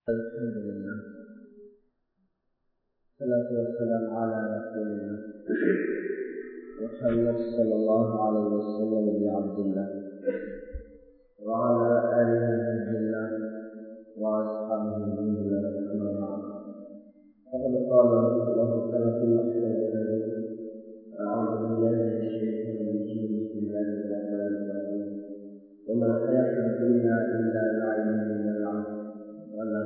الحمد لله الصلاة والسلام على رسول الله محمد صلى الله عليه وسلم بن عبد الله وعلى آله عبد الله وأصحابه من الله أما بعد فقد قال الله تعالى في محكم أعوذ بالله من الشيطان الرجيم بسم الله الرحمن الرحيم وما الحياة الدنيا إلا لعب ولعب ولا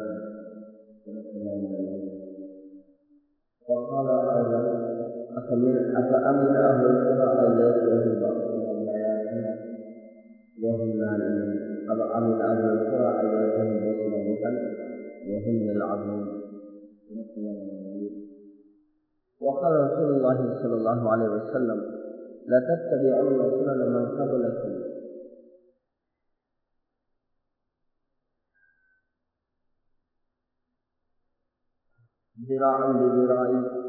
وقال أيضا أفمن أفأمن أهل القرى أن يأتيهم بأسهم بياتا وهم نائمون أفأمن أهل القرى أن يأتيهم بأسهم وهم يلعبون وقال رسول الله صلى الله عليه وسلم لا تتبعون سنن من قبلكم ذراعا بذراع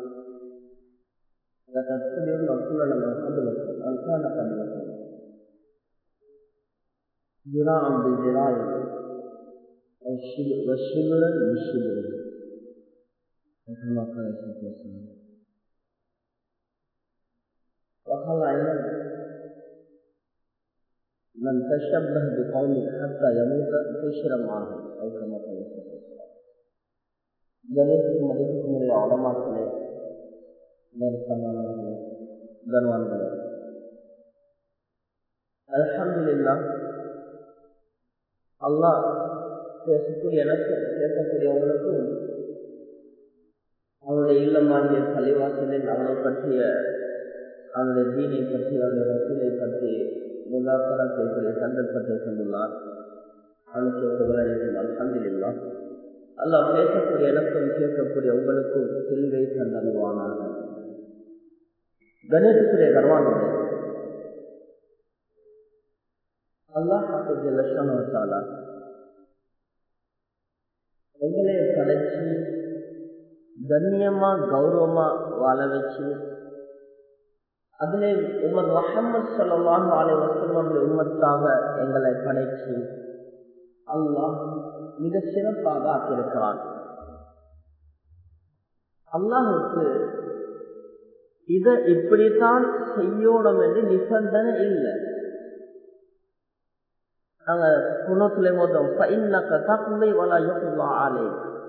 لتتبعن سنن من قبلكم ان كان قبلكم ذراعا بذراع والشبرا بالشبر كما قال الصلاه والسلام وقال ايضا من تشبه بقوم حتى يموت حشر معهم او كما قال الصلاه والسلام கணேசுக்கு மதிப்புக்குரிய உடமாக்களே நெருக்கமானவர்களே கர்வான்களே அலமதுல்லா அல்லாஹ் பேசக்கூடிய எனக்கு பேசக்கூடியவங்களுக்கும் அவனுடைய இல்லமாகிய பள்ளிவாசலில் அவனை பற்றிய அவனுடைய தீனை பற்றி அவனுடைய ரசூலை பற்றி முல்லாக்கரா செய்யக்கூடிய சந்தர்ப்பத்தை கொண்டுள்ளார் அவனுக்கு அலமதுல்லா அல்லாஹ் பேசக்கூடிய எனக்கும் கேட்கக்கூடிய உங்களுக்கும் தெளிவை தந்தருவானாக கணேசத்துடைய கர்வானது அல்லாஹ் லட்சணத்தாலா எங்களை கலைச்சி கண்ணியமா கௌரவமா வாழ வச்சு அதுல உமர் முகமது சொல்லலாம் ஆலை வசல்லுடைய உம்மத்தாக எங்களை படைச்சு அல்லாஹ் மிக சிறப்பாக ஆக்கியிருக்கிறான் அல்லாஹுக்கு இதை இப்படித்தான் செய்யணும் என்று நிபந்தனை இல்லை நாங்க குணத்துல மொத்தம் பைன்னக்க தக்குமை வளையுள்ளா ஆலை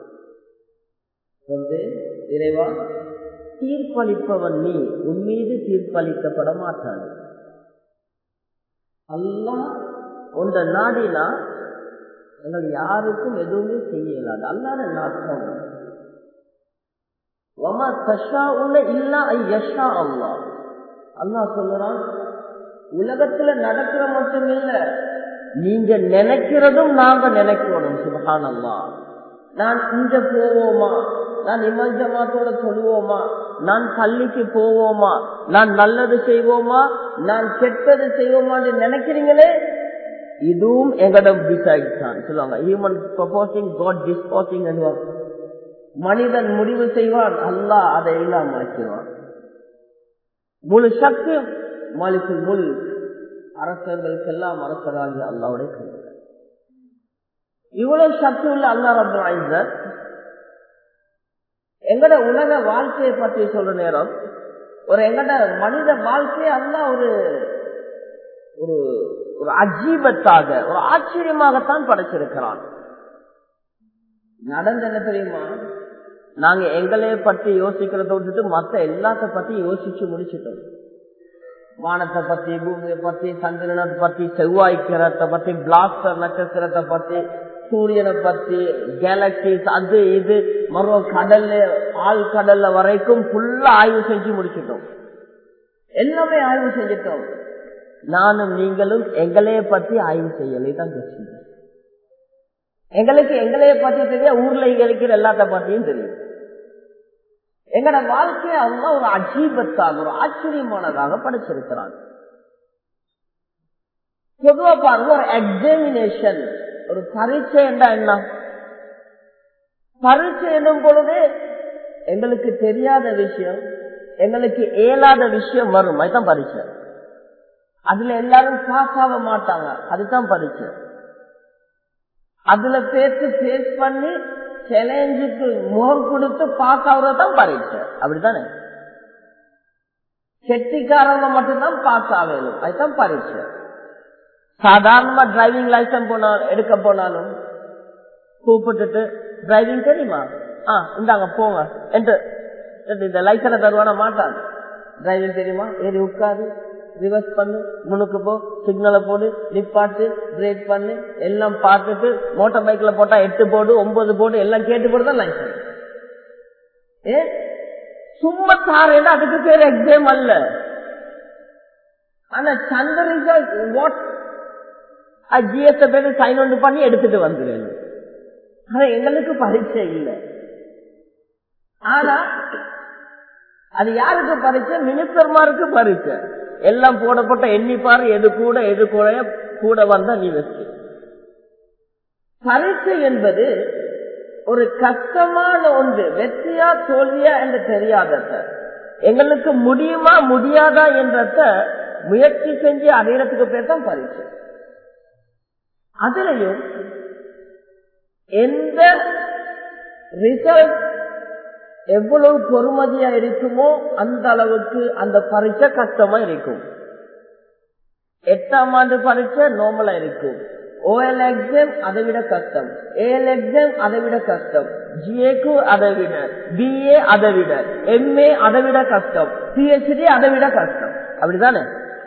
வந்து இறைவா தீர்ப்பளிப்பவன் நீ உன் மீது தீர்ப்பளிக்கப்பட மாட்டான் அல்லாஹ் உண்ட நாடினா எங்கள் யாருக்கும் எதுவுமே செய்ய இயலாது அல்லாத நாட்டம் அல்லா சொல்லுறான் உலகத்துல நடக்கிற மட்டும் இல்ல நீங்க நினைக்கிறதும் நாங்க நினைக்கணும் சுபகான் அல்லா நான் இங்க போவோமா நான் இமல் ஜமாத்தோட சொல்லுவோமா நான் பள்ளிக்கு போவோமா நான் நல்லது செய்வோமா நான் கெட்டது செய்வோமான்னு நினைக்கிறீங்களே இதுவும் எங்களிடம் டிசைட் தான் சொல்லுவாங்க ஹியூமன் ப்ரொபோசிங் காட் டிஸ்போசிங் மனிதன் முடிவு செய்வான் அல்லா அதை இல்லாம ஆக்கிடுவான் முழு சக்தி மாலிக்கு முழு அரசர்களுக்கெல்லாம் அரசராகி அல்லாவுடைய கையில் இவ்வளவு சக்தி உள்ள அல்லா ரபுல் எங்கட உலக வாழ்க்கையை பற்றி சொல்ற நேரம் ஒரு எங்கட மனித வாழ்க்கையை அல்லா ஒரு ஒரு ஒரு அஜீபத்தாக ஒரு ஆச்சரியமாகத்தான் படைச்சிருக்கிறான் நடந்த என்ன தெரியுமா நாங்க எங்களைய பத்தி யோசிக்கிறத விட்டுட்டு மத்த எல்லாத்த பத்தி யோசிச்சு முடிச்சிட்டோம் வானத்தை பத்தி பூமியை பத்தி சந்திரனை பத்தி செவ்வாய் கிரத்தை பத்தி பிளாஸ்டர் நட்சத்திரத்தை பத்தி சூரியனை பத்தி கேலக்சிஸ் அது இது மரோ கடல்ல ஆள் கடல்ல வரைக்கும் ஃபுல்லா ஆய்வு செஞ்சு முடிச்சிட்டோம் எல்லாமே ஆய்வு செஞ்சிட்டோம் நானும் நீங்களும் எங்களைய பத்தி ஆய்வு செய்யலே தான் பிரச்சனை எங்களுக்கு எங்களைய பத்தி தெரிய ஊர்ல இங்க இருக்கிற எல்லாத்த பத்தியும் தெரியும் எங்கட வாழ்க்கையை அவங்க ஒரு அஜீபத்தாக ஒரு ஆச்சரியமானதாக படைச்சிருக்கிறாங்க பொதுவா பாருங்க ஒரு எக்ஸாமினேஷன் ஒரு பரீட்சை என்றா என்ன பரீட்சை என்னும் பொழுது எங்களுக்கு தெரியாத விஷயம் எங்களுக்கு இயலாத விஷயம் வரும் அதுதான் பரீட்சை அதுல எல்லாரும் பாஸ் ஆக மாட்டாங்க அதுதான் பரீட்சை அதுல பேச்சு பேஸ் பண்ணி சேலஞ்சுக்கு முகம் கொடுத்து பாஸ் ஆகுறதுதான் பரீட்சை அப்படித்தானே கெட்டிக்காரங்க மட்டும்தான் பாஸ் ஆகணும் அதுதான் பரீட்சை சாதாரணமா டிரைவிங் லைசன்ஸ் போனா எடுக்க போனாலும் கூப்பிட்டுட்டு டிரைவிங் தெரியுமா ஆ இந்தாங்க போங்க என்று இந்த லைசனை தருவான மாட்டாங்க டிரைவிங் தெரியுமா ஏறி உட்காரு ரிவர்ஸ் பண்ணு முன்னுக்கு போ சிக்னலை போடு நிப்பாட்டு பிரேக் பண்ணு எல்லாம் பார்த்துட்டு மோட்டார் பைக்ல போட்டா எட்டு போடு ஒன்பது போடு எல்லாம் கேட்டு போடுதான் லைசன்ஸ் ஏ சும்மா தாரேன்னா அதுக்கு பேர் எக்ஸாம் அல்ல ஆனா சந்த ரிசல்ட் வாட் ஜிஎஸ்ட பேரு சைன் ஒன்று பண்ணி எடுத்துட்டு வந்துடுறேன் ஆனா எங்களுக்கு பரீட்சை இல்லை ஆனா அது யாருக்கு பரீட்சை மினிஸ்டர்மாருக்கு பரீட்சை எல்லாம் போடப்பட்ட எண்ணிப்பாரு எது கூட எது குறைய கூட வந்தா நீ வச்சு பரீட்சை என்பது ஒரு கஷ்டமான ஒன்று வெற்றியா தோல்வியா என்று தெரியாதத எங்களுக்கு முடியுமா முடியாதா என்றத முயற்சி செஞ்சு அடையிறதுக்கு பேர் தான் பரீட்சை அதுலயும் எந்த ரிசல்ட் எவ்வளவு பொறுமதியா இருக்குமோ அந்த அளவுக்கு அந்த பரீட்சை கஷ்டமா இருக்கும் எட்டாம் ஆண்டு பரீட்சை நோமலா இருக்கும் ஓஎல் எக்ஸாம் அதை விட கஷ்டம் ஏஎல் எக்ஸாம் அதை விட கஷ்டம் ஜிஏக்கு அதை விட பிஏ அதை விட எம்ஏ அதை விட கஷ்டம் பிஹெச்டி அதை விட கஷ்டம் அப்படிதானே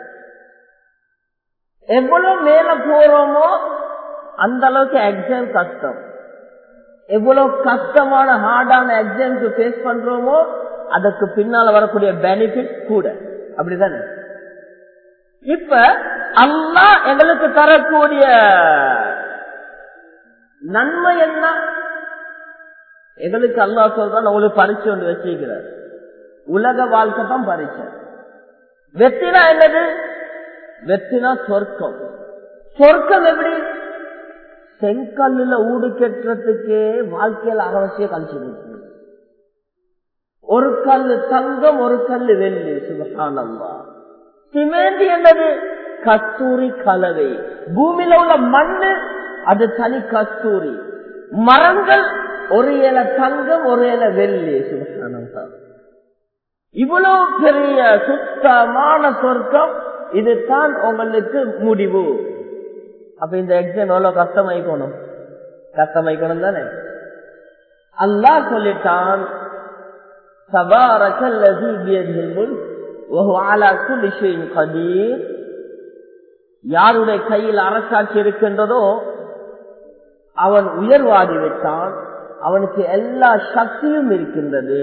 எவ்வளவு மேல போறோமோ அந்த அளவுக்கு எக்ஸாம் கஷ்டம் எவ்வளவு கஷ்டமான ஹார்டான எக்ஸாம்க்கு ஃபேஸ் பண்றோமோ அதுக்கு பின்னால வரக்கூடிய பெனிஃபிட் கூட அப்படிதானே இப்ப அல்லா எங்களுக்கு தரக்கூடிய நன்மை என்ன எங்களுக்கு அல்லா சொல்றான் உங்களுக்கு பரிசு ஒன்று வச்சிருக்கிறார் உலக வாழ்க்கை தான் பரிசு வெற்றினா என்னது வெற்றினா சொர்க்கம் சொர்க்கம் எப்படி செங்கல்லுல ஊடு கெட்டுறதுக்கே வாழ்க்கையில் அவசியம் கழிச்சு ஒரு கல்லு தங்கம் ஒரு கல்லு வெள்ளி சுபகானம்மா சிமெண்ட் என்னது கஸ்தூரி கலவை பூமியில உள்ள மண்ணு அது தனி கஸ்தூரி மரங்கள் ஒரு இல தங்கம் ஒரு இல வெள்ளி சுபகானந்தா இவ்வளவு பெரிய சுத்தமான சொர்க்கம் இதுதான் உங்களுக்கு முடிவு அப்ப இந்த எக்ஸாம் எவ்வளவு கஷ்டமாயிக்கணும் கஷ்டமாயிக்கணும் தானே அல்லா சொல்லிட்டான் யாருடைய கையில் அரசாட்சி இருக்கின்றதோ அவன் உயர்வாதி விட்டான் அவனுக்கு எல்லா சக்தியும் இருக்கின்றது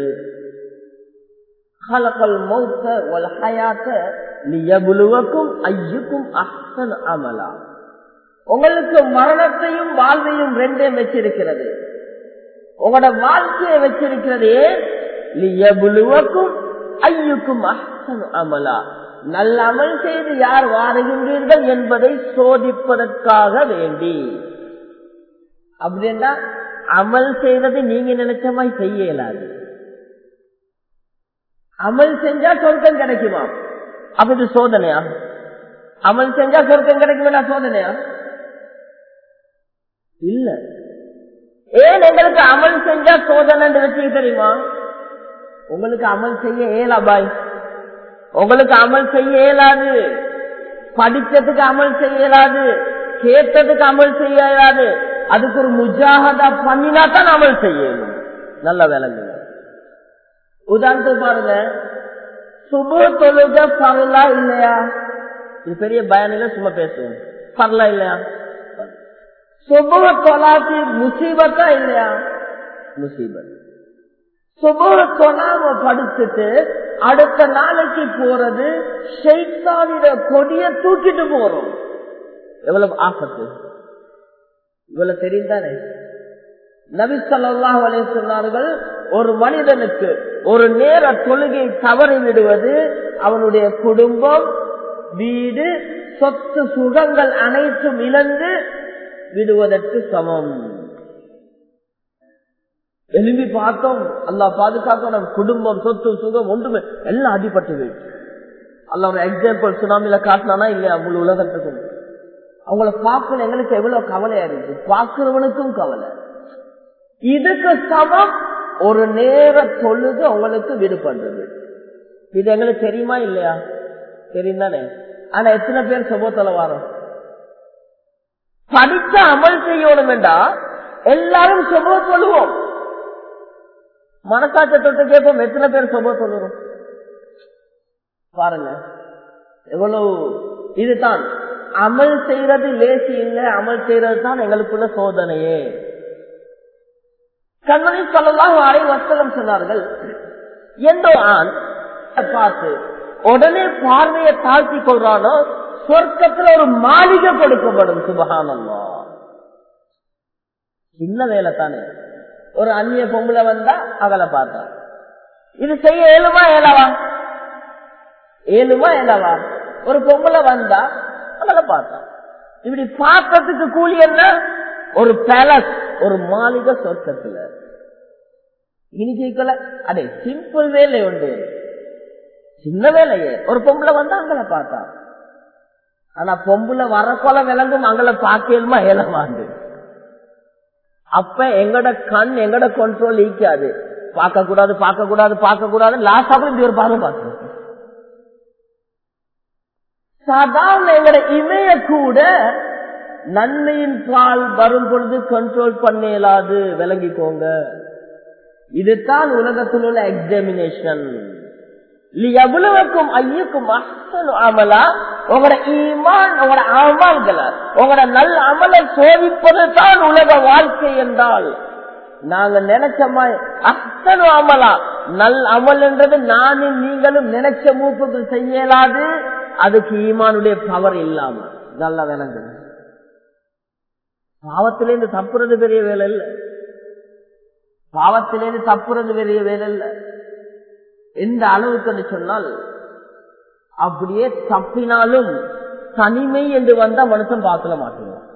மௌத்த ஐயுக்கும் அஹ்சன் அமலா உங்களுக்கு மரணத்தையும் வாழ்வையும் ரெண்டே வச்சிருக்கிறது உங்களோட வாழ்க்கையை வச்சிருக்கிறது லியபுலுவக்கும் ஐயுக்கும் அஹ்சன் அமலா நல்ல அமல் செய்து யார் வாருகின்றீர்கள் என்பதை சோதிப்பதற்காக வேண்டி அப்படின்னா அமல் செய்தது நீங்க நினைச்ச மாதிரி செய்ய இயலாது அமல் செஞ்சா சொர்க்கம் கிடைக்குமா அப்ப இது சோதனையா அமல் செஞ்சா சொர்க்கம் கிடைக்குமா சோதனையா இல்ல ஏன் எங்களுக்கு அமல் செஞ்சா சோதனை வச்சு தெரியுமா உங்களுக்கு அமல் செய்ய இயலா பாய் உங்களுக்கு அமல் செய்ய இயலாது படிச்சதுக்கு அமல் செய்ய இயலாது கேட்டதுக்கு அமல் செய்ய இயலாது அதுக்கு ஒரு முஜாகதா பண்ணினா தான் அமல் செய்யணும் நல்ல விலங்கு உதாரணத்துக்கு பாருங்க சுப தொழுக பரலா இல்லையா இது பெரிய பயனில சும்மா பேசுவோம் பரலா இல்லையா சுப தொலாசி முசீபத்தா இல்லையா முசீபத் சுப தொலாம படிச்சுட்டு அடுத்த நாளைக்கு போறது ஷெய்தானிட கொடிய தூக்கிட்டு போறோம் எவ்வளவு ஆபத்து இவ்வளவு தெரிந்தானே நபி சொல்லாஹ் சொன்னார்கள் ஒரு மனிதனுக்கு ஒரு நேர தொழுகை தவறி விடுவது அவனுடைய குடும்பம் வீடு சொத்து சுகங்கள் அனைத்தும் இழந்து விடுவதற்கு சமம் எழுப்பி பார்த்தோம் அல்லா பாதுகாக்கணும் குடும்பம் சொத்து சுகம் ஒன்றுமே எல்லாம் அடிபட்டு அல்ல ஒரு எக்ஸாம்பிள் சுனாமில காட்டினானா இல்லையா முழு உலகத்துக்கும் அவங்கள பார்க்கணும் எங்களுக்கு எவ்வளவு கவலையா இருக்கு பார்க்கிறவனுக்கும் கவலை இதுக்கு சமம் ஒரு நேர தொழுது உங்களுக்கு விடுபடுறது இது எங்களுக்கு தெரியுமா இல்லையா தெரியும் தானே ஆனா எத்தனை பேர் சுபத்துல வரோம் படிச்ச அமல் செய்யணும் என்றா எல்லாரும் சுப சொல்லுவோம் மனசாட்ச தொட்டு கேட்போம் எத்தனை பேர் சுப சொல்லுறோம் பாருங்க எவ்வளவு இதுதான் அமல் செய்யறது லேசி இல்லை அமல் செய்யறது தான் எங்களுக்குள்ள சோதனையே கண்மணி சொல்லலாம் அரை வசலம் சொன்னார்கள் எந்த ஆண் பார்த்து உடனே பார்வையை தாழ்த்தி கொள்றானோ சொர்க்கத்துல ஒரு மாளிகை கொடுக்கப்படும் சுபகானந்தா சின்ன வேலை தானே ஒரு அந்நிய பொம்பளை வந்தா அவளை பார்த்தா இது செய்ய ஏழுமா ஏழவா ஏழுமா ஏழவா ஒரு பொம்பளை வந்தா அவளை பார்த்தா இப்படி பார்த்ததுக்கு கூலி என்ன ஒரு பேலஸ் ஒரு மாளிகை சொர்க்கத்துல இனி கேட்கல அடே சிம்பிள் வேலை உண்டு சின்ன வேலையே ஒரு பொம்பளை வந்தா அங்களை பார்த்தா ஆனா பொம்பளை வரக்கொல விளங்கும் அங்களை பார்க்கலுமா ஏலமாண்டு அப்ப எங்கட கண் எங்கட கண்ட்ரோல் ஈக்காது பார்க்க கூடாது பார்க்க கூடாது பார்க்க கூடாது லாஸ்ட் இப்படி ஒரு பார்வை பார்க்கணும் சாதாரண எங்கட இமைய கூட நன்மையின் பால் வரும் பொழுது கண்ட்ரோல் பண்ண இயலாது விளங்கிக்கோங்க இதுதான் உலகத்தில் உள்ள எக்ஸாமினேஷன் எவ்வளவுக்கும் ஐயுக்கும் அமலா உங்களோட ஈமான் உங்களோட அமல்களை உங்களோட நல்ல அமலை சோதிப்பது தான் உலக வாழ்க்கை என்றால் நாங்க நினைச்ச மாதிரி அத்தனு அமலா நல் அமல் என்றது நானும் நீங்களும் நினைச்ச மூப்புக்கு செய்யலாது அதுக்கு ஈமானுடைய பவர் இல்லாம நல்லா விளங்கு பாவத்திலேருந்து தப்புறது பெரிய வேலை இல்லை பாவத்திலேருந்து தப்புறது பெரிய வேலை இல்லை எந்த அளவுக்கு சொன்னால் அப்படியே தப்பினாலும் தனிமை என்று வந்தா மனுஷன் பார்க்கல மாட்டிடுவான்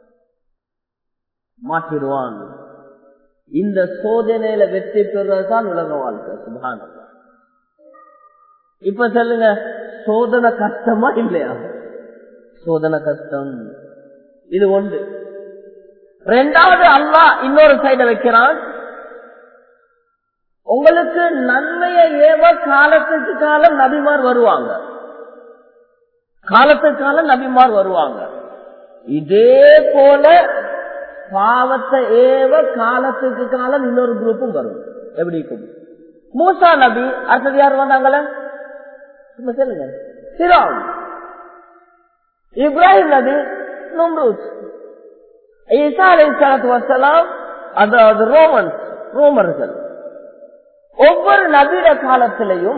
மாட்டிடுவான் இந்த சோதனையில வெற்றி பெறுவதுதான் உலக வாழ்க்கை சுபான இப்ப சொல்லுங்க சோதனை கஷ்டமா இல்லையா சோதனை கஷ்டம் இது ஒன்று ரெண்டாவது அல்லா இன்னொரு சைட வைக்கிறான் உங்களுக்கு நன்மையை ஏவ காலத்துக்கு காலம் நபிமார் வருவாங்க காலத்துக்கு காலம் நபிமார் வருவாங்க இதே போல பாவத்தை ஏவ காலத்துக்கு காலம் இன்னொரு குரூப்பும் வரும் எப்படி இருக்கும் மூசா நபி அடுத்தது யார் வந்தாங்கள சொல்லுங்க சிராம் இப்ராஹிம் நபி நும்ரூத் ஈசா அலை சலத்து வசலாம் அதாவது ரோமன்ஸ் ரோமர்கள் ஒவ்வொரு நவீன காலத்திலையும்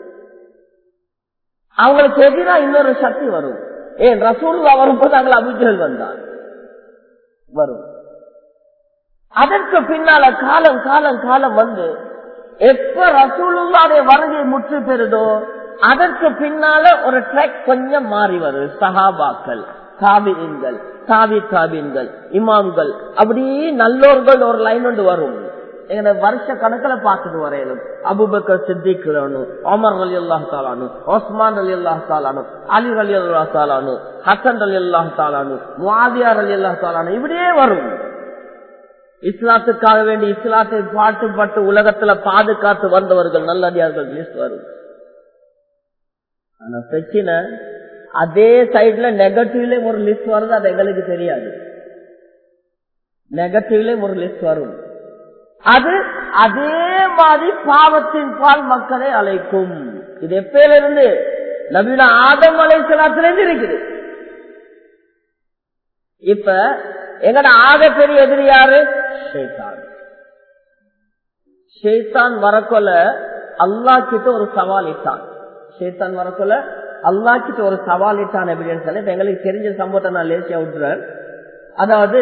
அவங்களுக்கு எதிராக இன்னொரு சக்தி வரும் ஏன் ரசூல்லா வரும்போது அங்கே அபிஜல் வந்தார் வரும் அதற்கு பின்னால காலம் காலம் காலம் வந்து எப்ப ரசூலுல்லாடைய வருகை முற்று பெறுதோ அதற்கு பின்னால ஒரு ட்ரெக் கொஞ்சம் மாறி வரும் சஹாபாக்கள் தாபின்கள் தாவி தாபின்கள் இமாம்கள் அப்படியே நல்லோர்கள் ஒரு லைன் ஒன்று வரும் எங்க வருஷ கணக்குல பார்த்துட்டு வரையணும் Abu Bakr Siddique Omar Ali Allah தாலானு ஒஸ்மான் அலி அல்லாஹ் தாலானு அலி அலி அல்லாஹ் தாலானு ஹசன் அலி அல்லாஹ் தாலானு முவாதியார் அலி அல்லாஹ் தாலானு இப்படியே வரும் இஸ்லாத்துக்காக வேண்டி இஸ்லாத்தை பாட்டு பாட்டு உலகத்துல பாதுகாத்து வந்தவர்கள் நல்லடியார்கள் லிஸ்ட் வரும் ஆனா பிரச்சனை அதே சைட்ல நெகட்டிவ்ல ஒரு லிஸ்ட் வருது அது எங்களுக்கு தெரியாது நெகட்டிவ்ல ஒரு லிஸ்ட் வரும் அது அதே மாதிரி பாவத்தின் பால் மக்களை அழைக்கும் இது எப்பயில இருந்து நவீன ஆதம் அலைசலாத்திலிருந்து இருக்குது இப்ப எங்கட ஆக பெரிய எதிரி யாரு ஷேத்தான் ஷேத்தான் வரக்கொல அல்லா கிட்ட ஒரு சவால் இட்டான் ஷேத்தான் வரக்கொல அல்லா கிட்ட ஒரு சவால் இட்டான் எப்படின்னு சொல்லி இப்ப எங்களுக்கு தெரிஞ்ச சம்பவத்தை நான் லேசியா விட்டுறேன் அதாவது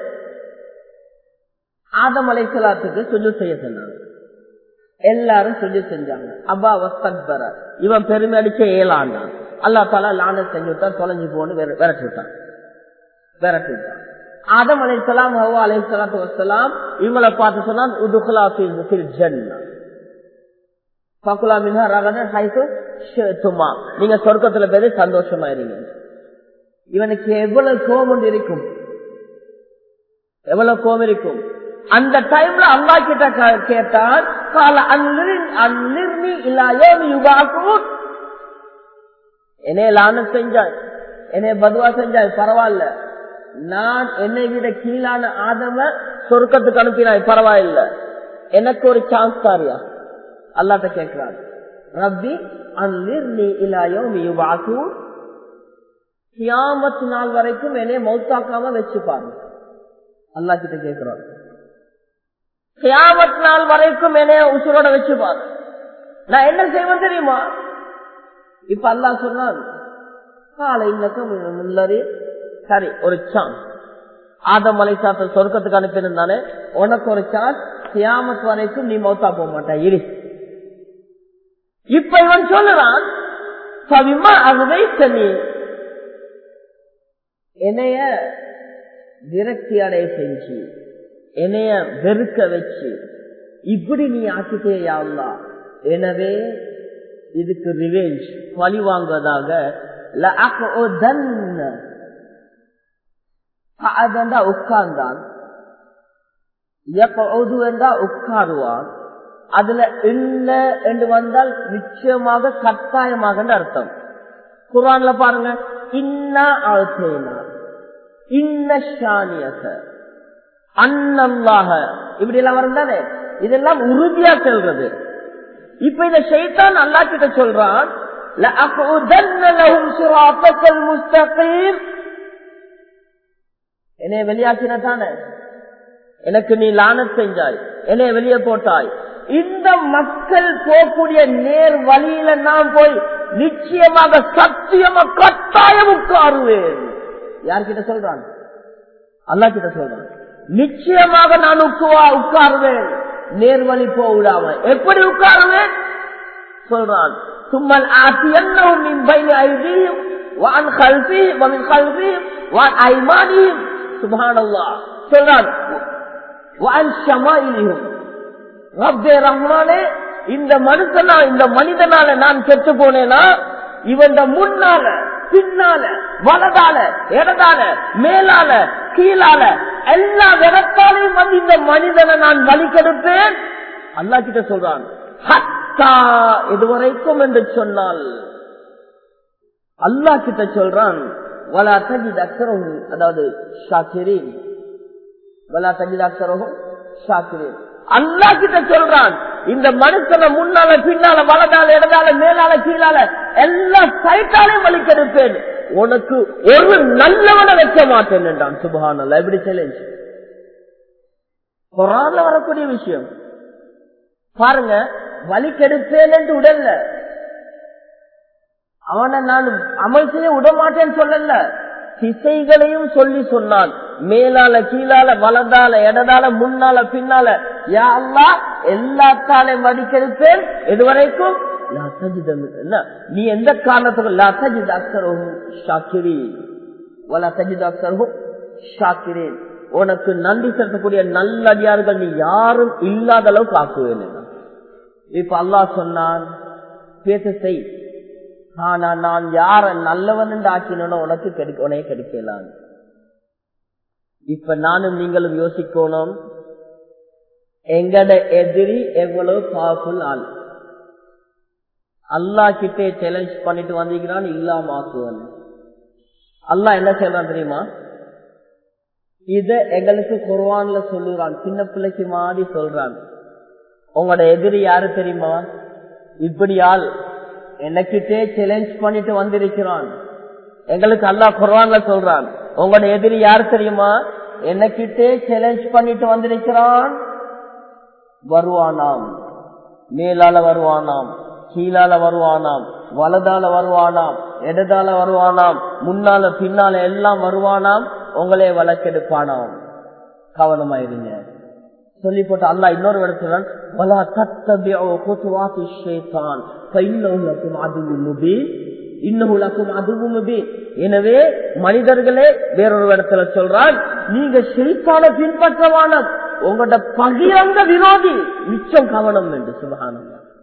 ஆதம் அலைசலாத்துக்கு சொல்லு செய்ய சொன்னாங்க எல்லாரும் சொல்லி செஞ்சாங்க அப்பா வஸ்தக்பர இவன் பெருமை அடிச்ச ஏழாண்டான் அல்லா தாலா லான செஞ்சு விட்டான் தொலைஞ்சு போன்னு விரட்டி விட்டான் விரட்டி விட்டான் ஆதம் அலைசலாம் ஹவா அலைசலாத்து வசலாம் இவங்களை பார்த்து சொன்னான் உதுகுலா ஃபில் ஜன்னா பக்குலா மின்ஹா ரகதன் ஹைசு ஷேத்துமா நீங்க சொர்க்கத்துல பேரு சந்தோஷமா இருங்க இவனுக்கு எவ்வளவு கோபம் இருக்கும் எவ்வளவு கோபம் இருக்கும் அந்த டைம்ல அல்லா கிட்ட க- கேட்டான் கால அன்லிர் அன்லிர்னி இல்லாயோ யுகாக்கும் என்னைய லானம் செஞ்சாய் என்னைய பதுவா செஞ்சாய் பரவாயில்ல நான் என்னை விட கீழான ஆதம சொர்க்கத்துக்கு அனுப்பினாய் பரவாயில்ல எனக்கு ஒரு சான்ஸ் தாரியா அல்லாட்ட கேட்கிறான் ரப்பி அன்லிர்னி இல்லாயோ யுகாக்கும் கியாமத்து நாள் வரைக்கும் என்னைய மௌத்தாக்காம வச்சு பாருங்க அல்லா கிட்ட கேட்கிறோம் கியாமத் நாள் வரைக்கும் என்னைய உசுரோட வச்சு பாரு நான் என்ன செய்வேன் தெரியுமா இப்ப அல்லா சொன்னான் காலை இன்னக்கும் முன்னரே சரி ஒரு சான்ஸ் ஆதம் மலை சாத்த சொர்க்கத்துக்கு அனுப்பியிருந்தானே உனக்கு ஒரு சான்ஸ் கியாமத் வரைக்கும் நீ மௌத்தா போக மாட்டாய் இரு இப்ப இவன் சொல்லுறான் சவிமா அதுவே தனி என்னைய விரக்தி அடைய செஞ்சு என்னைய வெறுக்க வச்சு இப்படி நீ ஆக்கிட்டே யாவ்லா எனவே இதுக்கு ரிவேஞ்ச் பழி வாங்குவதாக உட்கார்ந்தான் என்றா உட்காருவான் அதுல இல்ல என்று வந்தால் நிச்சயமாக கட்டாயமாக அர்த்தம் குரான்ல பாருங்க இன்னா ஆழ்த்தேனா இன்ன அன்னல்லாக இப்படி எல்லாம் வரும் தானே இதெல்லாம் உறுதியா செல்றது இப்ப இந்த ஷைத்தான் அல்லா கிட்ட சொல்றான் என்னைய வெளியாக்கின தானே எனக்கு நீ லானத் செஞ்சாய் என்னைய வெளியே போட்டாய் இந்த மக்கள் போகக்கூடிய நேர் வழியில நான் போய் நிச்சயமாக சத்தியமா கட்டாயம் உட்காருவேன் யார்கிட்ட சொல்றான் அல்லா கிட்ட சொல்றான் நிச்சயமாக நான் உட்குவா உட்காருவேன் நேர்வழி போக விடாம எப்படி உட்காருவேன் சொல்றான் சும்மல் ஆசி என்னவும் மின் பைனி ஐதியும் வான் கல்வி வமின் கல்வி வான் ஐமானியும் சுபானல்லா சொல்றான் வான் ஷமாயிலியும் ரப்பே ரஹ்மானே இந்த மனுஷனா இந்த மனிதனால நான் கெட்டு போனேனா இவன் முன்னால பின்னால வலதால இடதால மேலால கீழால எல்லா விதத்தாலையும் வந்து இந்த மனிதனை நான் வலிக்கெடுப்பேன் அல்லா கிட்ட சொல்றான் ஹத்தா இதுவரைக்கும் என்று சொன்னால் அல்லா கிட்ட சொல்றான் வலா தஜித் அக்சரகும் அதாவது ஷாக்கிரீன் வலா தஜித் அக்சரகும் ஷாக்கிரீன் அல்லா கிட்ட சொல்றான் இந்த மனுஷனை முன்னால பின்னால வலதால இடதால மேலால கீழால எல்லா சைட்டாலையும் வலிக்கெடுப்பேன் உனக்கு ஒரு நல்லவனை வைக்க மாட்டேன் என்றான் சுபஹானல்ல எப்படி சேலஞ்ச் குரான்ல வரக்கூடிய விஷயம் பாருங்க வலிக்கெடுப்பேன் என்று உடல்ல அவனை நான் அமல் செய்ய விட மாட்டேன்னு சொல்லல திசைகளையும் சொல்லி சொன்னான் மேலால கீழால வலதால இடதால முன்னால பின்னால யா அல்லா எல்லாத்தாலையும் வடிக்கெடுப்பேன் இதுவரைக்கும் நீ எந்த காரணத்துக்கும் லா தஜித் அக்சரஹும் ஷாக்கிரீன் வலா தஜித் அக்சரஹும் ஷாக்கிரீன் உனக்கு நன்றி செலுத்தக்கூடிய நல்லடியார்கள் நீ யாரும் இல்லாத அளவுக்கு ஆக்குவேன் இப்ப அல்லாஹ் சொன்னான் பேச செய் ஆனா நான் யார நல்லவன் என்று ஆக்கினோ உனக்கு கிடைக்க உனே கிடைக்கலாம் இப்ப நானும் நீங்களும் யோசிக்கணும் எங்கட எதிரி எவ்வளவு பவர்ஃபுல் ஆள் அல்லா கிட்டே சேலஞ்ச் பண்ணிட்டு வந்தீங்கன்னு இல்லாம ஆக்குவன் அல்லா என்ன செய்யறான் தெரியுமா இத எங்களுக்கு குர்வான்ல சொல்லுறான் சின்ன பிள்ளைக்கு மாடி சொல்றான் உங்களோட எதிரி யாரு தெரியுமா இப்படி ஆள் எனக்கிட்டே சேலஞ்ச் பண்ணிட்டு வந்திருக்கிறான் எங்களுக்கு அல்லா குர்வான்ல சொல்றான் உங்களோட எதிரி யாரு தெரியுமா எனக்கிட்டே சேலஞ்ச் பண்ணிட்டு வந்திருக்கிறான் வருவானாம் மேலால வருவானாம் கீழால வருவானாம் வலதால வருவானாம் இடதால வருவானாம் முன்னால பின்னால எல்லாம் வருவானாம் உங்களே வழக்கெடுப்பானாம் கவனமாயிருங்க சொல்லி போட்டு அல்லா இன்னொரு இடத்துல வலா தத்தபியோ குத்துவாத்தி ஷேத்தான் பைன்னவுலக்கும் அதுவும் முபீன் இன்னுலக்கும் அதுவும் முபீன் எனவே மனிதர்களே வேறொரு இடத்துல சொல்றான் நீங்க ஷெய்தான பின்பற்றவான உங்களோட பகிரங்க விரோதி மிச்சம் கவனம் என்று சுபகானம்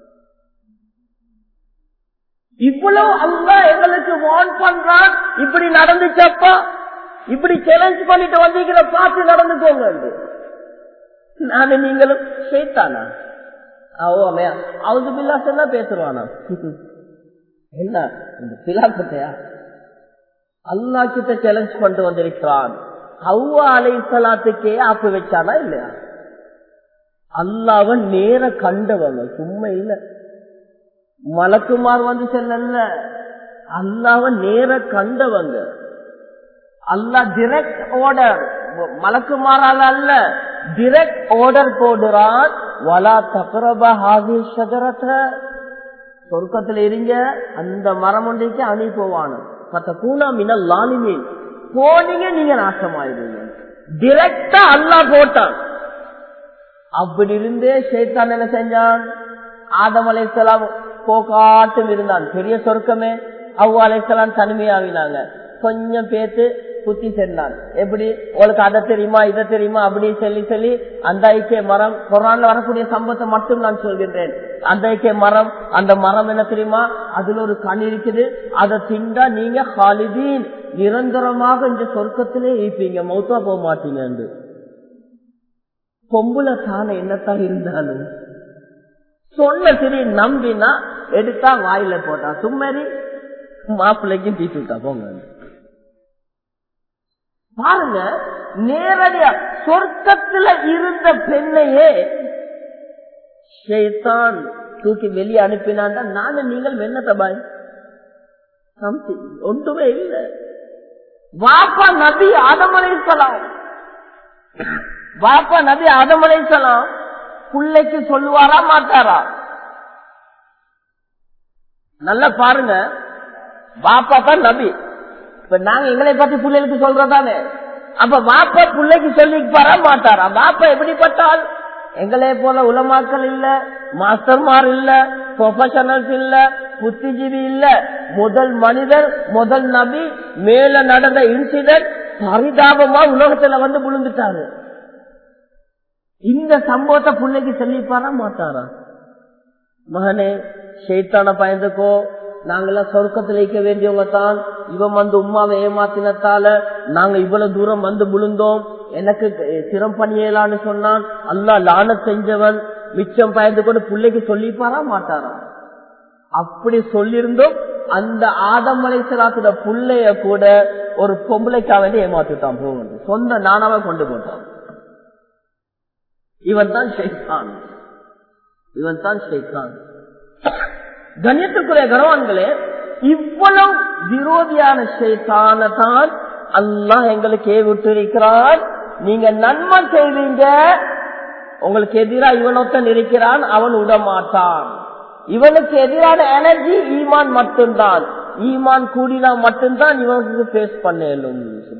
இவ்வளவு அல்லா எங்களுக்கு வான் பண்றான் இப்படி நடந்துச்சப்பா இப்படி சேலஞ்ச் பண்ணிட்டு வந்தீங்கிற பார்த்து நடந்துக்கோங்க நானு நீங்களும் ஷேத்தானா ஓ அம்மையா அவுது பில்லா சொன்னா பேசுவானா என்ன இந்த பிலாப்பத்தையா அல்லா கிட்ட சேலஞ்ச் பண்ணிட்டு வந்திருக்கிறான் ஹவ்வா அலை சலாத்துக்கே ஆப்பு வச்சானா இல்லையா அல்லாவன் நேர கண்டவங்க சும்மா இல்ல மலக்குமார் வந்து செல்லல அல்லாவன் நேர கண்டவங்க அல்லா டிரெக்ட் ஆர்டர் மலக்குமாரால அல்ல டிரெக்ட் ஆர்டர் போடுறான் வலா தக்கரபா ஹாதி ஷஜரத்த சொர்க்கத்துல இருங்க அந்த மரம் ஒன்றைக்கு அணி போவானு பத்த கூனா மினல் லாலிமீன் போனீங்க நீங்க நாசமாயிருவீங்க டிரெக்டா அல்லா போட்டான் அப்படி இருந்தே சேத்தான் என்ன செஞ்சான் ஆதம் அலைசலாம் போக்காட்டும் இருந்தான் பெரிய சொர்க்கமே அவ்வா அலைசலாம் தனிமையாவினாங்க கொஞ்சம் பேத்து புத்தி சென்றான் எப்படி உங்களுக்கு அதை தெரியுமா இதை தெரியுமா அப்படி சொல்லி சொல்லி அந்த ஐக்கிய மரம் குரான்ல வரக்கூடிய சம்பவத்தை மட்டும் நான் சொல்கின்றேன் அந்த ஐக்கிய மரம் அந்த மரம் என்ன தெரியுமா அதுல ஒரு கண் இருக்குது அதை திண்டா நீங்க ஹாலிதீன் நிரந்தரமாக இந்த சொர்க்கத்திலே இருப்பீங்க மௌத்தா போக மாட்டீங்க என்று பொம்புல தானே என்னத்தான் இருந்தாலும் சொன்ன திரி நம்பினா எடுத்தா வாயில போட்டா சும்மரி மாப்பிள்ளைக்கும் தீட்டு விட்டா போங்க பாருங்க நேரடியா சொர்க்கத்துல இருந்த பெண்ணையே ஷேத்தான் தூக்கி வெளியே அனுப்பினான் நானும் நீங்கள் வெண்ணத்த பாய் சம்திங் ஒன்றுமே இல்லை வாப்பா நபி ஆதமலைசலாம் வாப்பா நபி ஆதமலைசலாம் பிள்ளைக்கு சொல்லுவாரா மாட்டாரா நல்லா பாருங்க வாப்பா தான் நபி இப்ப நாங்க எங்களை பத்தி பிள்ளைகளுக்கு சொல்றதானே அப்ப வாப்பா பிள்ளைக்கு சொல்லிப்பாரா மாட்டாரா வாப்பா எப்படிப்பட்டால் எங்களே போல உலமாக்கள் இல்ல மாஸ்டர்மார் இல்ல ப்ரொஃபஷனல்ஸ் இல்ல புத்திஜீவி இல்ல முதல் மனிதர் முதல் நபி மேல நடந்த இன்சிடென்ட் பரிதாபமா உலகத்துல வந்து விழுந்துட்டாரு இந்த சம்பவத்தை பிள்ளைக்கு சொல்லிப்பாரா மாட்டாரா மகனே ஷெய்தான பயந்துக்கோ நாங்கெல்லாம் சொர்க்கத்தில் வைக்க வேண்டியவங்க தான் இவன் வந்து உமாவை ஏமாத்தினத்தால நாங்க இவ்வளவு தூரம் வந்து விழுந்தோம் எனக்கு திறம் பண்ணியலான்னு சொன்னான் அல்லா லான செஞ்சவன் மிச்சம் பயந்து கொண்டு பிள்ளைக்கு சொல்லிப்பாரா மாட்டாரா அப்படி சொல்லியிருந்தோம் அந்த ஆதமலை சிலாத்துல புள்ளைய கூட ஒரு பொம்பளைக்கா வேண்டி ஏமாத்திட்டான் போவது சொந்த நானாவை கொண்டு போட்டான் இவன் தான் ஷெய்தான் இவன் தான் ஷெய்தான் கண்ணியத்துக்குரிய கனவான்களே இவ்வளவு விரோதியான ஷெய்தான தான் அல்லாஹ் எங்களுக்கு ஏவிட்டு இருக்கிறான் நீங்க நன்மை செய்வீங்க உங்களுக்கு எதிராக இவனொத்தன் இருக்கிறான் அவன் விட மாட்டான் இவனுக்கு எதிரான எனர்ஜி ஈமான் மட்டும்தான் ஈமான் கூடினா மட்டும்தான் இவனுக்கு பேஸ் பண்ணலும்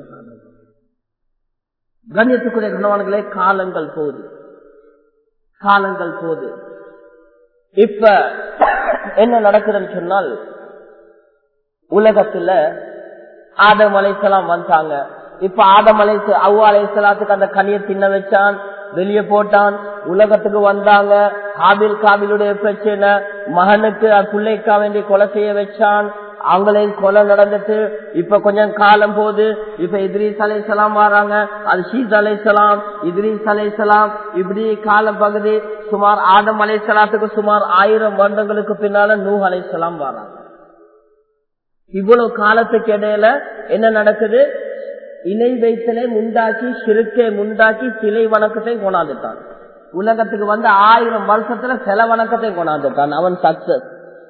கண்ணியத்துக்குரிய கணவான்களே காலங்கள் போகுது காலங்கள் போகுது இப்ப என்ன நடக்குதுன்னு சொன்னால் உலகத்துல ஆதம் அலைசலாம் வந்தாங்க இப்ப ஆதம் அலை அவ்வா அலைசலாத்துக்கு அந்த கனியை தின்ன வச்சான் வெளியே போட்டான் உலகத்துக்கு வந்தாங்க காபில் காபிலுடைய பிரச்சனை மகனுக்கு பிள்ளைக்கா வேண்டி கொலை செய்ய வச்சான் அவங்களையும் கொலை நடந்துட்டு இப்ப கொஞ்சம் காலம் போகுது இப்ப இத்ரீஸ் அலைசலாம் வராங்க அது ஷீஸ் அலைசலாம் இத்ரீஸ் அலைசலாம் இப்படி காலம் பகுதி சுமார் ஆதம் அலைசலாத்துக்கு சுமார் ஆயிரம் வருடங்களுக்கு பின்னால நூ அலைசலாம் வராங்க இவ்வளவு காலத்துக்கு இடையில என்ன நடக்குது இணை வைத்தலை முண்டாக்கி சிறுக்கை முண்டாக்கி சிலை வணக்கத்தை கொண்டாந்துட்டான் உலகத்துக்கு வந்து ஆயிரம் வருஷத்துல சில வணக்கத்தை கொண்டாந்துட்டான் அவன் சக்சஸ்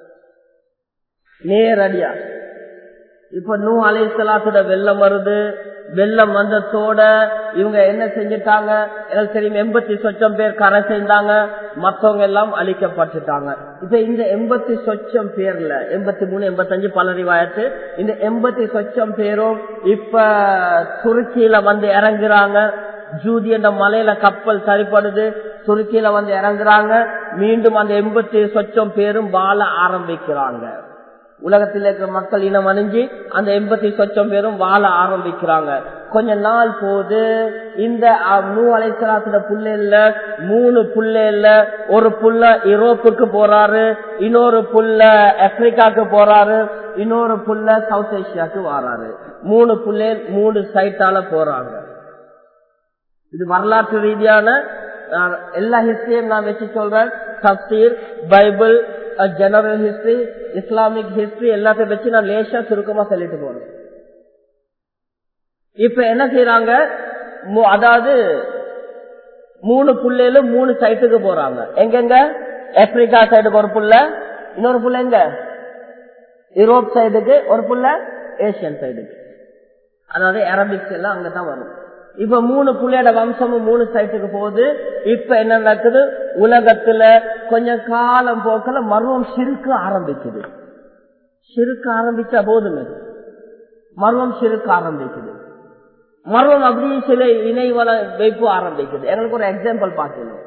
நேரடியா இப்ப நூ அலைசலாத்தோட வெள்ளம் வருது வெள்ளம் வந்ததோட இவங்க என்ன செஞ்சிட்டாங்க எனக்கு தெரியும் எண்பத்தி சொச்சம் பேர் கரை செய்தாங்க மத்தவங்க எல்லாம் அழிக்கப்பட்டுட்டாங்க இப்ப இந்த எண்பத்தி சொச்சம் பேர்ல எண்பத்தி மூணு எண்பத்தஞ்சு பலரிவாயத்து இந்த எண்பத்தி சொச்சம் பேரும் இப்ப துருக்கியில வந்து இறங்குறாங்க ஜூதி என்ற மலையில கப்பல் சரிப்படுது துருக்கியில வந்து இறங்குறாங்க மீண்டும் அந்த எண்பத்தி சொச்சம் பேரும் வாழ ஆரம்பிக்கிறாங்க உலகத்தில் இருக்கிற மக்கள் இனம் அணிஞ்சு அந்த எண்பத்தி சொச்சம் பேரும் வாழ ஆரம்பிக்கிறாங்க கொஞ்ச நாள் போது இந்த நூ அலைசலாத்துல புள்ள இல்ல மூணு புள்ள இல்ல ஒரு புள்ள யூரோப்புக்கு போறாரு இன்னொரு புள்ள ஆப்பிரிக்காக்கு போறாரு இன்னொரு புள்ள சவுத் ஏசியாவுக்கு வராரு மூணு புள்ளே மூணு சைட்டால போறாங்க இது வரலாற்று ரீதியான நான் எல்லா ஹிஸ்டரியும் நான் வச்சு சொல்றேன் தப்சீர் Bible general history Islamic history எல்லாத்தையும் வச்சு நான் லேசா சுருக்கமா சொல்லிட்டு போறேன் இப்ப என்ன செய்யறாங்க மு- அதாவது மூணு புள்ளையில மூணு சைட்டுக்கு போறாங்க எங்கெங்க ஆப்பிரிக்கா சைடுக்கு ஒரு புள்ள இன்னொரு புள்ள எங்க யூரோப் சைடுக்கு ஒரு புள்ள ஏசியன் சைடுக்கு அதாவது அரபிக்ஸ் எல்லாம் அங்கதான் வரும் இப்ப மூணு புள்ளையோட வம்சமும் மூணு சைட்டுக்கு போகுது இப்ப என்ன நடக்குது உலகத்துல கொஞ்சம் காலம் போக்கல மர்வம் சிறுக்கு ஆரம்பிக்குது சிறுக்கு ஆரம்பிச்சா போதுமே மர்வம் சிறுக்கு ஆரம்பிக்குது மர்வம் அப்படியே சில இணை வள வைப்பு ஆரம்பிக்குது எங்களுக்கு ஒரு எக்ஸாம்பிள் பார்க்கணும்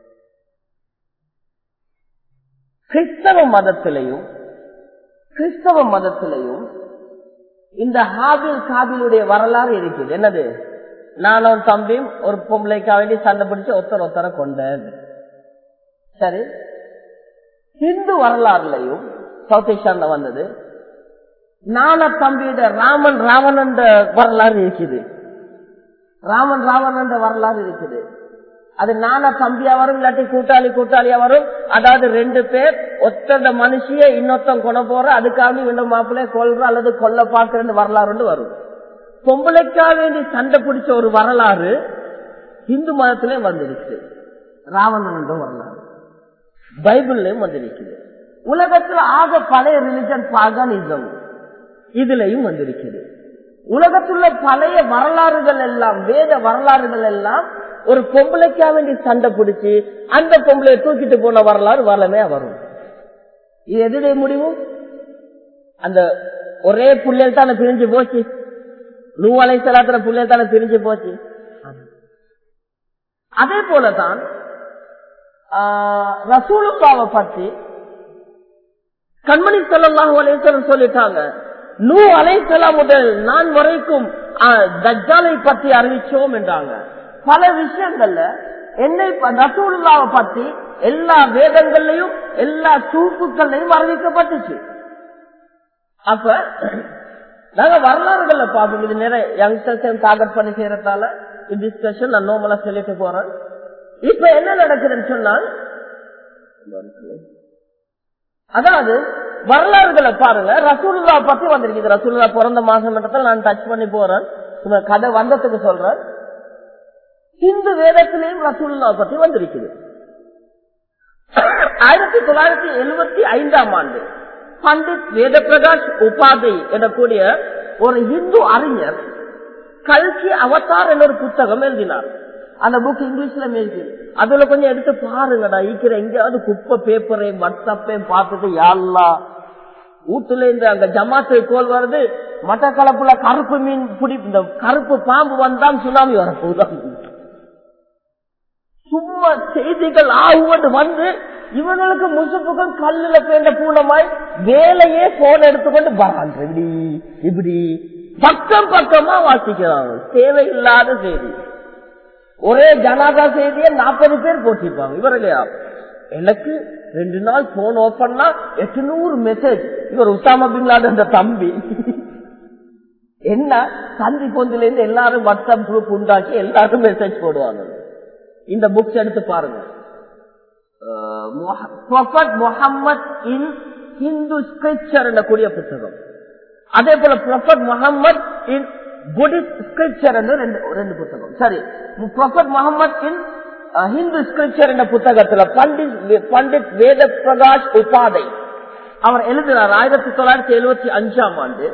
கிறிஸ்தவ மதத்திலையும் கிறிஸ்தவ மதத்திலையும் இந்த ஹாபில் காபிலுடைய வரலாறு இருக்குது என்னது நானும் தம்பியும் ஒரு பொம்பளைக்கா வேண்டி சண்டை பிடிச்சு ஒருத்தர் ஒருத்தரை கொண்டேன் சரி ஹிந்து வரலாறுலையும் சவுத் ஏஷியால வந்தது நான தம்பியோட ராமன் ராவணன் வரலாறு இருக்குது ராமன் ராவணன் வரலாறு இருக்குது அது நானா தம்பியா வரும் இல்லாட்டி கூட்டாளி கூட்டாளியா வரும் அதாவது ரெண்டு பேர் ஒத்தந்த மனுஷிய இன்னொத்தம் கொண போற அதுக்காக இந்த மாப்பிள்ளைய கொல்ற அல்லது கொல்ல பாக்குற வரலாறு வரும் பொம்பளைக்காக வேண்டி சண்டை பிடிச்ச ஒரு வரலாறு இந்து மதத்திலே வந்திருக்கு ராவணன் என்ற வரலாறு பைபிள்லயும் வந்திருக்குது உலகத்துல ஆக பழைய ரிலிஜன் பாகனிசம் இதுலயும் வந்திருக்குது உலகத்துள்ள பழைய வரலாறுகள் எல்லாம் வேத வரலாறுகள் எல்லாம் ஒரு பொம்பளைக்கா வேண்டி சண்டை பிடிச்சு அந்த பொம்பளைய தூக்கிட்டு போன வரலாறு வரலமே வரும் இது எதுடைய முடிவு அந்த ஒரே புள்ளையில் தானே பிரிஞ்சு போச்சு நூவலை செலாத்திர புள்ளையில் தானே பிரிஞ்சு போச்சு அதே போலதான் ரசூலுல்லாவை பற்றி கண்மணி செல்லாம் அலேசலம் சொல்லிட்டாங்க நூ அலைசலாம் முதல் நான் வரைக்கும் தஜ்ஜாலை பற்றி அறிவிச்சோம் என்றாங்க பல விஷயங்கள்ல என்னை ரசூலுல்லாவை பற்றி எல்லா வேதங்கள்லயும் எல்லா சூப்புகள்லையும் அறிவிக்கப்பட்டுச்சு அப்ப நாங்க வரலாறுகள்ல பார்ப்போம் இது நிறைய யங்ஸ்டர்ஸ் டார்கெட் பண்ணி செய்யறதால டிஸ்கஷன் நான் நோமலா சொல்லிட்டு போறேன் இப்ப என்ன நடக்குதுன்னு சொன்னால் அதாவது வரலாறுகளை பாருங்க ரசூல்லா பத்தி வந்திருக்குது ரசூல்லா பிறந்த மாசம் நான் டச் பண்ணி போறேன் கதை வந்ததுக்கு சொல்றேன் இந்து வேதத்திலையும் ரசூல்லா பத்தி வந்திருக்குது ஆயிரத்தி தொள்ளாயிரத்தி எழுபத்தி ஐந்தாம் ஆண்டு பண்டித் வேத பிரகாஷ் உபாதை எனக்கூடிய ஒரு இந்து அறிஞர் கல்கி அவதார் என்ற ஒரு புத்தகம் எழுதினார் அந்த புக் இங்கிலீஷ்ல எழுதி அதுல கொஞ்சம் எடுத்து பாருங்கடா ஈக்கிற எங்கேயாவது குப்பை பேப்பரையும் வாட்ஸ்அப்பையும் பார்த்துட்டு யாழ்லா வீட்டுல இந்த அங்க ஜமாத்து கோல் வருது மட்டக்களப்புல கருப்பு மீன் பிடி இந்த கருப்பு பாம்பு வந்தான் சுனாமி வரப்போதான் சும்மா செய்திகள் ஆகுவது வந்து இவங்களுக்கு முசுப்புக்கும் கல்லுல பேண்ட பூனமாய் வேலையே போன் எடுத்துக்கொண்டு வராங்க இப்படி இப்படி பக்கம் பக்கமா வாசிக்கிறாங்க தேவையில்லாத செய்தி ஒரே ஜனாதா செய்தியை நாற்பது பேர் போட்டிருப்பாங்க இவர்களையா எனக்கு ரெண்டு நாள் போன் ஓப்பன்னா எட்டுநூறு மெசேஜ் இவர் உசாமா பின்லாத தம்பி என்ன தந்தி பொந்தில இருந்து எல்லாரும் வாட்ஸ்அப் குரூப் உண்டாக்கி எல்லாரும் மெசேஜ் போடுவாங்க இந்த புக்ஸ் எடுத்து பாருங்க முகமது இன் ஹிந்து ஸ்கிரிப்சர் கூடிய புத்தகம் அதே போல prophet Muhammad in Buddhist scripture என்று ரெண்டு ரெண்டு புத்தகம் சரி prophet Muhammad in Hindu scripture என்ற புத்தகத்துல பண்டிட் பண்டிட் வேத பிரகாஷ் உபாதை அவர் எழுதுகிறார் ஆயிரத்தி தொள்ளாயிரத்தி எழுபத்தி அஞ்சாம் ஆண்டு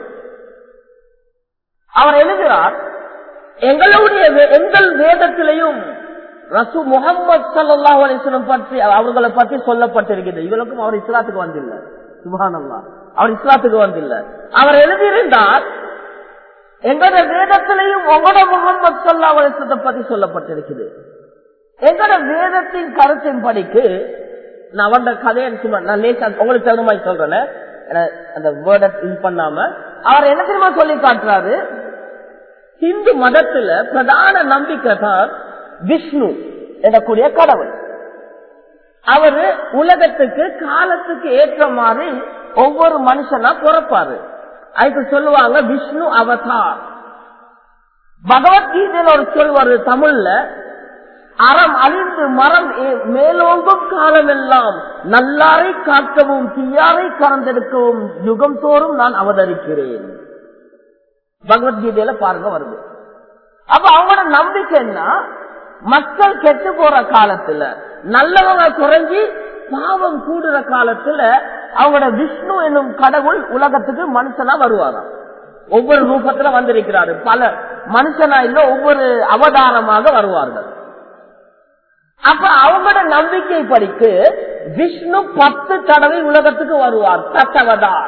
அவர் எழுதுகிறார் எங்களுடைய எங்கள் வேதத்திலையும் ரசூ முகமது சல்லா அலிஸ்லம் பற்றி அவர்களை பற்றி சொல்லப்பட்டிருக்கிறது இவளுக்கும் அவர் இஸ்லாத்துக்கு வந்தில்லை சுபானல்லா அவர் இஸ்லாத்துக்கு வந்தில்லை அவர் எழுதியிருந்தார் எங்களோட வேதத்திலையும் உங்களோட முகமது சல்லா அலிஸ்லத்தை பற்றி சொல்லப்பட்டிருக்குது எங்களோட வேதத்தின் கருத்தின் படிக்கு நான் அவன் கதையை சும்மா நான் லேசா உங்களுக்கு தகுந்த சொல்றேன் அந்த வேர்டை இது பண்ணாம அவர் என்ன தெரியுமா சொல்லி காட்டுறாரு இந்து மதத்துல பிரதான நம்பிக்கை தான் விஷ்ணு எனக்கூடிய கடவுள் அவரு உலகத்துக்கு காலத்துக்கு ஏற்ற மாதிரி ஒவ்வொரு மனுஷனா பிறப்பாரு அதுக்கு சொல்லுவாங்க விஷ்ணு அவதார் பகவத்கீதையில ஒரு சொல் வருது தமிழ்ல அறம் அழிந்து மரம் ஏ- மேலோங்கும் காலமெல்லாம் நல்லாரை காக்கவும் தீயாரை கறந்தெடுக்கவும் யுகம் தோறும் நான் அவதரிக்கிறேன் பகவத்கீதையில பாருங்க வருது அப்ப அவங்களோட நம்பிக்கை என்ன மக்கள் கெட்டு போற காலத்துல நல்லவங்க குறைஞ்சி பாவம் கூடுற காலத்துல அவங்களோட விஷ்ணு என்னும் கடவுள் உலகத்துக்கு மனுஷனா வருவாராம் ஒவ்வொரு ரூபத்துல வந்திருக்கிறாரு பல மனுஷனா இல்ல ஒவ்வொரு அவதாரமாக வருவார்கள் அப்ப அவங்களோட நம்பிக்கை படிக்கு விஷ்ணு பத்து தடவை உலகத்துக்கு வருவார் சத்தவதார்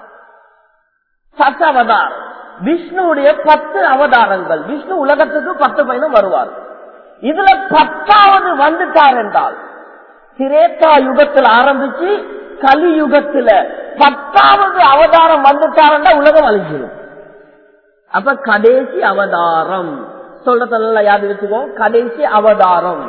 சத்தவதார் விஷ்ணுவுடைய பத்து அவதாரங்கள் விஷ்ணு உலகத்துக்கு பத்து பயணம் வருவார் இதுல பத்தாவது வந்துட்டார் என்றால் திரேத்தா யுகத்தில் ஆரம்பிச்சு கலியுகத்துல பத்தாவது அவதாரம் வந்துட்டாருன்னா உலகம் அழிஞ்சிடும் அப்ப கடைசி அவதாரம் சொல்றத நல்லா யாது வச்சுக்கோ கடைசி அவதாரம்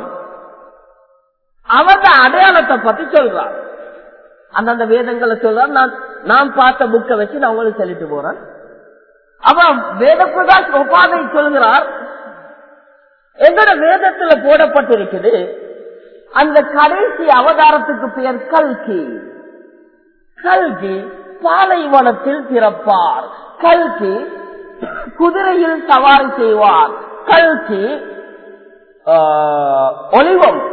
அவரது அடையாளத்தை பத்தி சொல்றார் அந்தந்த வேதங்களை சொல்றார் நான் நான் பார்த்த புக்கை வச்சு நான் உங்களுக்கு சொல்லிட்டு போறேன் அவன் வேத பிரகாஷ் உபாதை சொல்கிறார் எங்கட வேதத்துல போடப்பட்டிருக்குது அந்த கடைசி அவதாரத்துக்கு பெயர் கல்கி கல்கி பாலைவனத்தில் பிறப்பார் கல்கி குதிரையில் சவாரி செய்வார் கல்கி ஆஹ், ஒலிவம்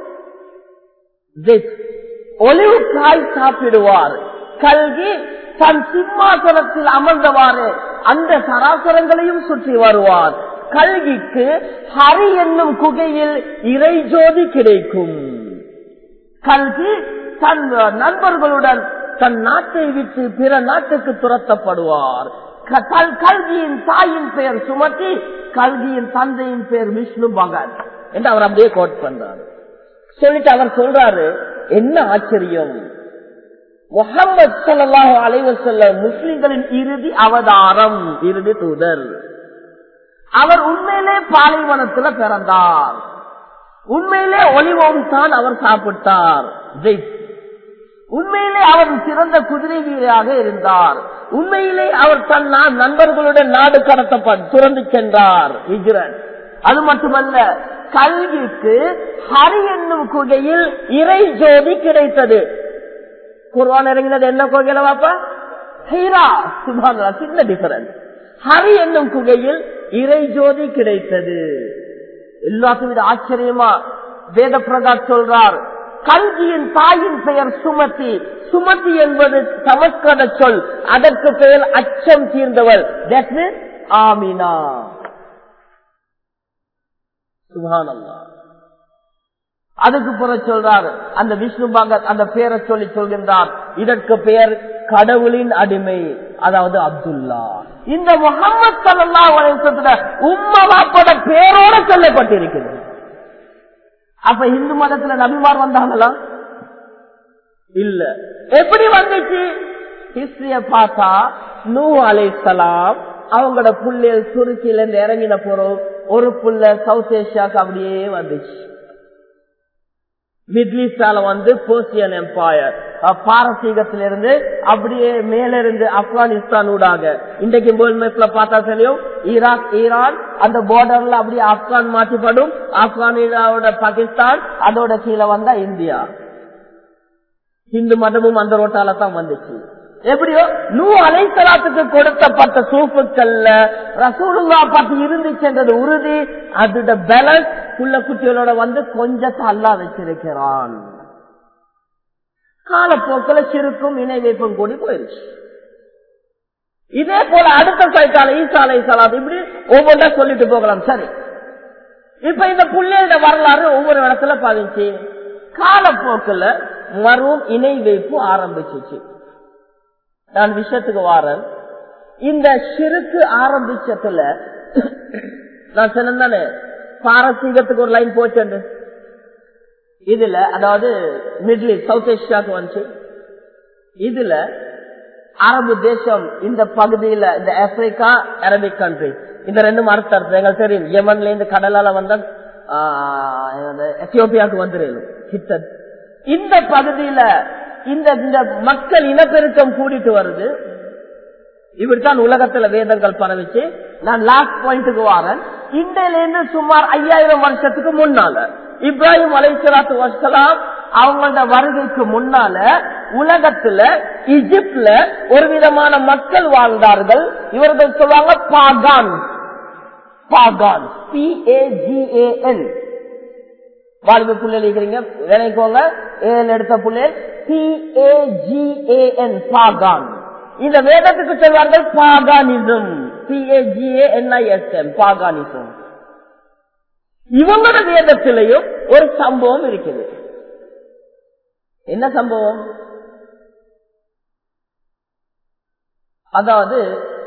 this ஒலிவு காய் சாப்பிடுவார் கல்கி தன் சிம்மாசனத்தில் அமர்ந்தவாறு அந்த சராசரங்களையும் சுற்றி வருவார் கல்கிக்கு ஹரி என்னும் குகையில் இறை ஜோதி கிடைக்கும் கல்கி தன் நண்பர்களுடன் தன் நாட்டை விட்டு பிற நாட்டுக்கு துரத்தப்படுவார் க- கல்- கல்கியின் தாயின் பெயர் சுமத்தி கல்கியின் தந்தையின் பெயர் விஷ்ணு பகத் என்று அவர் அப்படியே கோட் பண்றாரு சொல்லிட்டு அவர் சொல்றாரு என்ன ஆச்சரியம் முகமது ஸல்லல்லாஹு அலைஹி வஸல்லம் முஸ்லிம்களின் இறுதி அவதாரம் இறுதி தூதர் அவர் உண்மையிலே பாலைவனத்துல பிறந்தார் உண்மையிலே ஒளிவோம் தான் அவர் சாப்பிட்டார் ஜெயித். உண்மையிலே அவர் சிறந்த குதிரை வீரராக இருந்தார் உண்மையிலே அவர் தன் நா- நண்பர்களுடன் நாடு கடத்தப்பட்டு துறந்து சென்றார் ஹிஜ்ரத். அது மட்டுமல்ல கல்விக்கு ஹரி என்னும் குகையில் இறை ஜோதி கிடைத்தது குர்வான் இறங்கினது என்ன குகையில வாப்பா ஹீரா சுபான் சின்ன டிஃபரன்ஸ் ஹரி என்னும் குகையில் இறை ஜோதி கிடைத்தது எல்லாத்தையும் விட ஆச்சரியமா வேத பிரகாஷ் சொல்றார் கல்கியின் தாயின் பெயர் சுமதி சுமதி என்பது சமஸ்கிருத சொல் அதற்கு பெயர் அச்சம் தீர்ந்தவள் That means ஆமினா சுபானல்லா அதுக்கு புற சொல்றார் அந்த விஷ்ணு பகத் அந்த பெயரை சொல்லி சொல்கின்றார் இதற்கு பெயர் கடவுளின் அடிமை அதாவது அப்துல்லா இந்த முகமது சல்லா வலைசத்துல உம்ம வாப்போட பேரோட சொல்லப்பட்டிருக்கிறது அப்ப இந்து மதத்துல நபிமார் வந்தாங்களா இல்ல எப்படி வந்துச்சு ஹிஸ்டரிய பார்த்தா நூ அலைசலாம் அவங்களோட புள்ளைய துருக்கியில இருந்து இறங்கின போறோம் ஒரு புள்ள சவுத் ஏசியாவுக்கு அப்படியே வந்துச்சு மிட்லிஸ்டால வந்து போர்சியன் எம்பையர் பாரசீகத்திலிருந்து அப்படியே மேலிருந்து ஆப்கானிஸ்தான் ஊடாக இன்றைக்கு வேர்ல்ட் மேப்ல பார்த்தா தெரியும் ஈராக் ஈரான் அந்த பார்டர்ல அப்படியே ஆப்கான் மாற்றிப்படும் ஆப்கானியோட பாகிஸ்தான் அதோட கீழே வந்தா இந்தியா இந்து மதமும் அந்த ரோட்டால தான் வந்துச்சு எப்படியோ நூ அலைசலாத்துக்கு கொடுக்கப்பட்ட சூப்புக்கள்ல ரசூலுல்லா பத்தி இருந்துச்சுன்றது உறுதி அதோட பேலன்ஸ் புள்ள குட்டிகளோட வந்து கொஞ்சத்தை அல்லா வச்சிருக்கிறான் காலப்போக்கில் சிறுக்கும் இணை வைப்பும் கூடி போயிருச்சு இதே போல அடுத்த சைக்கால ஈசாலை சலாத் இப்படி ஒவ்வொன்றா சொல்லிட்டு போகலாம் சரி இப்ப இந்த புள்ளையோட வரலாறு ஒவ்வொரு இடத்துல பதிச்சு காலப்போக்கில் மறுவும் இணை வைப்பு ஆரம்பிச்சிச்சு நான் விஷயத்துக்கு வாரன் இந்த சிறுக்கு ஆரம்பிச்சதுல நான் சொன்னேன் பாரசீகத்துக்கு ஒரு லைன் போச்சு இதுல அதாவது மிடில் ஈஸ்ட் சவுத் ஏஷியாவுக்கு வந்துச்சு இதுல அரபு தேசம் இந்த பகுதியில இந்த ஆப்பிரிக்கா அரபிக் கண்ட்ரி இந்த ரெண்டும் அர்த்தம் எங்களுக்கு தெரியும் யமன்ல இருந்து கடலால வந்த எத்தியோப்பியாவுக்கு வந்துடும் கிட்டத் இந்த பகுதியில இந்த இந்த மக்கள் இனப்பெருக்கம் கூடிட்டு வருது இப்படித்தான் உலகத்துல வேதங்கள் பரவிச்சு நான் லாஸ்ட் பாயிண்ட்டுக்கு வரேன் இந்தியிலிருந்து சுமார் ஐயாயிரம் வருஷத்துக்கு முன்னால இப்ராஹிம் அலைசலாத்து வசலாம் அவங்களோட வருகைக்கு முன்னால உலகத்துல இஜிப்ட்ல ஒரு விதமான மக்கள் வாழ்ந்தார்கள் இவர்கள் சொல்லுவாங்க பாகான் பாகான் பிஏஜிஏஎன் வாழ்வு புள்ளி இருக்கிறீங்க நினைக்கோங்க ஏன் எடுத்த புள்ளி பிஏஜிஏஎன் பாகான் இந்த வேதத்துக்கு சொல்வார்கள் பாகானிசம் பிஏஜிஏஎன்ஐஎஸ்எம் பாகானிசம் இவங்களோட வேதத்திலையும் ஒரு சம்பவம் இருக்குது என்ன சம்பவம் அதாவது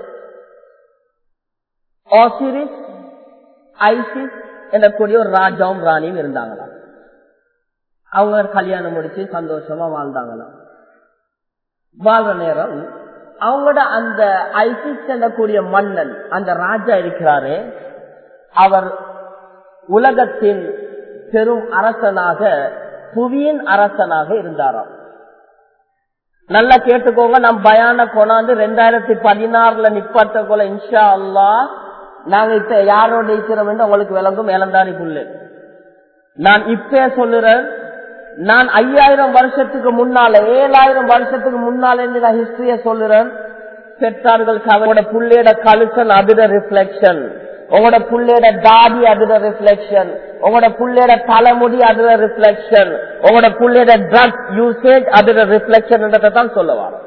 ஆசிரிஸ் ஐசிஸ் எனக்கூடிய ஒரு ராஜாவும் ராணியும் இருந்தாங்களாம் அவங்க கல்யாணம் முடிச்சு சந்தோஷமா வாழ்ந்தாங்களாம் வாழ்ற நேரம் அவங்களோட அந்த ஐசிஸ் எனக்கூடிய மன்னன் அந்த ராஜா இருக்கிறாரு அவர் உலகத்தின் பெரும் அரசனாக புவியின் அரசனாக இருந்தாராம் நல்லா கேட்டுக்கோங்க நம் பயான கொண்டாந்து ரெண்டாயிரத்தி பதினாறுல நிப்பாட்ட போல இன்ஷா அல்லா நாங்க இப்ப யாரோட இருக்கிறோம் என்று உங்களுக்கு விளங்கும் இளந்தாரி புல்லு நான் இப்பே சொல்லுறேன் நான் ஐயாயிரம் வருஷத்துக்கு முன்னால ஏழாயிரம் வருஷத்துக்கு முன்னால இருந்து நான் ஹிஸ்டரிய சொல்லுறேன் பெற்றார்கள் அவங்களோட புள்ளையோட கழுசன் அதுட ரிஃப்ளெக்ஷன் உங்களோட புள்ளையோட தாடி அதுல ரிஃப்ளெக்ஷன் உங்களோட புள்ளையோட தலைமுடி அதுல ரிஃப்ளெக்ஷன் உங்களோட புள்ளையோட ட்ரக் யூசேஜ் அதுல ரிஃப்ளெக்ஷன் தான் சொல்ல வரோம்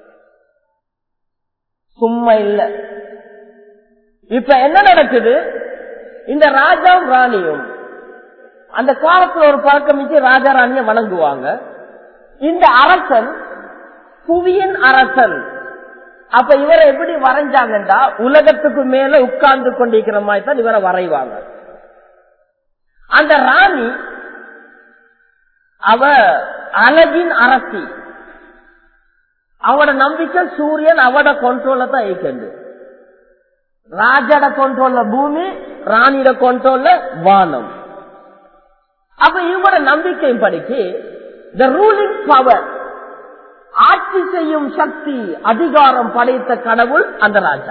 சும்மா இல்ல இப்ப என்ன நடக்குது இந்த ராஜாவும் ராணியும் அந்த காலத்துல ஒரு பழக்கம் வச்சு ராஜா ராணிய வணங்குவாங்க இந்த அரசன் புவியின் அரசன் அப்ப இவரை எப்படி வரைஞ்சாங்கண்டா உலகத்துக்கு மேல உட்கார்ந்து கொண்டிருக்கிற மாதிரி தான் இவரை வரைவாங்க அந்த ராணி அவ அழகின் அரசி அவட நம்பிக்கை சூரியன் அவட கண்ட்ரோல்ல தான் இயக்கண்டு ராஜாட கண்ட்ரோல்ல பூமி ராணியோட கண்ட்ரோல்ல வானம் அப்ப இவங்களோட நம்பிக்கையின் படிக்கு த ரூலிங் பவர் ஆட்சி செய்யும் சக்தி அதிகாரம் படைத்த கடவுள் அந்த ராஜா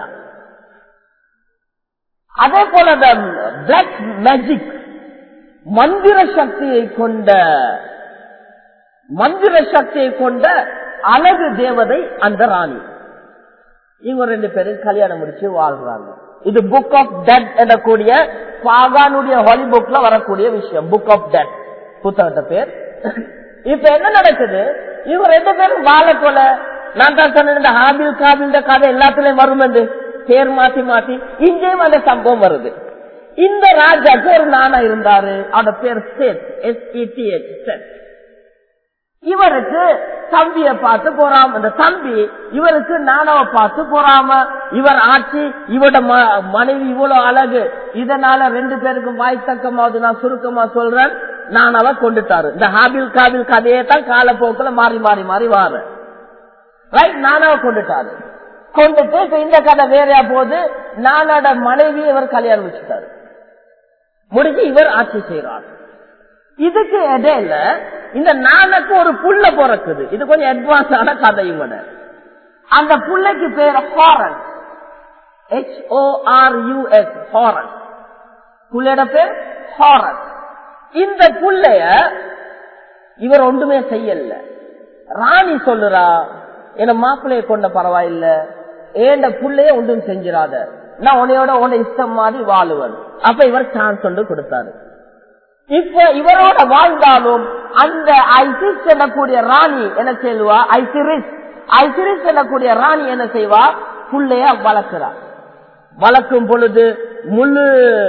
அதே போல பிளாக் மேஜிக் மந்திர சக்தியை கொண்ட மந்திர சக்தியை கொண்ட அழகு தேவதை அந்த ராணி இவங்க ரெண்டு பேரும் கல்யாணம் முடிச்சு வாழ்றாங்க இது புக் ஆஃப் டெட் எனக்கூடிய பாகானுடைய ஹாலி புக்ல வரக்கூடிய விஷயம் புக் ஆஃப் டெட் புத்தகத்த பேர் இப்ப என்ன நடக்குது இவங்க ரெண்டு பேரும் வாழ போல நான் தான் சொன்ன இந்த ஹாபில் காபில் கதை எல்லாத்துலயும் வரும் என்று பேர் மாத்தி மாத்தி இங்கேயும் அந்த சம்பவம் வருது இந்த ராஜாக்கு ஒரு நானா இருந்தாரு அவட பேர் சேத் எஸ்இடிஎச் சேத் இவருக்கு தம்பிய பார்த்து போறாம இந்த தம்பி இவருக்கு நானாவ பார்த்து போறாம இவர் ஆட்சி இவட மனைவி இவ்வளவு அழகு இதனால ரெண்டு பேருக்கும் வாய்த்தக்கமாவது நான் சுருக்கமா சொல்றேன் நானாவ கொண்டுட்டாரு இந்த ஹாபில் காபில் கதையே தான் காலப்போக்கில் மாறி மாறி மாறி வாரு ரைட் நானாவ கொண்டுட்டாரு கொண்டுட்டு இப்ப இந்த கதை வேறையா போது நானோட மனைவி இவர் கல்யாணம் வச்சுட்டாரு முடிஞ்சு இவர் ஆட்சி செய்யறார் இதுக்கு இடையில இந்த நானுக்கு ஒரு புள்ள பிறக்குது இது கொஞ்சம் அட்வான்ஸான கதையும் கூட அந்த புள்ளைக்கு பேர் ஹாரன் ஹெச்ஓஆர்யூஎஸ் ஹாரன் புள்ளையோட பேர் ஹாரன் இந்த புள்ளைய இவர் ஒன்றுமே செய்யல ராணி சொல்லுறா என்ன மாப்பிள்ளைய கொண்ட பரவாயில்ல ஏண்ட புள்ளைய ஒன்றும் செஞ்சிடாத நான் உன்னையோட உன்னை இஷ்டம் மாதிரி வாழுவன் அப்ப இவர் சான்ஸ் ஒன்று கொடுத்தாரு இப்ப இவரோட வாழ்ந்தாலும் அந்த ஐசிஸ் எனக்கூடிய ராணி என்ன செய்வா ஐசிரிஸ் ஐசிரிஸ் எனக்கூடிய ராணி என்ன செய்வா புள்ளைய வளர்க்கிறா வளர்க்கும் பொழுது முழு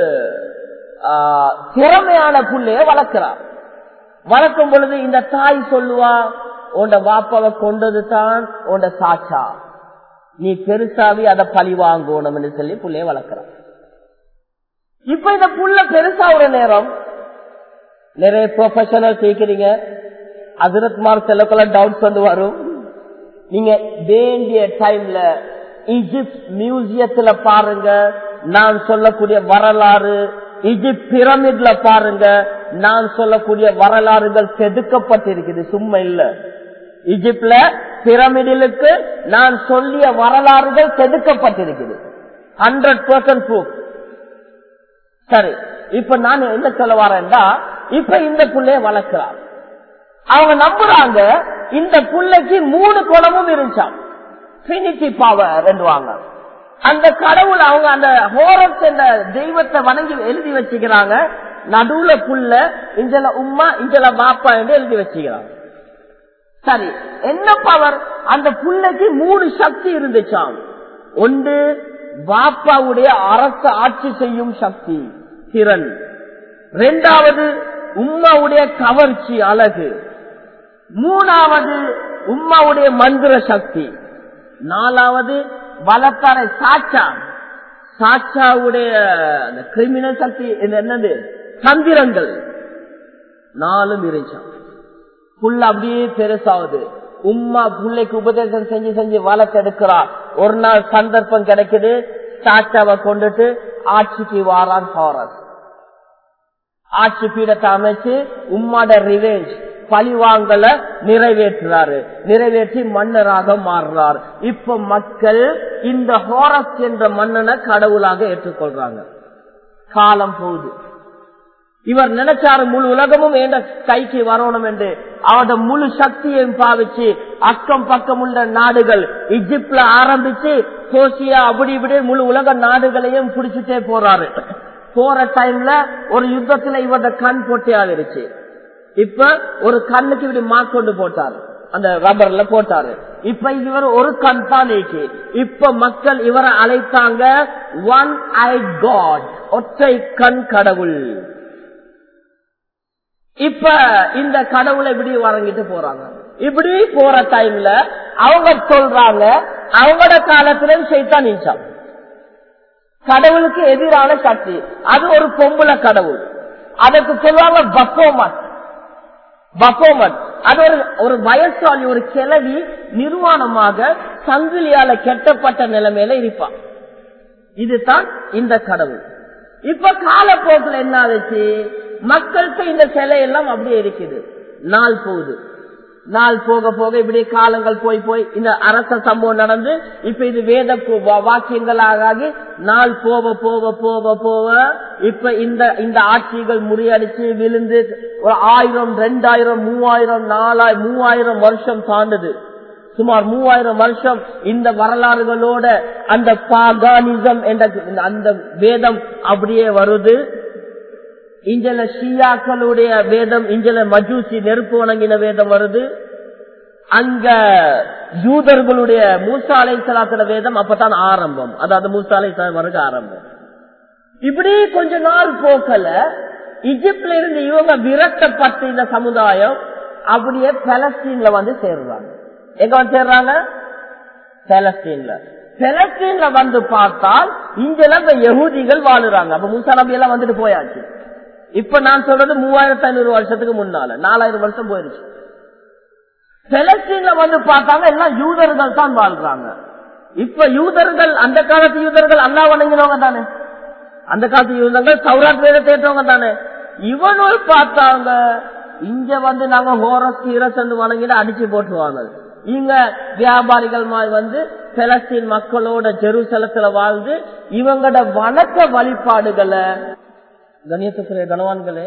திறமையான புள்ளைய வளர்க்கிறா வளர்க்கும் பொழுது இந்த தாய் சொல்லுவா உண்ட வாப்பாவை கொண்டது தான் உண்ட சாச்சா நீ பெருசாவி அதை பழி வாங்கணும் சொல்லி புள்ளைய வளர்க்கிறான் இப்ப இந்த புள்ள பெருசா ஒரு நேரம் நிறைய ப்ரொஃபஷனல் சேர்க்கிறீங்க அதிரத் மார்க் செல்லக்குள்ள டவுட்ஸ் வந்து வரும் நீங்க வேண்டிய டைம்ல ஈஜிப்ட் மியூசியத்துல பாருங்க நான் சொல்லக்கூடிய வரலாறு ஈஜிப்ட் பிரமிட்ல பாருங்க நான் சொல்லக்கூடிய வரலாறுகள் செதுக்கப்பட்டிருக்குது சும்மா இல்ல ஈஜிப்ட்ல பிரமிடிலுக்கு நான் சொல்லிய வரலாறுகள் செதுக்கப்பட்டிருக்குது ஹண்ட்ரட் பர்சன்ட் ப்ரூஃப் சரி இப்ப நான் என்ன சொல்ல வரேன்டா இப்ப இந்த புள்ளைய வளர்க்கிறான் அவங்க நம்புறாங்க இந்த புள்ளைக்கு மூணு குணமும் இருந்துச்சாம் ட்ரினிட்டி பவர் என்றுவாங்க அந்த கடவுள் அவங்க அந்த ஹோரஸ் என்ற தெய்வத்தை வணங்கி எழுதி வச்சுக்கிறாங்க நடுவுல புள்ள இஞ்சல உம்மா இஞ்சல பாப்பா என்று எழுதி வச்சுக்கிறாங்க சரி என்ன பவர் அந்த புள்ளைக்கு மூணு சக்தி இருந்துச்சாம் ஒன்று பாப்பாவுடைய அரச ஆட்சி செய்யும் சக்தி திறன் இரண்டாவது உம்மாவுடைய கவர்ச்சி அழகு மூணாவது உம்மாவுடைய மந்திர சக்தி நாலாவது வளர்த்தார சாச்சா சாச்சாவுடைய கிரிமினல் சக்தி இது என்னது சந்திரங்கள் நாலும் இருந்துச்சான் புல் அப்படியே பெருசாகுது உம்மா பிள்ளைக்கு உபதேசம் செஞ்சு செஞ்சு வளர்த்தெடுக்கிறார் ஒரு நாள் சந்தர்ப்பம் கிடைக்குது சாச்சாவை கொண்டுட்டு ஆட்சிக்கு வாரான் ஹாரஸ் ஆட்சி பீடத்தை அமைச்சு உம்மாட ரிவேஞ்ச் பழிவாங்கல நிறைவேற்றுறாரு நிறைவேற்றி மன்னராக மாறுறார் இப்ப மக்கள் இந்த ஹோரஸ் என்ற மன்னனை கடவுளாக ஏற்றுக்கொள்றாங்க காலம் போகுது இவர் நினைச்சாரு முழு உலகமும் என்ற கைக்கு வரணும் என்று அவட முழு சக்தியையும் பாவிச்சு அக்கம் பக்கம் உள்ள நாடுகள் இஜிப்ட்ல ஆரம்பிச்சு சோசியா அப்படி இப்படி முழு உலக நாடுகளையும் பிடிச்சிட்டே போறாரு போற டைம்ல ஒரு யுத்தத்துல இவரோட கண் பொட்டி ஆகிருச்சு இப்ப ஒரு கண்ணுக்கு இப்படி மாக்கொண்டு போட்டாரு அந்த ரப்பர்ல போட்டாரு இப்ப இவர் ஒரு கண் தான் நீக்கி இப்ப மக்கள் இவரை அழைத்தாங்க ஒன் ஐ காட் ஒற்றை கண் கடவுள் இப்ப இந்த கடவுளை இப்படி வழங்கிட்டு போறாங்க இப்படி போற டைம்ல அவங்க சொல்றாங்க அவங்களோட காலத்துல செய்தான் நீச்சம் கடவுளுக்கு எதிரான சக்தி அது ஒரு பொம்புல கடவுள் அதுக்கு சொல்லுவாங்க பக்கோமட் பக்கோமட் அது ஒரு ஒரு வயசாளி ஒரு கிளவி நிர்வாணமாக சங்கிலியால கெட்டப்பட்ட நிலைமையில இருப்பான் இதுதான் இந்த கடவுள் இப்ப காலப்போக்கில் என்ன ஆச்சு மக்கள்கிட்ட இந்த சிலை எல்லாம் அப்படியே இருக்குது நாள் போகுது நாள் போக போக இப்படி காலங்கள் போய் போய் இந்த அரச சம்பவம் நடந்து இப்ப இது வேத வாக்கியங்களாக ஆகி நாள் போக போக போக போக இப்ப இந்த இந்த ஆட்சிகள் முறியடிச்சு விழுந்து ஒரு ஆயிரம் ரெண்டாயிரம் மூவாயிரம் நாலாயிரம் மூவாயிரம் வருஷம் தாண்டுது சுமார் மூவாயிரம் வருஷம் இந்த வரலாறுகளோட அந்த பாகானிசம் என்ற அந்த வேதம் அப்படியே வருது இஞ்சல ஷியாக்களுடைய வேதம் இஞ்சல மஜூசி நெருப்பு வணங்கின வேதம் வருது அங்க யூதர்களுடைய மூசாலை சலாத்திர வேதம் அப்பதான் ஆரம்பம் அதாவது மூசாலை வருக ஆரம்பம் இப்படி கொஞ்ச நாள் போக்கல இஜிப்ட்ல இருந்து இவங்க விரட்டப்பட்ட இந்த சமுதாயம் அப்படியே பலஸ்தீன்ல வந்து சேர்றாங்க எங்க வந்து சேர்றாங்க பலஸ்தீன்ல பலஸ்தீன்ல வந்து பார்த்தால் இங்கெல்லாம் யகுதிகள் வாழுறாங்க அப்ப மூசா நபி எல்லாம் வந்துட்டு போயாச்சு இப்ப நான் சொல்றது மூவாயிரத்தி ஐநூறு வருஷத்துக்கு முன்னால நாலாயிரம் வருஷம் போயிருச்சு பெலஸ்தீன்ல வந்து பார்த்தாங்க எல்லாம் யூதர்கள் தான் வாழ்றாங்க இப்ப யூதர்கள் அந்த காலத்து யூதர்கள் அல்லா வணங்கினவங்க தானே அந்த காலத்து யூதர்கள் சௌராட் வேத தேட்டவங்க தானே இவனும் பார்த்தாங்க இங்க வந்து நாங்க ஹோரஸ் ஹீரஸ் வணங்கிட்டு அடிச்சு போட்டுருவாங்க இங்க வியாபாரிகள் மாதிரி வந்து பெலஸ்தீன் மக்களோட ஜெருசலத்துல வாழ்ந்து இவங்களோட வணக்க வழிபாடுகளை கணியத்துக்குரிய கனவான்களே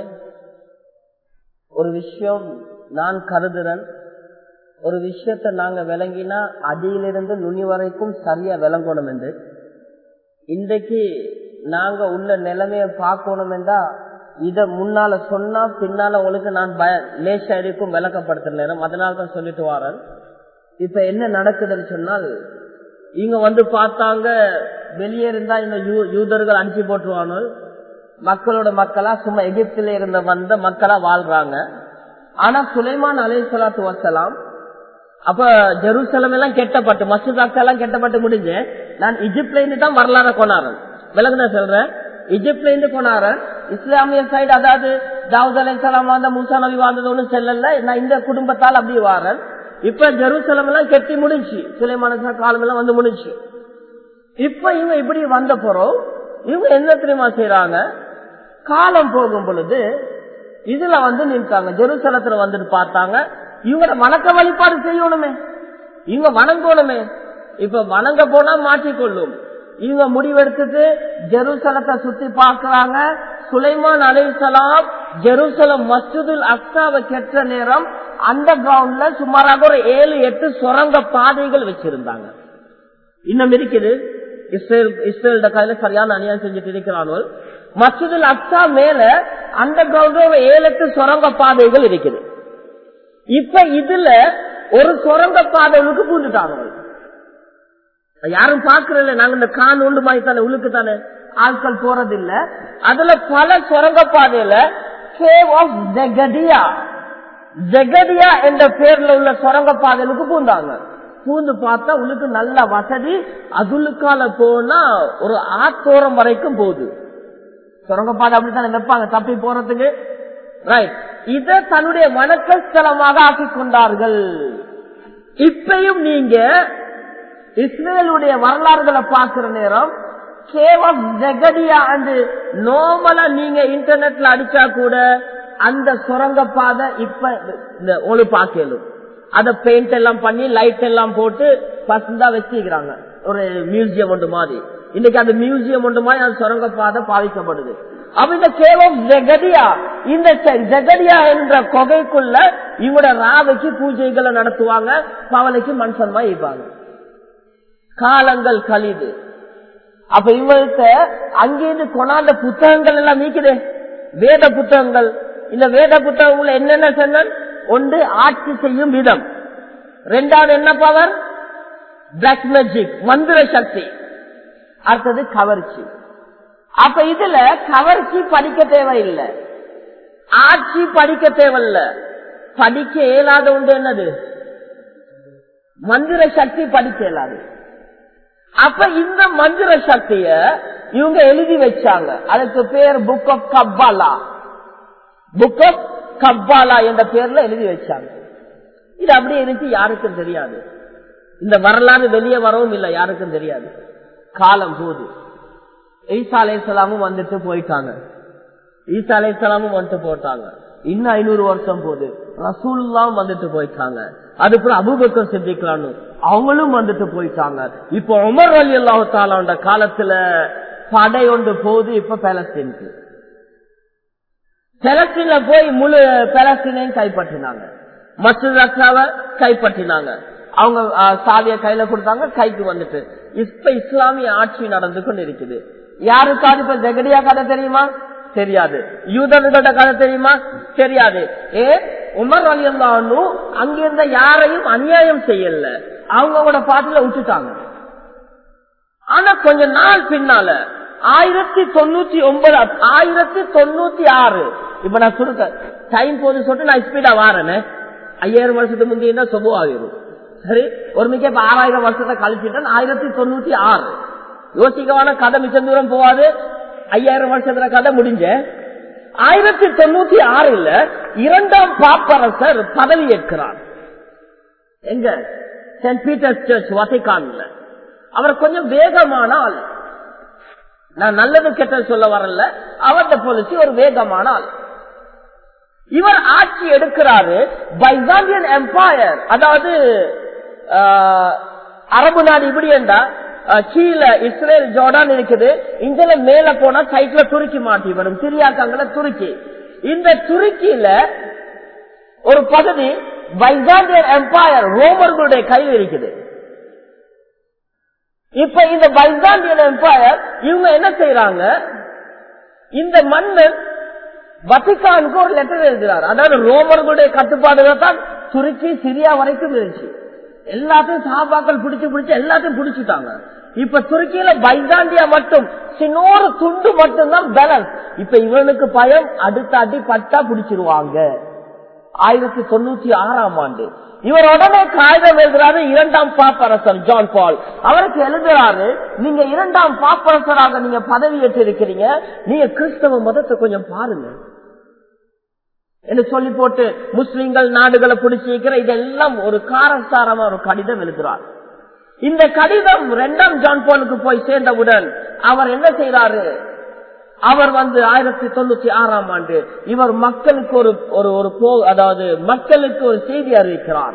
ஒரு விஷயம் நான் கருதுறேன் ஒரு விஷயத்தை நாங்க விளங்கினா அடியிலிருந்து நுனி வரைக்கும் சரியா விளங்கணும் என்று இன்றைக்கு நாங்க உள்ள நிலைமைய பார்க்கணும் என்றா இத முன்னால சொன்னா பின்னால உங்களுக்கு நான் லேசா இருக்கும் விளக்கப்படுத்த நேரம் அதனால தான் சொல்லிட்டு வரேன் இப்ப என்ன நடக்குதுன்னு சொன்னால் இங்க வந்து பார்த்தாங்க வெளியே இருந்தா இந்த யூதர்கள் அனுப்பி போட்டுருவானு மக்களோட மக்களா சும்மா எகிப்தில இருந்த வந்த மக்களா வாழ்றாங்க ஆனா சுலைமான் அலை சலாத்து வசலாம் அப்ப ஜெருசலம் எல்லாம் கெட்டப்பட்டு மசூதாக்கள் எல்லாம் கெட்டப்பட்டு முடிஞ்சு நான் இஜிப்ட்ல இருந்து தான் வரலாற கொண்டாடுறேன் விலகுன சொல்றேன் இஜிப்ட்ல இருந்து கொண்டாடுறேன் இஸ்லாமிய சைடு அதாவது தாவூத் அலை சலாம் வந்த மூசா நபி வாழ்ந்தது ஒன்றும் செல்லல நான் இந்த குடும்பத்தால் அப்படி வாரேன் இப்ப ஜெருசலம் எல்லாம் கெட்டி முடிஞ்சு சுலைமான காலம் எல்லாம் வந்து முடிஞ்சு இப்ப இவங்க இப்படி வந்த போறோம் இவங்க என்ன தெரியுமா செய்யறாங்க காலம் போகும் பொழுது இதுல வந்து நின்றாங்க ஜெருசலத்துல வந்துட்டு பார்த்தாங்க இவங்க வணக்க வழிபாடு செய்யணுமே இவங்க வணங்கணுமே இப்ப வணங்க போனா மாற்றிக்கொள்ளும் இவங்க முடிவெடுத்துட்டு ஜெருசலத்தை சுத்தி பாக்குறாங்க சுலைமான் அலைசலாம் ஜெருசலம் மஸ்ஜிதுல் அக்சாவை கெட்ட நேரம் அண்டர் கிரவுண்ட்ல சுமாராக ஒரு ஏழு எட்டு சுரங்க பாதைகள் வச்சிருந்தாங்க இன்னும் இருக்குது இஸ்ரேல் இஸ்ரேல் கையில சரியான அநியாயம் செஞ்சுட்டு இருக்கிறானோ மஸ்ஜிதுல் அக்சா மேல அண்டர் கிரவுண்ட்ல ஒரு ஏழு எட்டு சுரங்க பாதைகள் இருக்குது இப்ப இதுல ஒரு சுரங்க பாதைகளுக்கு பூந்துட்டாங்க யாரும் பாக்குறதில்ல நாங்க இந்த கான் உண்டு மாதிரி தானே உள்ளுக்கு தானே ஆட்கள் போறது இல்ல அதுல பல சுரங்க பாதையில கேவ் ஆஃப் ஜெகடியா ஜெகடியா என்ற பேர்ல உள்ள சுரங்க பாதைகளுக்கு பூந்தாங்க பூந்து பார்த்தா உள்ளுக்கு நல்ல வசதி அதுளுக்கால போனா ஒரு ஆத்தோரம் வரைக்கும் போகுது சுரங்கப்பாதை அப்படித்தானே வைப்பாங்க தப்பி போறதுக்கு ரைட் இத தன்னுடைய வணக்க ஸ்தலமாக ஆக்கி கொண்டார்கள் இப்பயும் நீங்க இஸ்ரேலுடைய வரலாறுகளை பார்க்கிற நேரம் கேவம் ஜெகடியா அண்டு நோமலா நீங்க இன்டர்நெட்ல அடிச்சா கூட அந்த சுரங்க பாதை இப்ப இந்த ஒளி பாக்கலும் அத பெயிண்ட் எல்லாம் பண்ணி லைட் எல்லாம் போட்டு பசந்தா வச்சுக்கிறாங்க ஒரு மியூசியம் ஒன்று மாதிரி இன்னைக்கு அந்த மியூசியம் ஒன்று மாதிரி அந்த சுரங்க பாதை பாதிக்கப்படுது அப்ப இந்த கேவம் ஜெகடியா இந்த ஜெகடியா என்ற கொகைக்குள்ள இவங்களோட ராவைக்கு பூஜைகளை நடத்துவாங்க பவலைக்கு மனுஷன்மா இருப்பாங்க காலங்கள் கழிது அப்ப இவர்கிட்ட அங்கிருந்து கொண்டாந்த புத்தகங்கள் எல்லாம் நீக்குது வேத புத்தகங்கள் இந்த வேத புத்தகங்கள் என்னென்ன சொன்ன ஒன்று ஆட்சி செய்யும் விதம் ரெண்டாவது என்ன பவர் பிளாக் மேஜிக் மந்திர சக்தி அடுத்தது கவர்ச்சி அப்ப இதுல கவர்ச்சி படிக்க தேவையில்லை ஆட்சி படிக்க தேவையில்ல படிக்க இயலாத உண்டு என்னது மந்திர சக்தி படிக்க இயலாது அப்ப இந்த மந்திர சக்திய இவங்க எழுதி வச்சாங்க அதுக்கு பேர் book of Kabbalah book of Kabbalah என்ற பேர்ல எழுதி வச்சாங்க இது அப்படியே இருக்கு யாருக்கும் தெரியாது இந்த வரலாறு வெளியே வரவும் இல்லை யாருக்கும் தெரியாது காலம் போது ஈசா அலைசலாமும் வந்துட்டு போயிட்டாங்க ஈசா அலைசலாமும் வந்துட்டு போட்டாங்க இன்னும் ஐநூறு வருஷம் போகுது ரசூல்லாம் வந்துட்டு போயிட்டாங்க அதுக்கப்புறம் அபுபக்கம் சித்திக்கலான்னு அவங்களும் வந்துட்டு போயிட்டாங்க இப்ப உமர் அலி அல்லாஹால காலத்துல படை ஒன்று போகுது இப்ப பேலஸ்தீனுக்கு பெலஸ்தீன்ல போய் முழு பெலஸ்தீனையும் கைப்பற்றினாங்க மசூத் அக்சாவை கைப்பற்றினாங்க அவங்க சாவிய கையில கொடுத்தாங்க கைக்கு வந்துட்டு இப்ப இஸ்லாமிய ஆட்சி நடந்து கொண்டு இருக்குது யாருக்காவது இப்ப ஜெகடியா கதை தெரியுமா தெரியாது யூதர்களோட கதை தெரியுமா தெரியாது ஏ உமர் அலி அல்லான்னு அங்கிருந்த யாரையும் அநியாயம் செய்யல அவங்களோட பாட்டுல விட்டுட்டாங்க ஆனா கொஞ்ச நாள் பின்னால ஆயிரத்தி தொண்ணூத்தி ஒன்பது ஆயிரத்தி தொண்ணூத்தி ஆறு இப்ப நான் சுருக்க டைம் போது சொல்லிட்டு நான் ஸ்பீடா வாரேன்னு ஐயாயிரம் வருஷத்துக்கு முந்தைய சொபு ஆகிரும் சரி ஒரு மிக்க இப்ப ஆறாயிரம் வருஷத்தை கழிச்சுட்டேன் ஆயிரத்தி தொண்ணூத்தி ஆறு யோசிக்கவான கதை மிச்சம் தூரம் போவாது ஐயாயிரம் வருஷத்துல கதை முடிஞ்ச ஆயிரத்தி தொண்ணூத்தி ஆறுல இரண்டாம் பாப்பரசர் பதவி ஏற்கிறார் எங்க சென்ட் பீட்டர்ஸ் சர்ச் வசிகான்ல அவர் கொஞ்சம் வேகமான ஆள் நான் நல்லது கெட்டது சொல்ல வரல அவருடைய பாலிசி ஒரு வேகமான ஆள் இவர் ஆட்சி எடுக்கிறாரு பைசாண்டியன் எம்பையர் அதாவது அரபு நாடு இப்படி என்றா கீழே இஸ்ரேல் ஜோர்டான் இருக்குது இந்தில மேல போனா சைட்ல துருக்கி மாட்டி வரும் சிரியாக்காங்கள துருக்கி இந்த துருக்கியில ஒரு பகுதி பைசாண்டியன் எம்பையர் ரோமர்களுடைய கையில் இருக்குது இப்ப இந்த பைசாண்டியன் எம்பையர் இவங்க என்ன செய்யறாங்க இந்த மன்னன் வத்திகானுக்கு ஒரு லெட்டர் எழுதுறாரு அதாவது ரோமர்களுடைய கட்டுப்பாடுகளை தான் துருக்கி சிரியா வரைக்கும் இருந்துச்சு எல்லாத்தையும் சாபாக்கள் பிடிச்சு பிடிச்சு எல்லாத்தையும் பிடிச்சிட்டாங்க இப்ப துருக்கியில பைசாண்டியா மட்டும் சின்னோரு துண்டு மட்டும்தான் பேலன்ஸ் இப்ப இவனுக்கு பயம் அடுத்த அடி பட்டா பிடிச்சிருவாங்க ஆயிரத்தி தொண்ணூத்தி ஆறாம் ஆண்டு இவர் உடனே காகிதம் எழுதுறாரு இரண்டாம் பாப்பரசர் ஜான் பால் அவருக்கு எழுதுறாரு நீங்க இரண்டாம் பாப்பரசராக நீங்க பதவி ஏற்றிருக்கிறீங்க நீங்க கிறிஸ்தவ மதத்தை கொஞ்சம் பாருங்க என்று சொல்லி போட்டு முஸ்லிம்கள் நாடுகளை பிடிச்சிருக்கிற இதெல்லாம் ஒரு காரசாரமா ஒரு கடிதம் எழுதுறார் இந்த கடிதம் இரண்டாம் ஜான் பாலுக்கு போய் சேர்ந்தவுடன் அவர் என்ன செய்யறாரு அவர் வந்து ஆயிரத்தி தொண்ணூத்தி ஆறாம் ஆண்டு இவர் மக்களுக்கு ஒரு ஒரு ஒரு போ அதாவது மக்களுக்கு ஒரு செய்தி அறிவிக்கிறார்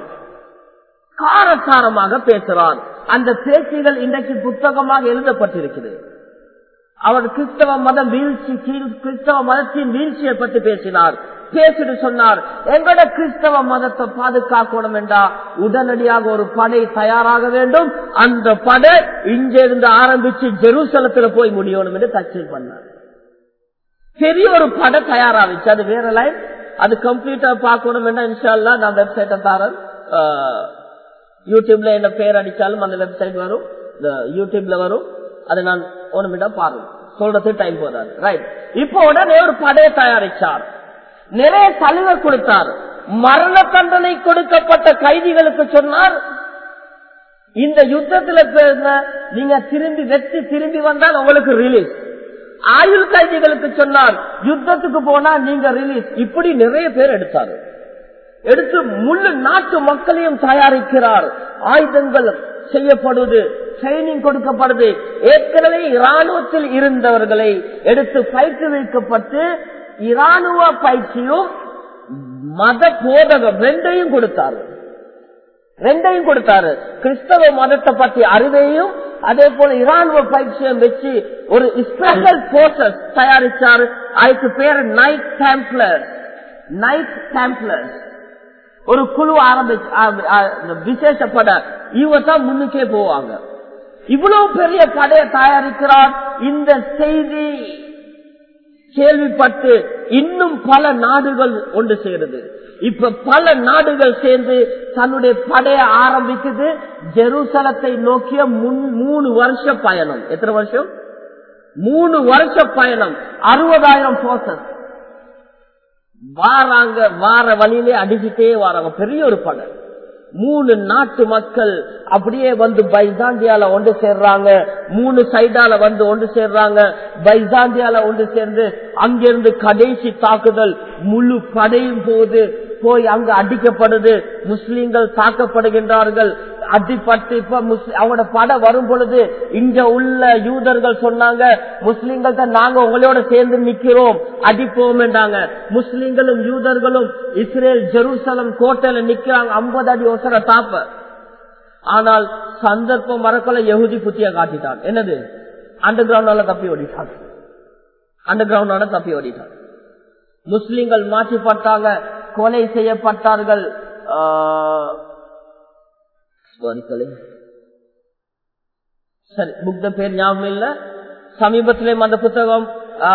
காரசாரமாக பேசுறார் அந்த பேச்சுகள் இன்றைக்கு புத்தகமாக எழுதப்பட்டிருக்கிறது அவர் கிறிஸ்தவ மதம் வீழ்ச்சி கிறிஸ்தவ மதத்தின் வீழ்ச்சியை பற்றி பேசினார் பேசிட்டு சொன்னார் எங்கட கிறிஸ்தவ மதத்தை பாதுகாக்கணும் என்றா உடனடியாக ஒரு படை தயாராக வேண்டும் அந்த படை இங்கிருந்து ஆரம்பிச்சு ஜெருசலத்துல போய் முடியணும் என்று தச்சல் பண்ணார் பெரிய ஒரு படை தயாராகிச்சு அது வேற லைன் அது கம்ப்ளீட்டா பார்க்கணும் என்ன இன்ஷால்லா நான் வெப்சைட்டை தாரன் யூடியூப்ல என்ன பேர் அடிச்சாலும் அந்த வெப்சைட் வரும் யூடியூப்ல வரும் அதை நான் ஒண்ணுமிட்டா பாருங்க சொல்றது டைம் போதாது ரைட் இப்போ உடனே ஒரு படையை தயாரிச்சார் நிறைய சலுகை கொடுத்தார் மரண தண்டனை கொடுக்கப்பட்ட கைதிகளுக்கு சொன்னார் இந்த யுத்தத்துல பேருங்க நீங்க திரும்பி வெற்றி திரும்பி வந்தால் உங்களுக்கு ரிலீஸ் ஆயுள் கைதிகளுக்கு சொன்னார் யுத்தத்துக்கு போனா நீங்க ரிலீஸ் இப்படி நிறைய பேர் எடுத்தாரு எடுத்து முழு நாட்டு மக்களையும் தயாரிக்கிறார் ஆயுதங்கள் செய்யப்படுவது ட்ரைனிங் கொடுக்கப்படுது ஏற்கனவே இராணுவத்தில் இருந்தவர்களை எடுத்து பயிற்சி வைக்கப்பட்டு இராணுவ பயிற்சியும் மத போதகம் ரெண்டையும் கொடுத்தாரு ரெண்டையும் கொடுத்தாரு கிறிஸ்தவ மதத்தை பத்தி அறிவையும் அதே போல இராணுவ பயிற்சியும் வச்சு ஒரு ஸ்பெஷல் போர்சஸ் தயாரிச்சாரு அதுக்கு பேரு நைட் டேம்ப்ளர் நைட் டேம்ப்ளர் ஒரு குழு ஆரம்பிச்சு விசேஷப்பட இவங்க தான் முன்னுக்கே போவாங்க இவ்வளவு பெரிய படையை தயாரிக்கிறார் இந்த செய்தி கேள்விப்பட்டு இன்னும் பல நாடுகள் ஒன்று சேருது இப்ப பல நாடுகள் சேர்ந்து தன்னுடைய படைய ஆரம்பிக்குது ஜெருசலத்தை நோக்கிய மூணு வருஷ பயணம் எத்தனை வருஷம் மூணு வருஷ பயணம் அறுபதாயிரம் போர்சஸ் வாராங்க வார வழியிலே அடிச்சுட்டே வாராங்க பெரிய ஒரு படை மூணு நாட்டு மக்கள் அப்படியே வந்து பைசாண்டியால ஒன்று சேர்றாங்க மூணு சைடால வந்து ஒன்று சேர்றாங்க பைசாண்டியால ஒன்று சேர்ந்து அங்கிருந்து கடைசி தாக்குதல் முழு படையும் போது போய் அங்கு அடிக்கப்படுது முஸ்லீம்கள் தாக்கப்படுகின்றார்கள் அடிப்பட்டு இப்ப அவங்களோட படம் வரும் பொழுது இங்க உள்ள யூதர்கள் சொன்னாங்க முஸ்லீம்கள் தான் நாங்க உங்களோட சேர்ந்து நிக்கிறோம் அடிப்போம் என்றாங்க முஸ்லீம்களும் யூதர்களும் இஸ்ரேல் ஜெருசலம் கோட்டையில நிக்கிறாங்க ஐம்பது அடி ஒசர தாப்ப ஆனால் சந்தர்ப்பம் மறக்கல யகுதி புத்திய காட்டிட்டான் என்னது அண்டர் கிரவுண்டால தப்பி ஓடிட்டான் அண்டர் கிரவுண்டால தப்பி ஓடிட்டான் முஸ்லீம்கள் மாற்றிப்பட்டாங்க கொலை செய்யப்பட்டார்கள் சரி புத்த பேர் ஞாபகம் இல்ல சமீபத்திலேயும் அந்த புத்தகம்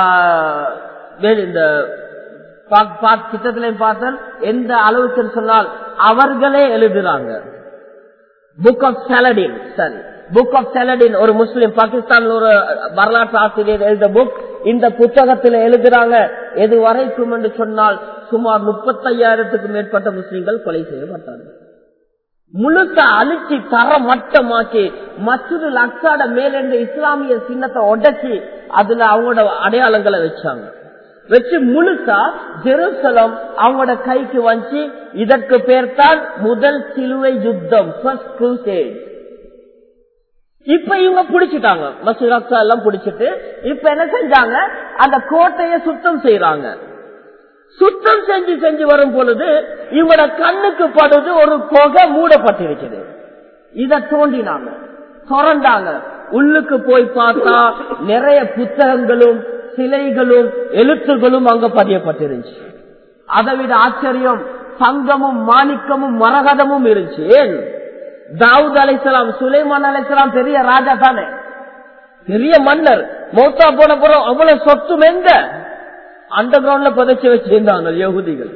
இந்த சித்தத்திலையும் பார்த்தேன் எந்த அளவுக்கு சொன்னால் அவர்களே எழுதுறாங்க புக் ஆஃப் செலடின் சரி புக் ஆஃப் செலடின் ஒரு முஸ்லீம் பாகிஸ்தான்ல ஒரு வரலாற்று ஆசிரியர் எழுத புக் இந்த புத்தகத்தில் எழுதுறாங்க எது வரைக்கும் என்று சொன்னால் சுமார் முப்பத்தையாயிரத்துக்கு மேற்பட்ட முஸ்லீம்கள் கொலை செய்யப்பட்டார்கள் முழுக்க அழிச்சு தர மட்டமாக்கி மற்றொரு லக்ஸாட மேலிருந்து இஸ்லாமிய சின்னத்தை உடைச்சி அதுல அவங்களோட அடையாளங்களை வச்சாங்க வச்சு முழுக்கா ஜெருசலம் அவங்களோட கைக்கு வந்து இதற்கு பேர் தான் முதல் சிலுவை யுத்தம் இப்ப இவங்க பிடிச்சிட்டாங்க மசூராக்சா எல்லாம் பிடிச்சிட்டு இப்ப என்ன செஞ்சாங்க அந்த கோட்டையை சுத்தம் செய்யறாங்க சுத்தம் செஞ்சு செஞ்சு வரும் பொழுது இவங்களோட கண்ணுக்கு படுது ஒரு கொகை மூடப்பட்டிருக்குது இத தோண்டினாங்க திறந்தாங்க உள்ளுக்கு போய் பார்த்தா நிறைய புத்தகங்களும் சிலைகளும் எழுத்துகளும் அங்க பதியப்பட்டிருந்துச்சு அதை விட ஆச்சரியம் தங்கமும் மாணிக்கமும் மரகதமும் இருந்துச்சு ஏன் தாவூத் அலைசலாம் சுலைமான் அலைசலாம் பெரிய ராஜா தானே பெரிய மன்னர் மௌத்தா போன புறம் அவ்வளவு சொத்தும் எங்க அண்டர் கிரவுண்ட்ல புதைச்சு வச்சிருந்தாங்க யகுதிகள்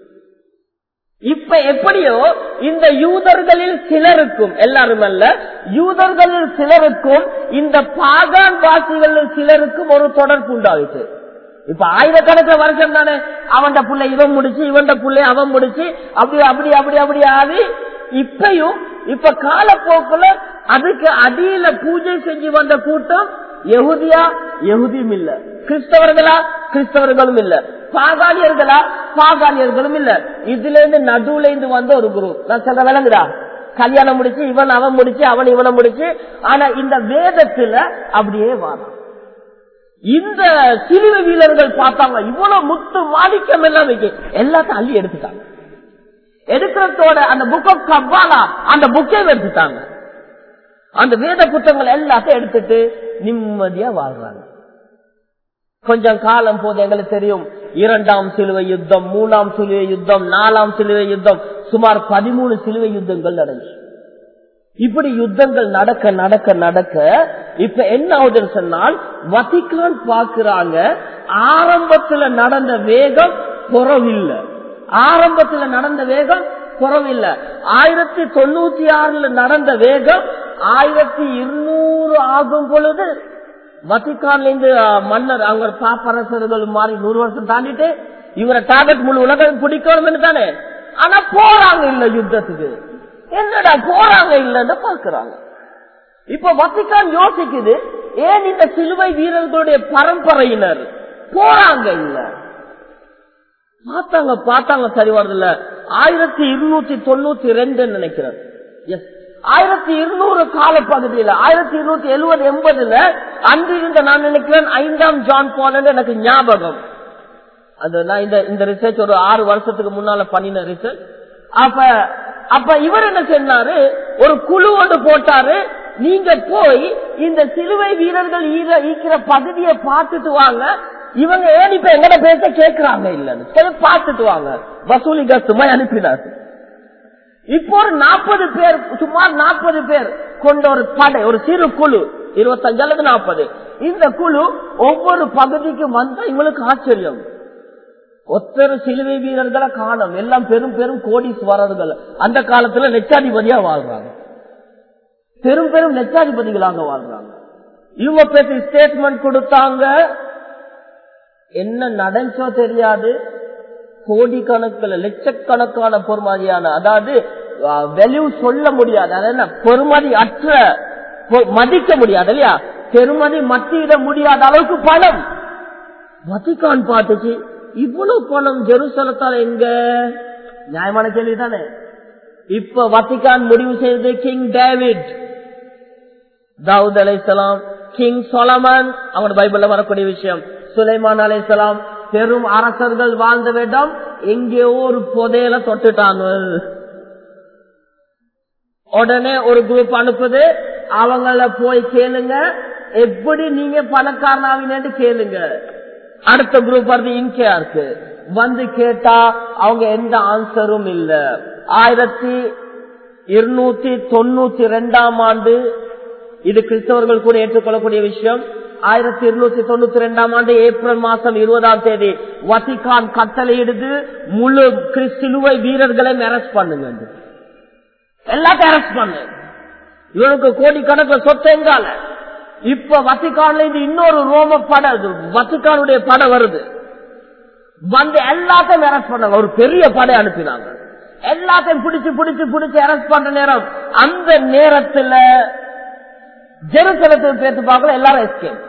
இப்ப எப்படியோ இந்த யூதர்களில் சிலருக்கும் எல்லாரும் அல்ல யூதர்களில் சிலருக்கும் இந்த பாகான் வாசிகளில் சிலருக்கும் ஒரு தொடர்பு உண்டாயிட்டு இப்ப ஆயிரக்கணக்கில் வருஷம் தானே அவன் புள்ள இவன் முடிச்சு இவன் புள்ளை அவன் முடிச்சு அப்படி அப்படி அப்படி அப்படி ஆகி இப்பயும் இப்ப காலப்போக்குல அதுக்கு அடியில பூஜை செஞ்சு வந்த கூட்டம் எகுதியா எகுதியும் இல்ல கிறிஸ்தவர்களா கிறிஸ்தவர்களும் இல்ல பாகாலியர்களா பாகாலியர்களும் இல்ல இதுல இருந்து நடுவுல இருந்து வந்த ஒரு குரு நான் சொல்ற விளங்குதா கல்யாணம் முடிச்சு இவன் அவன் முடிச்சு அவன் இவனை முடிச்சு ஆனா இந்த வேதத்துல அப்படியே வாரம் இந்த சிலுவை வீரர்கள் பார்த்தாங்க இவ்வளவு முத்து மாணிக்கம் எல்லாம் வைக்க எல்லாத்தையும் அள்ளி எடுத்துட்டாங்க எடுக்கிறதோட அந்த புக் ஆஃப் கவ்வாலா அந்த புக்கே எடுத்துட்டாங்க அந்த வேத புத்தகங்கள் எல்லாத்தையும் எடுத்துட்டு நிம்மதியா வாழ்றாங்க கொஞ்சம் காலம் போது எங்களுக்கு தெரியும் இரண்டாம் சிலுவை யுத்தம் மூணாம் சிலுவை யுத்தம் நாலாம் சிலுவை யுத்தம் சுமார் பதிமூணு சிலுவை யுத்தங்கள் நடந்துச்சு இப்படி யுத்தங்கள் நடக்க நடக்க நடக்க இப்ப என்ன ஆகுதுன்னு சொன்னால் வத்திக்கான் பாக்குறாங்க ஆரம்பத்துல நடந்த வேகம் குறவில்லை ஆரம்பத்துல நடந்த வேகம் குறவில்லை ஆயிரத்தி தொண்ணூத்தி ஆறுல நடந்த வேகம் ஆயிரத்தி இருநூறு ஆகும் பொழுது வத்திக்கான்ல இருந்து மன்னர் அவங்க பாப்பரசர்கள் மாறி நூறு வருஷம் தாண்டிட்டு இவரை டார்கெட் முழு உலகம் பிடிக்கணும் தானே ஆனா போறாங்க இல்ல யுத்தத்துக்கு என்னடா போறாங்க இல்லன்னு பாக்குறாங்க இப்ப வத்திக்கான் யோசிக்குது ஏன் இந்த சிலுவை வீரர்களுடைய பரம்பரையினர் போறாங்க இல்ல பார்த்தாங்க பார்த்தாங்க சரி வருதுல்ல ஆயிரத்தி இருநூத்தி தொண்ணூத்தி ரெண்டு நினைக்கிறேன் எஸ் ஆயிரத்தி இருநூறு கால பகுதியில ஆயிரத்தி இருநூத்தி எழுபது எண்பதுல அன்று இருந்த நான் நினைக்கிறேன் ஐந்தாம் ஜான் போலன்னு எனக்கு ஞாபகம் அது நான் இந்த இந்த ரிசர்ச் ஒரு ஆறு வருஷத்துக்கு முன்னால பண்ணின ரிசர்ச் அப்ப அப்ப இவர் என்ன சொன்னாரு ஒரு குழு ஒன்று போட்டாரு நீங்க போய் இந்த சிலுவை வீரர்கள் ஈக்கிற பகுதியை பார்த்துட்டு வாங்க இவங்க ஏன் இப்ப எங்கட பேச கேட்கிறாங்க இல்லன்னு சரி பார்த்துட்டு வாங்க வசூலி கஸ்துமாய் அனுப்பினார் இப்போ ஒரு நாற்பது பேர் சுமார் நாற்பது பேர் கொண்ட ஒரு படை ஒரு சிறு குழு இருபத்தஞ்சு அல்லது நாற்பது இந்த குழு ஒவ்வொரு பகுதிக்கும் வந்தா இவங்களுக்கு ஆச்சரியம் ஒத்தர சிலுவை வீரர்களை காணும் எல்லாம் பெரும் பெரும் கோடீஸ்வரர்கள் அந்த காலத்துல லட்சாதிபதியா வாழ்றாங்க பெரும் பெரும் லட்சாதிபதிகளாக வாழ்றாங்க இவங்க பேசி ஸ்டேட்மெண்ட் கொடுத்தாங்க என்ன நடந்தோ தெரியாது கோடிக்கணக்கில் லட்சக்கணக்கான பொறுமதியான அதாவது வெளியூ சொல்ல முடியாது அது என்ன பொறுமதி அற்ற மதிக்க முடியாது இல்லையா பெருமதி மத்தியிட முடியாத அளவுக்கு பணம் வத்திகான் பாட்டுச்சு இவ்வளவு பணம் ஜெருசலத்தால் எங்க நியாயமான கேள்வி தானே இப்ப வத்திகான் முடிவு செய்தது கிங் டேவிட் தாவூத் அலைசலாம் கிங் சொலமன் அவங்க பைபிள்ல வரக்கூடிய விஷயம் சுலைமான் அலைசலாம் பெரும் அரசர்கள் வாழ்ந்த வேண்டாம் எங்கேயோ ஒரு புதையில தொட்டுட்டாங்க உடனே ஒரு குரூப் அனுப்புது அவங்கள போய் கேளுங்க எப்படி நீங்க பணக்காரனாவினு கேளுங்க அடுத்த குரூப் வருது இன்கேருக்கு வந்து கேட்டா அவங்க எந்த ஆன்சரும் இல்ல ஆயிரத்தி இருநூத்தி தொண்ணூத்தி ரெண்டாம் ஆண்டு இது கிறிஸ்தவர்கள் கூட ஏற்றுக்கொள்ளக்கூடிய விஷயம் ஆயிரத்தி இருநூத்தி தொண்ணூத்தி ரெண்டாம் ஆண்டு ஏப்ரல் மாசம் இருபதாம் தேதி வத்திகான் கட்டளையிடுது முழு சிலுவை வீரர்களை அரெஸ்ட் பண்ணுங்க எல்லாத்தையும் அரெஸ்ட் பண்ணு இவனுக்கு கோடிக்கணக்கில் சொத்து எங்கால இப்ப வத்திகான்ல இருந்து இன்னொரு ரோம படம் வத்திகானுடைய படம் வருது வந்து எல்லாத்தையும் அரெஸ்ட் பண்ணாங்க ஒரு பெரிய படை அனுப்பினாங்க எல்லாத்தையும் பிடிச்சு பிடிச்சு பிடிச்சு அரெஸ்ட் பண்ற நேரம் அந்த நேரத்துல ஜெருசலத்துக்கு பேத்து பார்க்கல எல்லாரும் எஸ்கேப்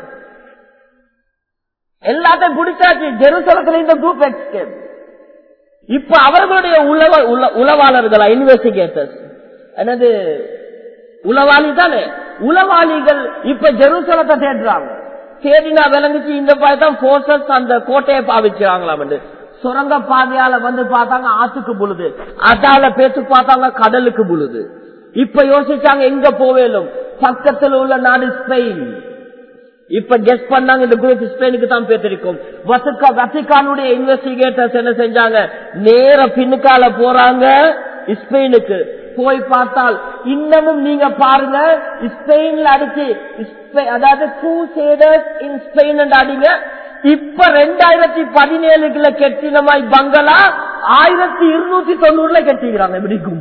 எல்லாத்தையும் பிடிச்சாச்சு ஜெருசலத்துல இந்த குரூப் எஸ்கேப் இப்ப அவர்களுடைய உளவ உளவாளர்களா இன்வெஸ்டிகேட்டர்ஸ் என்னது உளவாளி தானே உளவாளிகள் இப்ப ஜெருசலத்தை தேடுறாங்க தேடினா விளங்குச்சு இந்த தான் போர்சஸ் அந்த கோட்டையை பாவிக்கிறாங்களாம் சுரங்க பாதையால வந்து பார்த்தாங்க ஆத்துக்கு புழுது அதால பேச்சு பார்த்தாங்க கடலுக்கு புழுது இப்ப யோசிச்சாங்க எங்க போவேலும் பக்கத்தில் உள்ள நாடு ஸ்பெயின் இப்ப கெஸ்ட் பண்ணாங்க இந்த குரூப் ஸ்பெயினுக்கு தான் பேத்திருக்கும் வத்திகானுடைய இன்வெஸ்டிகேட்டர்ஸ் என்ன செஞ்சாங்க நேர பின்னுக்கால போறாங்க ஸ்பெயினுக்கு போய் பார்த்தால் இன்னமும் நீங்க பாருங்க ஸ்பெயின்ல அடிச்சு அதாவது டூ சேடர்ஸ் இன் ஸ்பெயின் அடிங்க இப்ப ரெண்டாயிரத்தி பதினேழுக்குள்ள கெட்டினமாய் பங்களா ஆயிரத்தி இருநூத்தி தொண்ணூறுல கெட்டிக்கிறாங்க எப்படிக்கும்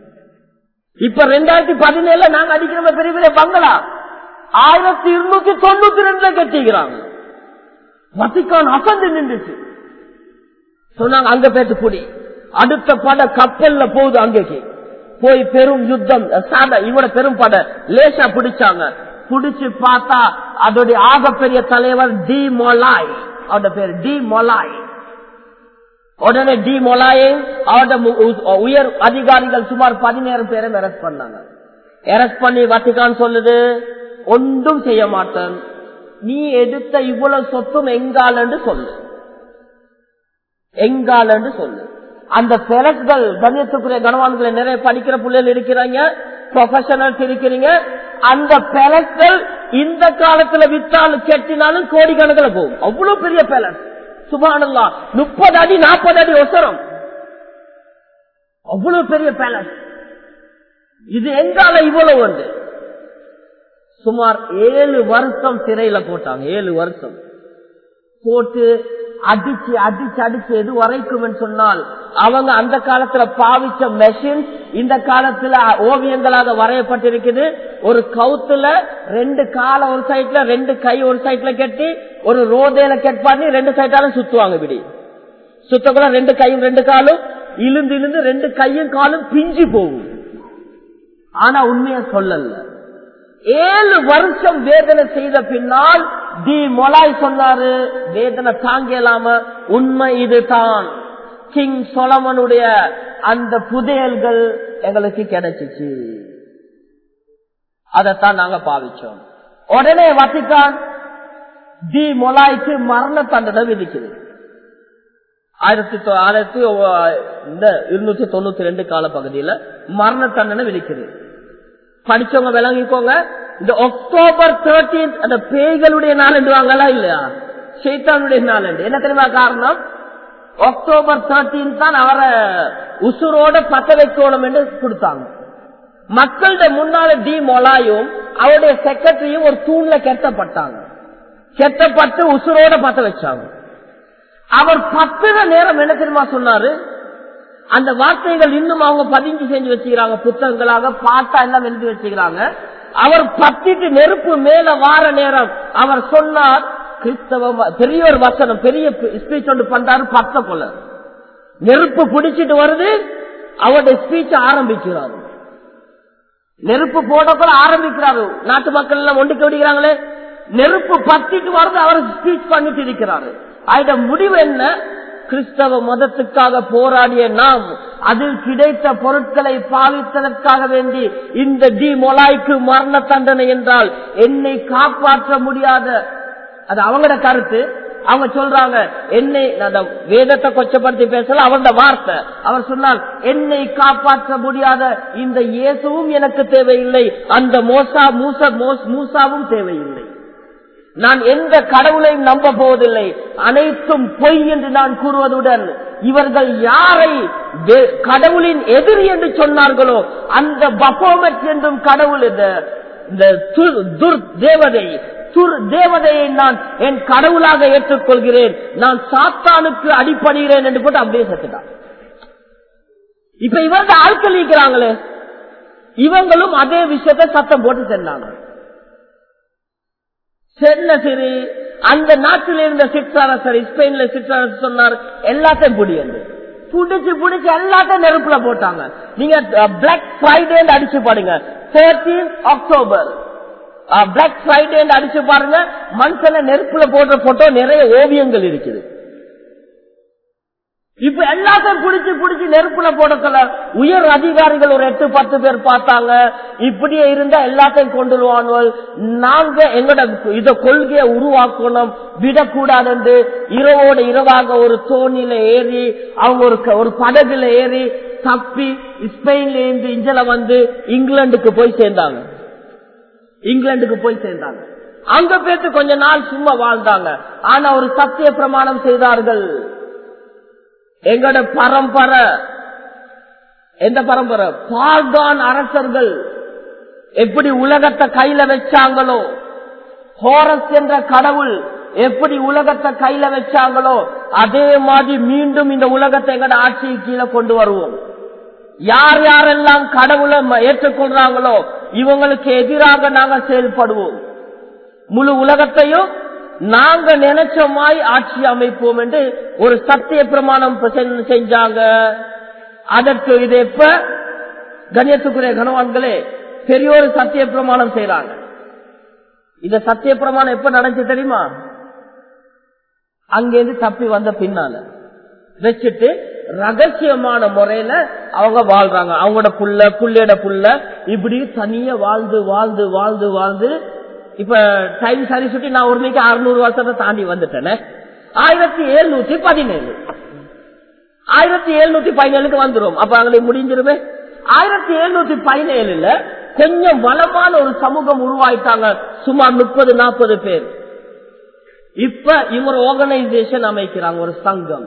இப்ப ரெண்டாயிரத்தி பதினேழுல நாங்க அடிக்கிற பெரிய பெரிய பங்களா ஆயிரத்தி இருநூத்தி தொண்ணூத்தி ரெண்டுல கட்டிக்கிறாங்க வத்திக்கான் அசந்து நின்றுச்சு சொன்னாங்க அங்க பேட்டு புடி அடுத்த பட கப்பல்ல போகுது அங்கேக்கு போய் பெரும் யுத்தம் சாதா இவட பெரும் பட லேசா பிடிச்சாங்க பிடிச்சு பார்த்தா அதோடைய ஆகப்பெரிய தலைவர் டி மொலாய் அவட பேர் டி மொலாய் உடனே டி மொலாயை அவட உயர் அதிகாரிகள் சுமார் பதினேழு பேரை அரெஸ்ட் பண்ணாங்க அரெஸ்ட் பண்ணி வத்திகான் சொல்லுது ஒன்றும் செய்ய மாட்டேன் நீ எடுத்த இவ்வளவு சொத்தும் எங்காலன்னு சொல்லு எங்காலன்னு சொல்லு அந்த பெலஸ்கள் கண்ணியத்துக்குரிய கனவான்களை நிறைய படிக்கிற பிள்ளைகள் இருக்கிறாங்க ப்ரொஃபஷனல்ஸ் இருக்கிறீங்க அந்த பெலஸ்கள் இந்த காலத்துல வித்தாலும் கெட்டினாலும் கோடிக்கணக்கில் போகும் அவ்வளவு பெரிய பேலஸ் சுபானல்லா முப்பது அடி நாற்பது அடி ஒசரம் அவ்வளவு பெரிய பேலஸ் இது எங்கால இவ்வளவு வந்து சுமார் ஏழு வருஷம் சிறையில போட்டாங்க ஏழு வருஷம் போட்டு அடிச்சு அடிச்சு அடிச்சு எது வரைக்கும் சொன்னால் அவங்க அந்த காலத்துல பாவிச்ச மெஷின் இந்த காலத்துல ஓவியங்களாக வரையப்பட்டிருக்குது ஒரு கவுத்துல ரெண்டு கால ஒரு சைட்ல ரெண்டு கை ஒரு சைட்ல கட்டி ஒரு ரோதையில கட் பண்ணி ரெண்டு சைட்டாலும் சுத்துவாங்க இப்படி சுத்தக்குள்ள ரெண்டு கையும் ரெண்டு காலும் இழுந்து இழுந்து ரெண்டு கையும் காலும் பிஞ்சு போகும் ஆனா உண்மைய சொல்லல ஏழு வருஷம் வேதனை செய்த பின்னால் தி மொலாய் சொன்னாரு வேதனை தாங்கலாம உண்மை இதுதான் கிங் சொலமனுடைய அந்த புதையல்கள் எங்களுக்கு கிடைச்சிச்சு அதைத்தான் நாங்க பாவிச்சோம் உடனே வத்திக்கான் தி மொலாய்க்கு மரண தண்டனை விதிக்குது ஆயிரத்தி ஆயிரத்தி இந்த இருநூத்தி தொண்ணூத்தி ரெண்டு கால பகுதியில மரண தண்டனை விதிக்குது படிச்சவங்க விளங்கிக்கோங்க இந்த அக்டோபர் தேர்டீன் அந்த பேய்களுடைய நாள் வாங்களா இல்லையா சைத்தானுடைய நாள் என்ன தெரியுமா காரணம் அக்டோபர் தேர்டீன் தான் அவரை உசுரோட பத்த வைக்கணும் என்று கொடுத்தாங்க மக்கள்கிட்ட முன்னால டி மொலாயும் அவருடைய செக்ரட்டரியும் ஒரு தூண்ல கெட்டப்பட்டாங்க கெட்டப்பட்டு உசுரோட பத்த வச்சாங்க அவர் பத்துற நேரம் என்ன தெரியுமா சொன்னாரு அந்த வார்த்தைகள் இன்னும் அவங்க பதிஞ்சு செஞ்சு வச்சுக்கிறாங்க புத்தகங்களாக பாட்டா எல்லாம் எழுதி வச்சுக்கிறாங்க அவர் பத்திட்டு நெருப்பு மேல வார நேரம் அவர் சொன்னார் கிறிஸ்தவ பெரிய ஒரு வசனம் பெரிய ஸ்பீச் ஒன்று பண்றாரு பத்த போல நெருப்பு பிடிச்சிட்டு வருது அவருடைய ஸ்பீச் ஆரம்பிக்கிறாரு நெருப்பு போடக்குள்ள ஆரம்பிக்கிறாரு நாட்டு மக்கள் எல்லாம் ஒன்றுக்கு விடுகிறாங்களே நெருப்பு பத்திட்டு வருது அவர் ஸ்பீச் பண்ணிட்டு இருக்கிறாரு அதோட முடிவு என்ன கிறிஸ்தவ மதத்துக்காக போராடிய நாம் அதில் கிடைத்த பொருட்களை பாவித்ததற்காக வேண்டி இந்த டி மொலாய்க்கு மரண தண்டனை என்றால் என்னை காப்பாற்ற முடியாத அது அவங்களோட கருத்து அவங்க சொல்றாங்க என்னை வேதத்தை கொச்சப்படுத்தி பேசல அவரோட வார்த்தை அவர் சொன்னால் என்னை காப்பாற்ற முடியாத இந்த இயேசுவும் எனக்கு தேவையில்லை அந்த மோசா மூசா மூசாவும் தேவையில்லை நான் எந்த கடவுளையும் நம்ப போவதில்லை அனைத்தும் பொய் என்று நான் கூறுவதுடன் இவர்கள் யாரை கடவுளின் எதிரி என்று சொன்னார்களோ அந்த பப்போமெட் என்றும் கடவுள் இந்த துர் தேவதை துர் தேவதையை நான் என் கடவுளாக ஏற்றுக்கொள்கிறேன் நான் சாத்தானுக்கு அடிப்படுகிறேன் என்று போட்டு அப்படியே செத்துட்டான் இப்ப இவங்க ஆட்கள் இருக்கிறாங்களே இவங்களும் அதே விஷயத்தை சத்தம் போட்டு சென்றாங்க சென்ன சரி அந்த நாட்டில் இருந்த சிற்றரசர் ஸ்பெயின்ல சிற்றரசர் சொன்னார் எல்லாத்தையும் புடியது புடிச்சு புடிச்சு எல்லாத்தையும் நெருப்புல போட்டாங்க நீங்க பிளாக் ஃப்ரைடே அடிச்சு பாருங்க தேர்டீன் அக்டோபர் பிளாக் ஃப்ரைடே அடிச்சு பாருங்க மனுஷனை நெருப்புல போடுற போட்டோ நிறைய ஓவியங்கள் இருக்குது இப்ப எல்லாத்தையும் புடிச்சு புடிச்சு நெருப்புல போடக்கல உயர் அதிகாரிகள் ஒரு எட்டு பத்து பேர் பார்த்தாங்க இப்படியே இருந்தா எல்லாத்தையும் கொண்டு வருவானுவல் நாங்க எங்களோட இத கொள்கையை உருவாக்கணும் விடக்கூடாது என்று இரவோட இரவாக ஒரு தோணியில ஏறி அவங்க ஒரு ஒரு படகுல ஏறி தப்பி ஸ்பெயின்ல இருந்து இஞ்சல வந்து இங்கிலாந்துக்கு போய் சேர்ந்தாங்க இங்கிலாந்துக்கு போய் சேர்ந்தாங்க அங்க பேத்து கொஞ்ச நாள் சும்மா வாழ்ந்தாங்க ஆனா ஒரு சத்திய பிரமாணம் செய்தார்கள் எங்கட பரம்பரை எந்த பரம்பரை பால்கான் அரசர்கள் எப்படி உலகத்தை கையில வச்சாங்களோ ஹோரஸ் என்ற கடவுள் எப்படி உலகத்தை கையில வச்சாங்களோ அதே மாதிரி மீண்டும் இந்த உலகத்தை எங்கட ஆட்சியை கீழே கொண்டு வருவோம் யார் யாரெல்லாம் கடவுளை ஏற்றுக்கொள்றாங்களோ இவங்களுக்கு எதிராக நாங்க செயல்படுவோம் முழு உலகத்தையும் நாங்க நினைச்சமாய் ஆட்சி அமைப்போம் என்று ஒரு சத்திய பிரமாணம் செஞ்சாங்க அதற்கு இது எப்ப கண்ணியத்துக்குரிய கணவான்களே பெரிய ஒரு சத்திய பிரமாணம் செய்யறாங்க இந்த சத்திய பிரமாணம் எப்ப நடந்துச்சு தெரியுமா அங்கிருந்து தப்பி வந்த பின்னால வச்சுட்டு ரகசியமான முறையில அவங்க வாழ்றாங்க அவங்களோட புள்ள புள்ளையோட புள்ள இப்படி தனியா வாழ்ந்து வாழ்ந்து வாழ்ந்து வாழ்ந்து இப்ப டைம் சரி சுட்டி நான் ஒரு மணிக்கு அறுநூறு வருஷத்தை தாண்டி வந்துட்டேன் ஆயிரத்தி எழுநூத்தி பதினேழு ஆயிரத்தி எழுநூத்தி பதினேழுக்கு வந்துரும் அப்ப அவங்களுக்கு முடிஞ்சிருமே ஆயிரத்தி எழுநூத்தி பதினேழுல கொஞ்சம் வளமான ஒரு சமூகம் உருவாயிட்டாங்க சுமார் முப்பது நாற்பது பேர் இப்ப இவங்க ஆர்கனைசேஷன் அமைக்கிறாங்க ஒரு சங்கம்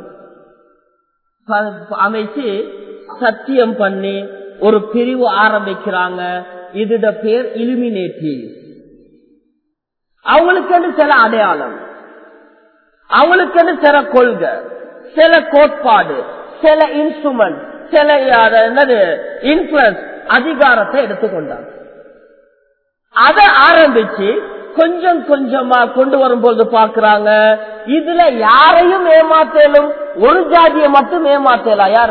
ப- அமைச்சு சத்தியம் பண்ணி ஒரு பிரிவு ஆரம்பிக்கிறாங்க இதோட பேர் இலுமினேட்டி அவங்களுக்கு சில அடையாளம் அவங்களுக்கு சில கொள்கை சில கோட்பாடு சில இன்ஸ்ட்ருமெண்ட் சில அஹ், என்னது இன்ஃபுளுன்ஸ் அதிகாரத்தை எடுத்துக்கொண்டாங்க அதை ஆரம்பிச்சு கொஞ்சம் கொஞ்சமா கொண்டு வரும்போது பாக்குறாங்க இதுல யாரையும் ஏமாத்தலும் ஒரு ஜாதியை மட்டும் ஏமாத்தலாம் யார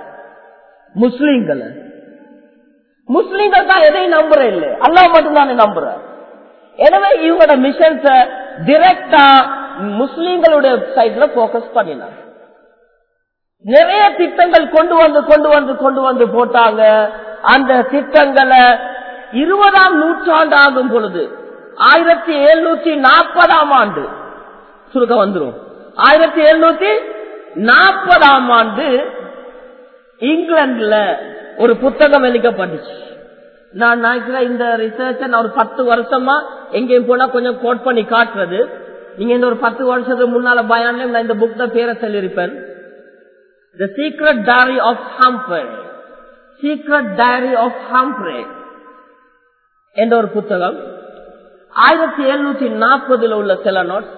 முஸ்லீம்களை முஸ்லீம்கள் தான் எதையும் நம்புற இல்லை அல்லா மட்டும் தானே நம்புற எனவே இவங்களோட மிஷன்ஸ டிரெக்டா முஸ்லீம்களுடைய சைட்ல போக்கஸ் பண்ணினாங்க நிறைய திட்டங்கள் கொண்டு வந்து கொண்டு வந்து கொண்டு வந்து போட்டாங்க அந்த திட்டங்களை இருபதாம் நூற்றாண்டு ஆகும் பொழுது ஆயிரத்தி எழுநூத்தி நாற்பதாம் ஆண்டு சுருக்க வந்துரும் ஆயிரத்தி எழுநூத்தி நாற்பதாம் ஆண்டு இங்கிலாந்துல ஒரு புத்தகம் எழுக்கப்பட்டுச்சு நான் நினைக்கிறேன் இந்த ரிசர்ச்ச நான் ஒரு பத்து வருஷமா எங்கேயும் போனா கொஞ்சம் கோட் பண்ணி காட்டுறது நீங்க இந்த ஒரு பத்து வருஷத்துக்கு முன்னால பயான்ல நான் இந்த புக் தான் பேரை சொல்லியிருப்பேன் the secret diary of Humphrey secret diary of Humphrey என்ற ஒரு புத்தகம் ஆயிரத்தி எழுநூத்தி நாற்பதுல உள்ள சில நோட்ஸ்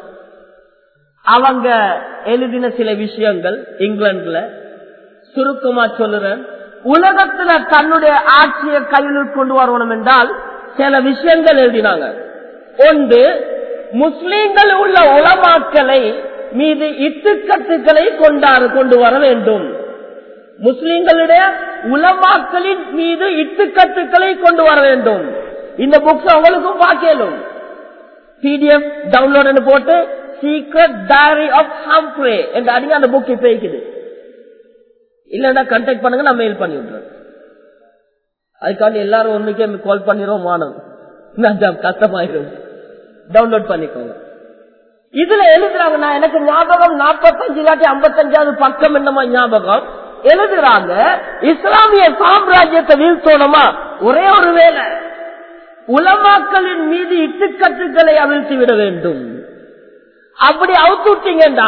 அவங்க எழுதின சில விஷயங்கள் இங்கிலாந்துல சுருக்கமா சொல்லுறேன் உலகத்துல தன்னுடைய ஆட்சியை கையில் கொண்டு வரணும் என்றால் சில விஷயங்கள் எழுதினாங்க ஒன்று முஸ்லீம்கள் உள்ள உலமாக்களை மீது இட்டுக்கட்டுகளை கொண்டாடு கொண்டு வர வேண்டும் முஸ்லீம்களுடைய உலமாக்களின் மீது இட்டுக்கட்டுகளை கொண்டு வர வேண்டும் இந்த புக்ஸ் அவங்களுக்கும் பார்க்கலும் பிடிஎஃப் டவுன்லோட் போட்டு சீக்ரெட் டைரி ஆஃப் ஹாம்ப்ரே என்று அடிங்க அந்த புக் இப்ப இருக்குது இல்லன்னா கண்டாக்ட் பண்ணுங்க நான் மெயில் பண்ணி விட்டுறேன் அதுக்காண்டி எல்லாரும் ஒண்ணுக்கே கால் பண்ணிடுவோம் மாணவன் கஷ்டமாயிரும் டவுன்லோட் பண்ணிக்கோங்க இதுல எழுதுறாங்க நான் எனக்கு ஞாபகம் நாற்பத்தஞ்சு இல்லாட்டி ஐம்பத்தஞ்சாவது பக்கம் என்னமா ஞாபகம் எழுதுறாங்க இஸ்லாமிய சாம்ராஜ்யத்தை வீழ்த்தோணுமா ஒரே ஒரு வேலை உலமாக்களின் மீது இட்டுக்கட்டுகளை அவிழ்த்து விட வேண்டும் அப்படி அவுத்துட்டீங்கன்னா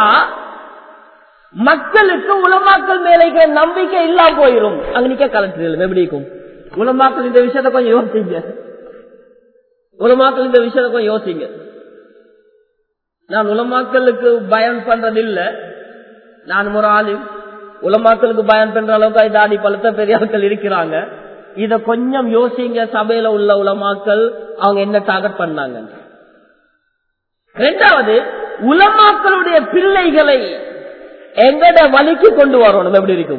மக்களுக்கு உலமாக்கள் மேல இருக்கிற நம்பிக்கை இல்லாம போயிரும் அங்க நிக்க கலெக்டர் எப்படி இருக்கும் உலமாக்கள் இந்த விஷயத்த கொஞ்சம் யோசிங்க உலமாக்கள் இந்த விஷயத்த கொஞ்சம் யோசிங்க நான் உலமாக்களுக்கு பயன் பண்றது இல்ல நான் ஒரு ஆளு உலமாக்களுக்கு பயன் பண்ற அளவுக்கு தாடி பழுத்த பெரியார்கள் இருக்கிறாங்க இத கொஞ்சம் யோசிங்க சபையில உள்ள உலமாக்கள் அவங்க என்ன டார்கெட் பண்ணாங்க ரெண்டாவது உலமாக்களுடைய பிள்ளைகளை எங்கட வழிக்கு கொண்டு வரணும் எப்படி இருக்கும்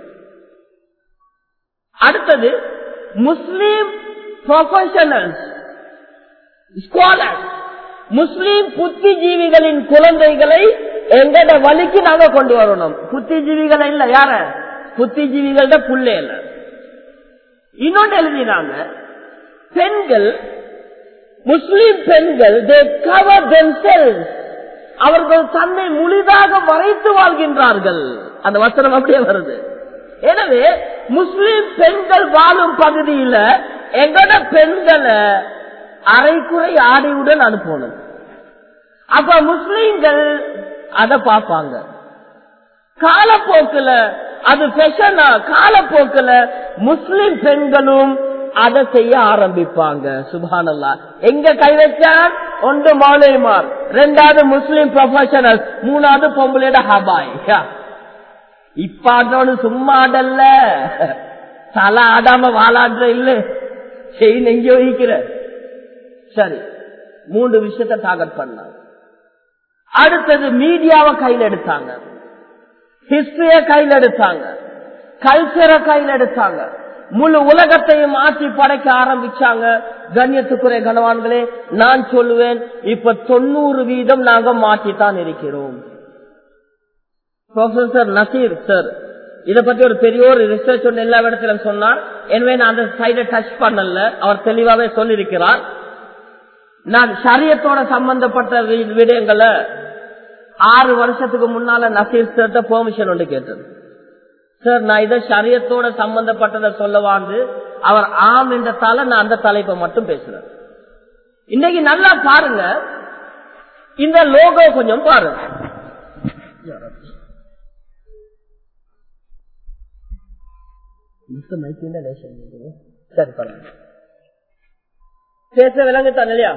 அடுத்தது முஸ்லீம் ப்ரொஃபஷனல்ஸ் ஸ்காலர்ஸ் முஸ்லீம் புத்திஜீவிகளின் குழந்தைகளை எங்கட வழிக்கு நாங்க கொண்டு வரணும் புத்திஜீவிகள் இல்ல யார புத்திஜீவிகள புள்ளே இல்ல இன்னொன்று எழுதினாங்க பெண்கள் முஸ்லீம் பெண்கள் they cover themselves அவர்கள் தன்னை முழுதாக மறைத்து வாழ்கின்றார்கள் அந்த வசனம் அப்படியே வருது எனவே முஸ்லிம் பெண்கள் வாழும் பகுதியில எங்கட பெண்களை அரைக்குறை ஆடையுடன் அனுப்பணும் அப்ப முஸ்லீம்கள் அதை பார்ப்பாங்க காலப்போக்குல அது ஃபெஷனா காலப்போக்குல முஸ்லிம் பெண்களும் அதை செய்ய ஆரம்பிப்பாங்க சுபானல்லா எங்க கை வச்சான் ஒன்று மௌலிமார் ரெண்டாவது முஸ்லிம் ப்ரொஃபஷனல் மூணாவது பொம்பளையோட ஹபாய் இப்ப ஆடோடு சும்மா ஆடல்ல தலை ஆடாம வாழாடுற இல்ல செயின் எங்கேயோ வைக்கிற சரி மூன்று விஷயத்தை டார்கெட் பண்ணாங்க அடுத்தது மீடியாவை கையில் எடுத்தாங்க ஹிஸ்டரிய கையில் எடுத்தாங்க கல்ச்சரை கையில் எடுத்தாங்க முழு உலகத்தையும் ஆட்சி படைக்க ஆரம்பிச்சாங்க கண்ணியத்துக்குறை கனவான்களே நான் சொல்லுவேன் இப்ப தொண்ணூறு வீதம் நாங்க மாற்றித்தான் இருக்கிறோம் ப்ரொஃபசர் நசீர் சார் இத பத்தி ஒரு பெரிய ஒரு ரிசர்ச் ஒன்று எல்லா இடத்திலும் சொன்னார் எனவே நான் அந்த சைடை டச் பண்ணல அவர் தெளிவாவே சொல்லியிருக்கிறார் நான் சரியத்தோட சம்பந்தப்பட்ட விடயங்களை ஆறு வருஷத்துக்கு முன்னால நசீர் சார்ட்ட பெர்மிஷன் ஒன்று கேட்டது சார் நான் இதை சரியத்தோட சம்பந்தப்பட்டதை சொல்லவாண்டு அவர் ஆம் என்ற தலை நான் அந்த தலைப்பை மட்டும் பேசுறேன் இன்னைக்கு நல்லா பாருங்க இந்த லோகோ கொஞ்சம் பாருங்க சரி பாருங்க பேச விளங்குத்தான் இல்லையா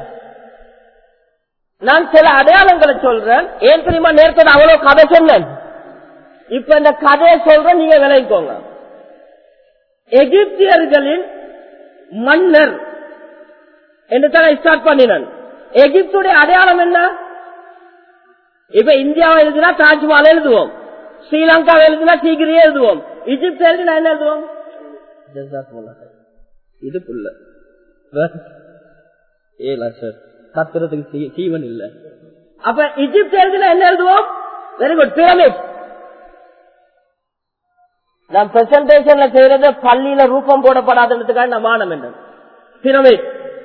நான் சில அடையாளங்களை சொல்றேன் ஏன் தெரியுமா நேரத்தோட அவ்வளவு கதை சொன்னேன் இப்ப இந்த கதையை சொல்றேன் நீங்க விளைவிக்கோங்க எகிப்தியர்களின் மன்னர் என்று தான் ஸ்டார்ட் பண்ணினேன் எகிப்துடைய அடையாளம் என்ன இப்ப இந்தியாவை எழுதினா தாஜ்மஹால் எழுதுவோம் ஸ்ரீலங்காவை எழுதினா சீக்கிரியே எழுதுவோம் இஜிப்ட் எழுதினா என்ன எழுதுவோம் இதுக்குள்ள ஏலா சார் கத்துறதுக்கு தீவன் இல்ல அப்ப இஜிப்ட் எழுதினா என்ன எழுதுவோம் வெரி குட் பிரமிட் நான் பிரசன்டேஷன்ல செய்யறது பள்ளியில ரூபம் போடப்படாததுக்காக நான் மானம் என்ன பிரமிட்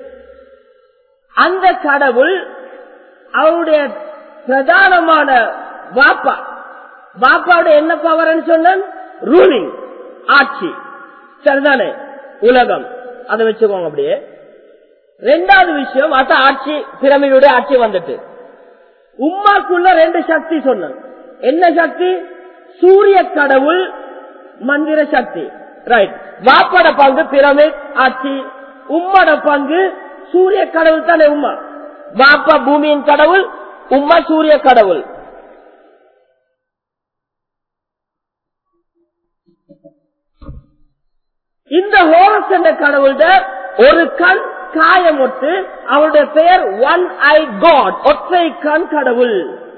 அந்த கடவுள் அவருடைய பிரதானமான வாப்பா வாப்பாவுடைய என்ன பவர்னு சொன்ன ரூலிங் ஆட்சி சரிதானே உலகம் அதை வச்சுக்கோங்க அப்படியே ரெண்டாவது விஷயம் அத ஆட்சி பிரமிடுடைய ஆட்சி வந்துட்டு உமாக்குள்ள ரெண்டு சக்தி சொன்ன என்ன சக்தி சூரிய கடவுள் மந்திர சக்தி ரைட் வாப்பட பங்கு பிரமிட் ஆட்சி உம்மட பங்கு சூரிய கடவுள் தானே உமா வாப்பா பூமியின் கடவுள் உம்மா சூரிய கடவுள் இந்த ஹோரஸ் என்ற கடவுள்ட ஒரு கண் காயமொட்டு அவருடைய பெயர் ஒன் ஐ காட் ஒற்றை கண் கடவுள்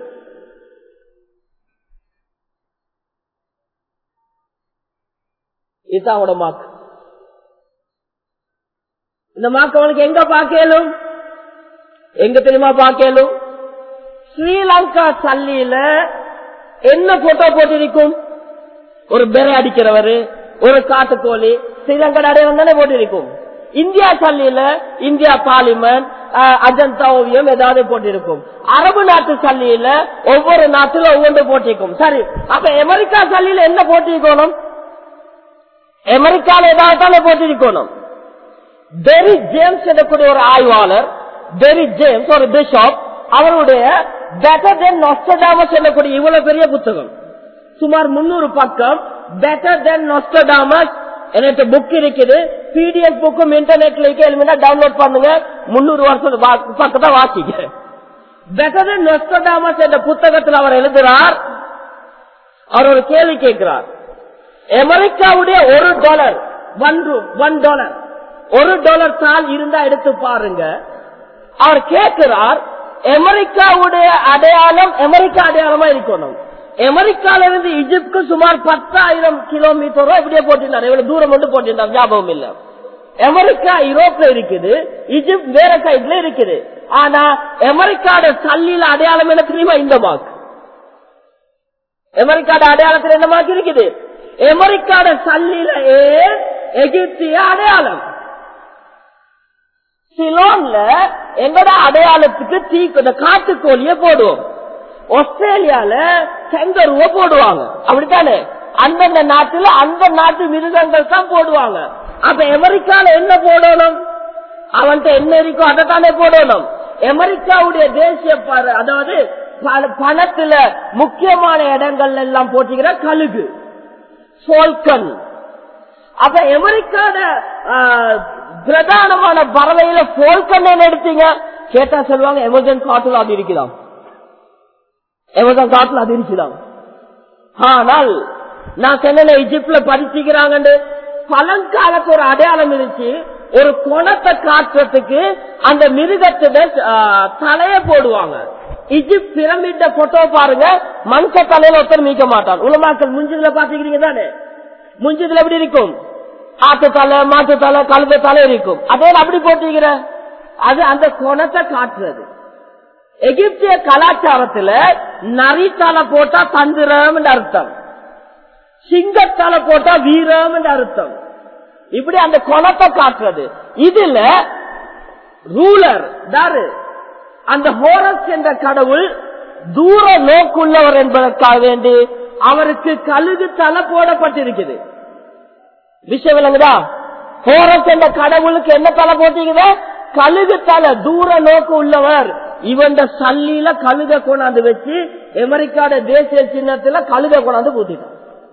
இதுதான் அவனோட மாக்கு இந்த மாக்கு அவனுக்கு எங்க பார்க்கலும் எங்க தெரியுமா பார்க்கலும் ஸ்ரீலங்கா சல்லியில என்ன போட்டோ போட்டிருக்கும் ஒரு பெரை அடிக்கிறவரு ஒரு காட்டுக்கோழி ஸ்ரீலங்கா அடையாளம் தானே போட்டிருக்கும் இந்தியா சல்லியில இந்தியா பார்லிமெண்ட் அஜந்தா ஓவியம் ஏதாவது போட்டிருக்கும் அரபு நாட்டு சல்லியில ஒவ்வொரு நாட்டுல ஒவ்வொன்று போட்டிருக்கும் சரி அப்ப அமெரிக்கா சல்லியில என்ன போட்டிருக்கணும் அமெரிக்கால ஏதாவது தானே போட்டிருக்கணும் டெரி ஜேம்ஸ் எனக்கூடிய ஒரு ஆய்வாளர் டெரி ஜேம்ஸ் ஒரு பிஷப் அவருடைய பெட்டர் தென் நொஸ்டடாமஸ் என்னக்கூடிய இவ்வளவு பெரிய புத்தகம் சுமார் முன்னூறு பக்கம் பெட்டர் தென் நொஸ்டடாமஸ் எனக்கு புக் இருக்குது பிடிஎஃப் புக்கும் இன்டர்நெட்ல எழுமினா டவுன்லோட் பண்ணுங்க முன்னூறு வருஷம் பக்கத்தை வாசிக்க பெட்டர் தென் நொஸ்டடாமஸ் என்ற புத்தகத்தில் அவர் எழுதுகிறார் அவர் ஒரு கேள்வி கேட்கிறார் அமெரிக்காவுடைய ஒரு டாலர் ஒன் ஒன் டாலர் ஒரு டாலர் தாள் இருந்தா எடுத்து பாருங்க அவர் கேட்கிறார் அமெரிக்காவுடைய அடையாளம் அமெரிக்கா அடையாளமா இருக்கணும் அமெரிக்கால இருந்து இஜிப்துக்கு சுமார் பத்தாயிரம் கிலோமீட்டரோ இப்படியே போட்டிருந்தார் எவ்வளவு தூரம் மட்டும் போட்டிருந்தார் ஞாபகம் இல்ல அமெரிக்கா யூரோப்ல இருக்குது இஜிப்ட் வேற சைட்ல இருக்குது ஆனா அமெரிக்காட சல்லியில அடையாளம் என்ன தெரியுமா இந்த மார்க் அமெரிக்காட அடையாளத்தில் என்ன மார்க் இருக்குது அமெரிக்காட சல்லியில எகிப்திய அடையாளம் சிலோன்ல எங்கட அடையாளத்துக்கு தீ இந்த காட்டுக்கோழிய போடுவோம் ஆஸ்திரேலியால செங்கருவ போடுவாங்க அப்படித்தானே அந்தந்த நாட்டுல அந்த நாட்டு மிருகங்கள் தான் போடுவாங்க அப்ப அமெரிக்கால என்ன போடணும் அவன்கிட்ட என்ன இருக்கோ அதை தானே போடணும் அமெரிக்காவுடைய தேசிய அதாவது பணத்துல முக்கியமான இடங்கள் எல்லாம் போட்டிக்கிற கழுகு சோல்கன் அப்ப அமெரிக்கான பிரதானமான பறவையில போல்கன் எடுத்தீங்க கேட்டா சொல்லுவாங்க எமர்ஜென்ட் காட்டுல அது இருக்குதாம் எமர்ஜென்ட் காட்டுல அது இருக்குதாம் ஆனால் நான் சொன்ன இஜிப்ட்ல படிச்சுக்கிறாங்க பழங்காலத்து ஒரு அடையாளம் இருந்துச்சு ஒரு குணத்தை காட்டுறதுக்கு அந்த மிருகத்துல தலைய போடுவாங்க இஜிப்ட் பிரமிட்ட போட்டோ பாருங்க மனுஷ தலையில ஒருத்தர் மீக்க மாட்டான் உலமாக்கள் முஞ்சதுல பாத்துக்கிறீங்க தானே முஞ்சதுல எப்படி இருக்கும் ஆட்டு தலை மாட்டு தலை கழுத தலை இருக்கும் அதே அப்படி போட்டுக்கிற அது அந்த குணத்தை காட்டுறது எகிப்திய கலாச்சாரத்துல நரி தலை போட்டா தந்திரம் அர்த்தம் சிங்கத்தலை போட்டா வீரம் அர்த்தம் இப்படி அந்த குணத்தை காட்டுறது இதுல ரூலர் தாரு அந்த ஹோரஸ் என்ற கடவுள் தூர நோக்குள்ளவர் என்பதற்காக வேண்டி அவருக்கு கழுகு தலை போடப்பட்டிருக்குது விஷயம் விளங்குதா போரஸ் என்ற கடவுளுக்கு என்ன தலை போட்டீங்க கழுகு தலை தூர நோக்கு உள்ளவர் இவன் சல்லியில கழுத கொண்டாந்து வச்சு அமெரிக்காட தேசிய சின்னத்துல கழுத கொண்டாந்து பூத்திட்டான்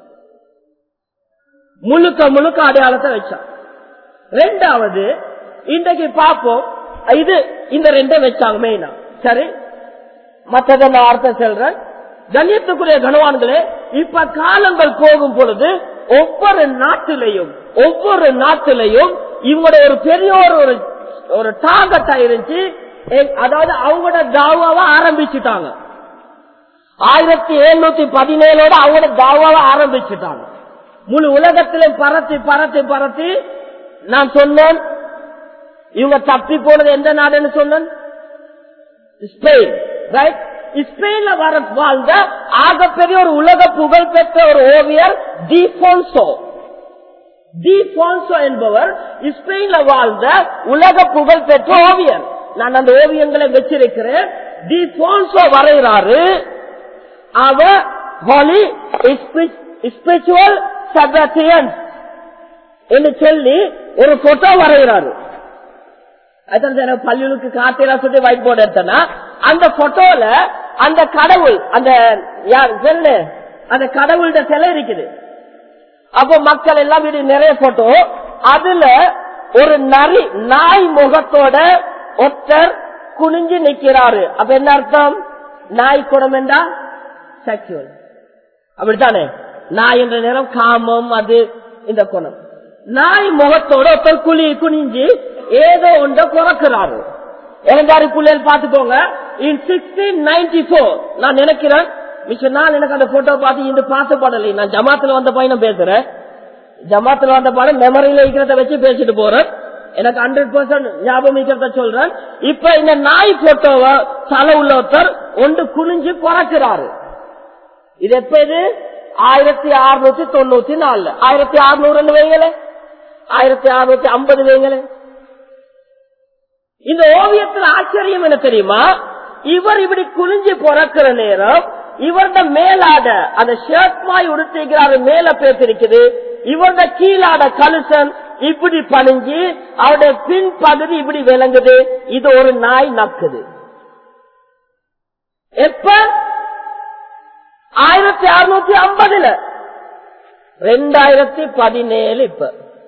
முழுக்க முழுக்க அடையாளத்தை வச்சான் ரெண்டாவது இன்றைக்கு பார்ப்போம் இது இந்த ரெண்டை வச்சாங்க மெயினா சரி மற்றதை நான் அர்த்தம் சொல்றேன் கண்ணியத்துக்குரிய கனவான்களே இப்ப காலங்கள் போகும் பொழுது ஒவ்வொரு நாட்டிலையும் ஒவ்வொரு நாட்டிலையும் இவங்களுடைய ஒரு பெரிய ஒரு ஒரு ஒரு டார்கெட்டா இருந்துச்சு எ- அதாவது அவங்களோட தாவாவை ஆரம்பிச்சுட்டாங்க ஆயிரத்தி எழுநூத்தி பதினேழோட அவங்களோட தாவாவை ஆரம்பிச்சுட்டாங்க முழு உலகத்திலும் பரத்தி பரத்தி பரத்தி நான் சொன்னேன் இவங்க தப்பி போனது எந்த நாடுன்னு சொன்னேன் ஸ்பெயின் ரைட் ஸ்பெயின்ல வர வாழ்ந்த ஆகப்பெரிய ஒரு உலக புகழ் பெற்ற ஒரு ஓவியர் டிபோன்சோ டிபோன்சோ என்பவர் ஸ்பெயின்ல வாழ்ந்த உலக புகழ் பெற்ற ஓவியர் நான் அந்த ஓவியங்களை வச்சிருக்கிறேன் டிபோன்சோ வரைகிறாரு அவ ஹாலி ஸ்பிரிச்சுவல் சபத்தியன்ஸ் என்று சொல்லி ஒரு போட்டோ வரைகிறாரு அதான் சார் பள்ளிகளுக்கு காத்திரா சொல்லி ஒயிட் போர்டு எடுத்தனா அந்த போட்டோல அந்த கடவுள் அந்த யார் சொல்லு அந்த கடவுள்ட சிலை இருக்குது அப்போ மக்கள் எல்லாம் வீடு நிறைய போட்டோ அதுல ஒரு நரி நாய் முகத்தோட ஒருத்தர் குனிஞ்சு நிக்கிறாரு அப்ப என்ன அர்த்தம் நாய் குடம் என்றா செக்ஷுவல் அப்படித்தானே நாய் என்ற நேரம் காமம் அது இந்த குணம் நாய் முகத்தோட ஒருத்தர் குழி குனிஞ்சு ஏதோ ஒன்றை குறைக்கிறாரு இளந்தாரி புள்ளைகள் பாத்துக்கோங்க இன் சிக்ஸ்டீன் நைன்டி போர் நான் நினைக்கிறேன் மிச்சம் நான் எனக்கு அந்த போட்டோ பார்த்து இந்த பார்த்து பாடலை நான் ஜமாத்துல வந்த பையனும் பேசுறேன் ஜமாத்துல வந்த பாடம் மெமரியில இருக்கிறத வச்சு பேசிட்டு போறேன் எனக்கு ஹண்ட்ரட் பர்சன்ட் ஞாபகம் இருக்கிறத சொல்றேன் இப்ப இந்த நாய் போட்டோவை தலை உள்ள ஒருத்தர் ஒன்று குனிஞ்சு குறைக்கிறாரு இது எப்ப இது ஆயிரத்தி அறுநூத்தி தொண்ணூத்தி நாலுல ஆயிரத்தி அறுநூறு வைங்களே ஆயிரத்தி அறுநூத்தி ஐம்பது வைங்களே இந்த ஓவியத்தில் ஆச்சரியம் என்ன தெரியுமா இவர் இப்படி குனிஞ்சு பிறக்கிற நேரம் இவரத மேலாட அந்த ஷர்ட் மாய் உடுத்திக்கிறாரு மேல பேசிருக்குது இவரத கீழாட கலுசன் இப்படி பணிஞ்சு அவருடைய பின் பகுதி இப்படி விளங்குது இது ஒரு நாய் நக்குது எப்ப ஆயிரத்தி அறுநூத்தி ஐம்பதுல ரெண்டாயிரத்தி பதினேழு இப்ப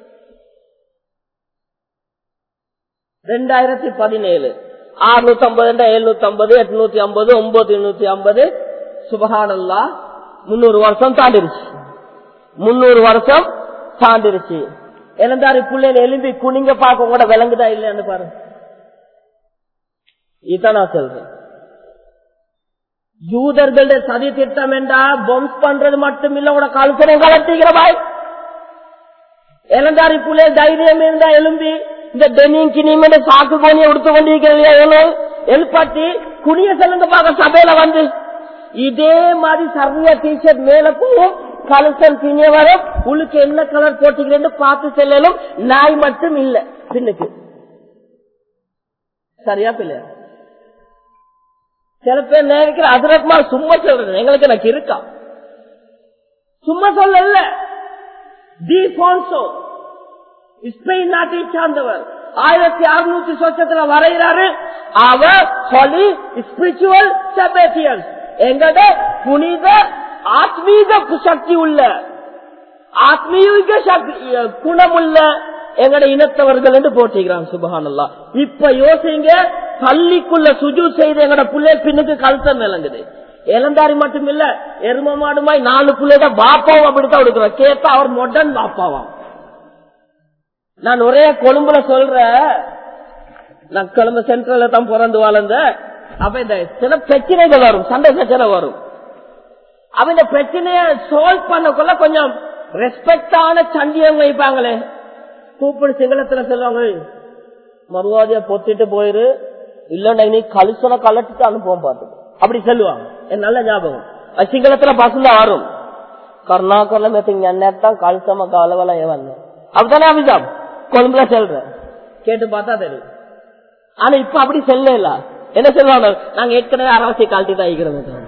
ரெண்டாயிரத்தி பதினேழு அறுநூத்தி ஐம்பது எழுநூத்தி ஐம்பது எட்நூத்தி ஐம்பது ஒன்பது எண்ணூத்தி ஐம்பது சுபகானல்லா முன்னூறு வருஷம் தாண்டிருச்சு முன்னூறு வருஷம் தாண்டிருச்சு இளந்தாரி பிள்ளைல எலும்பி குனிங்க பார்க்க கூட விளங்குதா இல்லையான்னு பாரு இதான் நான் சொல்றேன் யூதர்களுடைய சதி திட்டம் என்றா பொம்ஸ் பண்றது மட்டும் இல்ல உட கழுத்தனை கலட்டிக்கிற பாய் இளந்தாரி புள்ளே தைரியம் இருந்தா எலும்பி இந்த டெனியும் கிணியும் சாக்கு கோணியை உடுத்து கொண்டிருக்கிறது எழுப்பாட்டி குனிய செல்லுங்க பார்க்க சபையில வந்து இதே மாதிரி சர்வியா டிஷர்ட் மேல போகும் கலுசன் பின்ன வரும் உள்ளுக்கு என்ன கலர் போட்டுக்கிறேன்னு பார்த்து செல்லலும் நாய் மட்டும் இல்ல பின்னுக்கு சரியா பிள்ளை சில பேர் நினைக்கிற அதிரத்மா சும்மா சொல்றது எங்களுக்கு எனக்கு இருக்கா சும்மா சொல்லல டி போன்சோ ஸ்பெயின் நாட்டை சார்ந்தவர் ஆயிரத்தி அறுநூத்தி சொச்சத்துல வரைகிறாரு அவர் சொல்லி ஸ்பிரிச்சுவல் செபேட்டியன்ஸ் எங்கட புனித ஆத்மீக சக்தி உள்ள ஆத்மீக சக்தி குணமுள்ள எங்கட இனத்தவர்கள் என்று போட்டிக்கிறான் சுபகானல்லா இப்ப யோசிங்க பள்ளிக்குள்ள சுஜு செய்து எங்கட புள்ளை பின்னுக்கு கழுத்தம் விளங்குது இளந்தாரி மட்டும் இல்ல எரும மாடுமாய் நாலு பிள்ளைட பாப்பாவும் அப்படித்தான் கொடுக்குறோம் கேட்டா அவர் மொடன் பாப்பாவாம் நான் ஒரே கொழும்புல சொல்ற நான் கொழும்பு சென்ட்ரல்ல தான் பிறந்து வளர்ந்த அப்ப இந்த சில பிரச்சனைகள் வரும் சண்டை பிரச்சனை வரும் அவ இந்த பிரச்சனைய சால்வ் பண்ணக்குள்ள கொஞ்சம் ரெஸ்பெக்டான சண்டியம் வைப்பாங்களே கூப்பிடு சிங்களத்துல சொல்லுவாங்க மறுவாதிய பொத்திட்டு போயிரு இல்லன்னா நீ கலுசனை கலட்டிட்டு அனுப்புவோம் பார்த்து அப்படி சொல்லுவாங்க என் நல்ல ஞாபகம் அது சிங்களத்துல பஸ்ல வரும் கருணாக்கர்ல மெத்திங்க அந்நேரத்தான் கலுசம கலவல ஏவன் அப்படித்தானே அபிசாம் கொழும்புல சொல்ற கேட்டு பார்த்தா தெரியும் ஆனா இப்ப அப்படி செல்ல என்ன சொல்லுவாங்க நாங்க ஏற்கனவே அரவசை கால்ட்டி தான் ஆகிக்கிறோம்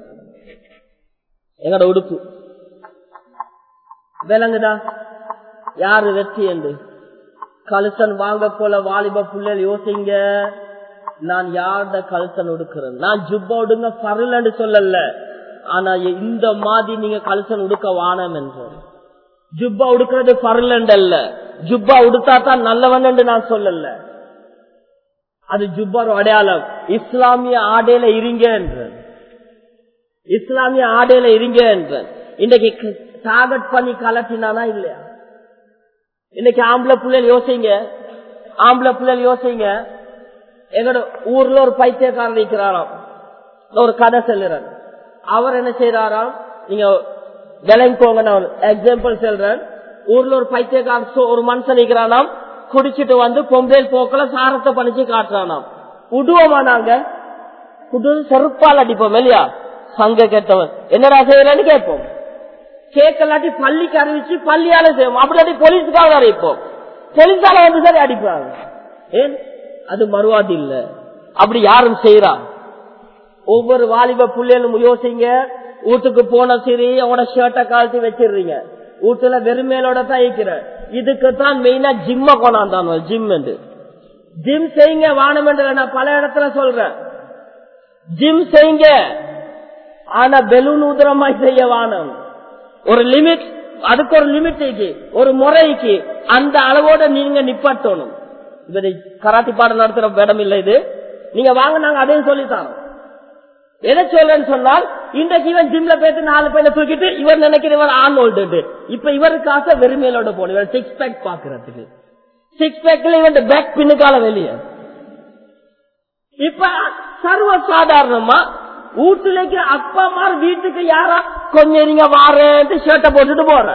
எங்கட உடுப்பு விளங்குதா யாரு வெற்றி என்று கழுசன் வாங்க போல வாலிப புள்ளைகள் யோசிங்க நான் யார்ட கழுசன் உடுக்கிறேன் நான் ஜுப்பா உடுங்க பருலன்னு சொல்லல ஆனா இந்த மாதிரி நீங்க கழுசன் உடுக்க வானம் என்று ஜுப்பா உடுக்கிறது பருலண்டு அல்ல ஜுப்பா உடுத்தா தான் நல்லவன் என்று நான் சொல்லல அது ஜுப்பார் அடையாளம் இஸ்லாமிய ஆடையில இருங்க என்று இஸ்லாமிய ஆடையில இருங்க என்று இன்னைக்கு டார்கெட் பண்ணி கலட்டினானா இல்லையா இன்னைக்கு ஆம்பளை பிள்ளைகள் யோசிங்க ஆம்பளை பிள்ளைகள் யோசிங்க எங்களோட ஊர்ல ஒரு பைத்தியக்காரர் இருக்கிறாராம் ஒரு கதை செல்லுறேன் அவர் என்ன செய்யறாராம் நீங்க விளங்கிக்கோங்க நான் எக்ஸாம்பிள் சொல்றேன் ஊர்ல ஒரு பைத்தியக்காரர் ஒரு மனுஷன் இருக்கிறானாம் குடிச்சிட்டு வந்து பொம்பேல் போக்கல சாரத்தை பணிச்சு காட்டுறானாம் உடுவோமா நாங்க உடு செருப்பால் அடிப்போம் இல்லையா சங்க கேட்டவன் என்னடா செய்யறேன்னு கேட்போம் கேட்கலாட்டி பள்ளிக்கு அறிவிச்சு பள்ளியால செய்வோம் அப்படி போலீஸுக்காக அறிவிப்போம் போலீஸால வந்து சரி அடிப்பாங்க ஏன் அது மறுவாது இல்ல அப்படி யாரும் செய்யறா ஒவ்வொரு வாலிப பிள்ளைகளும் யோசிங்க வீட்டுக்கு போன சரி அவனோட ஷர்ட்டை காலத்தி வச்சிடுறீங்க வீட்டுல வெறுமேலோட தான் இருக்கிற இதுக்கு தான் மெயினா ஜிம்ம கொண்டாந்தான் ஜிம் என்று ஜிம் செய்யுங்க வானம் என்று நான் பல இடத்துல சொல்றேன் ஜிம் செய்யுங்க ஆனா பெலூன் ஊதுறமாய் செய்ய வானம் ஒரு லிமிட் அதுக்கு ஒரு லிமிட் ஒரு முறைக்கு அந்த அளவோட நீங்க நிப்பாட்டணும் இவரை கராத்தி பாடம் நடத்துற இடம் இல்லை இது நீங்க வாங்க நாங்க அதையும் சொல்லித்தாரோம் எதை சொல்றேன்னு சொன்னால் இன்றைக்கு இவன் ஜிம்ல போயிட்டு நாலு பையனை தூக்கிட்டு இவர் நினைக்கிற இவர் ஆன் ஓல்டு இப்ப இவருக்கு ஆசை வெறுமையிலோட போகணும் இவர் சிக்ஸ் பேக் பாக்குறதுக்கு சிக்ஸ் பேக்ல இவன் பேக் பின்னுக்கால வெளியே இப்ப சர்வ சாதாரணமா வீட்டுல அப்பா அம்மா வீட்டுக்கு யாரா கொஞ்சம் நீங்க வாரேன்ட்டு ஷர்ட்டை போட்டுட்டு போற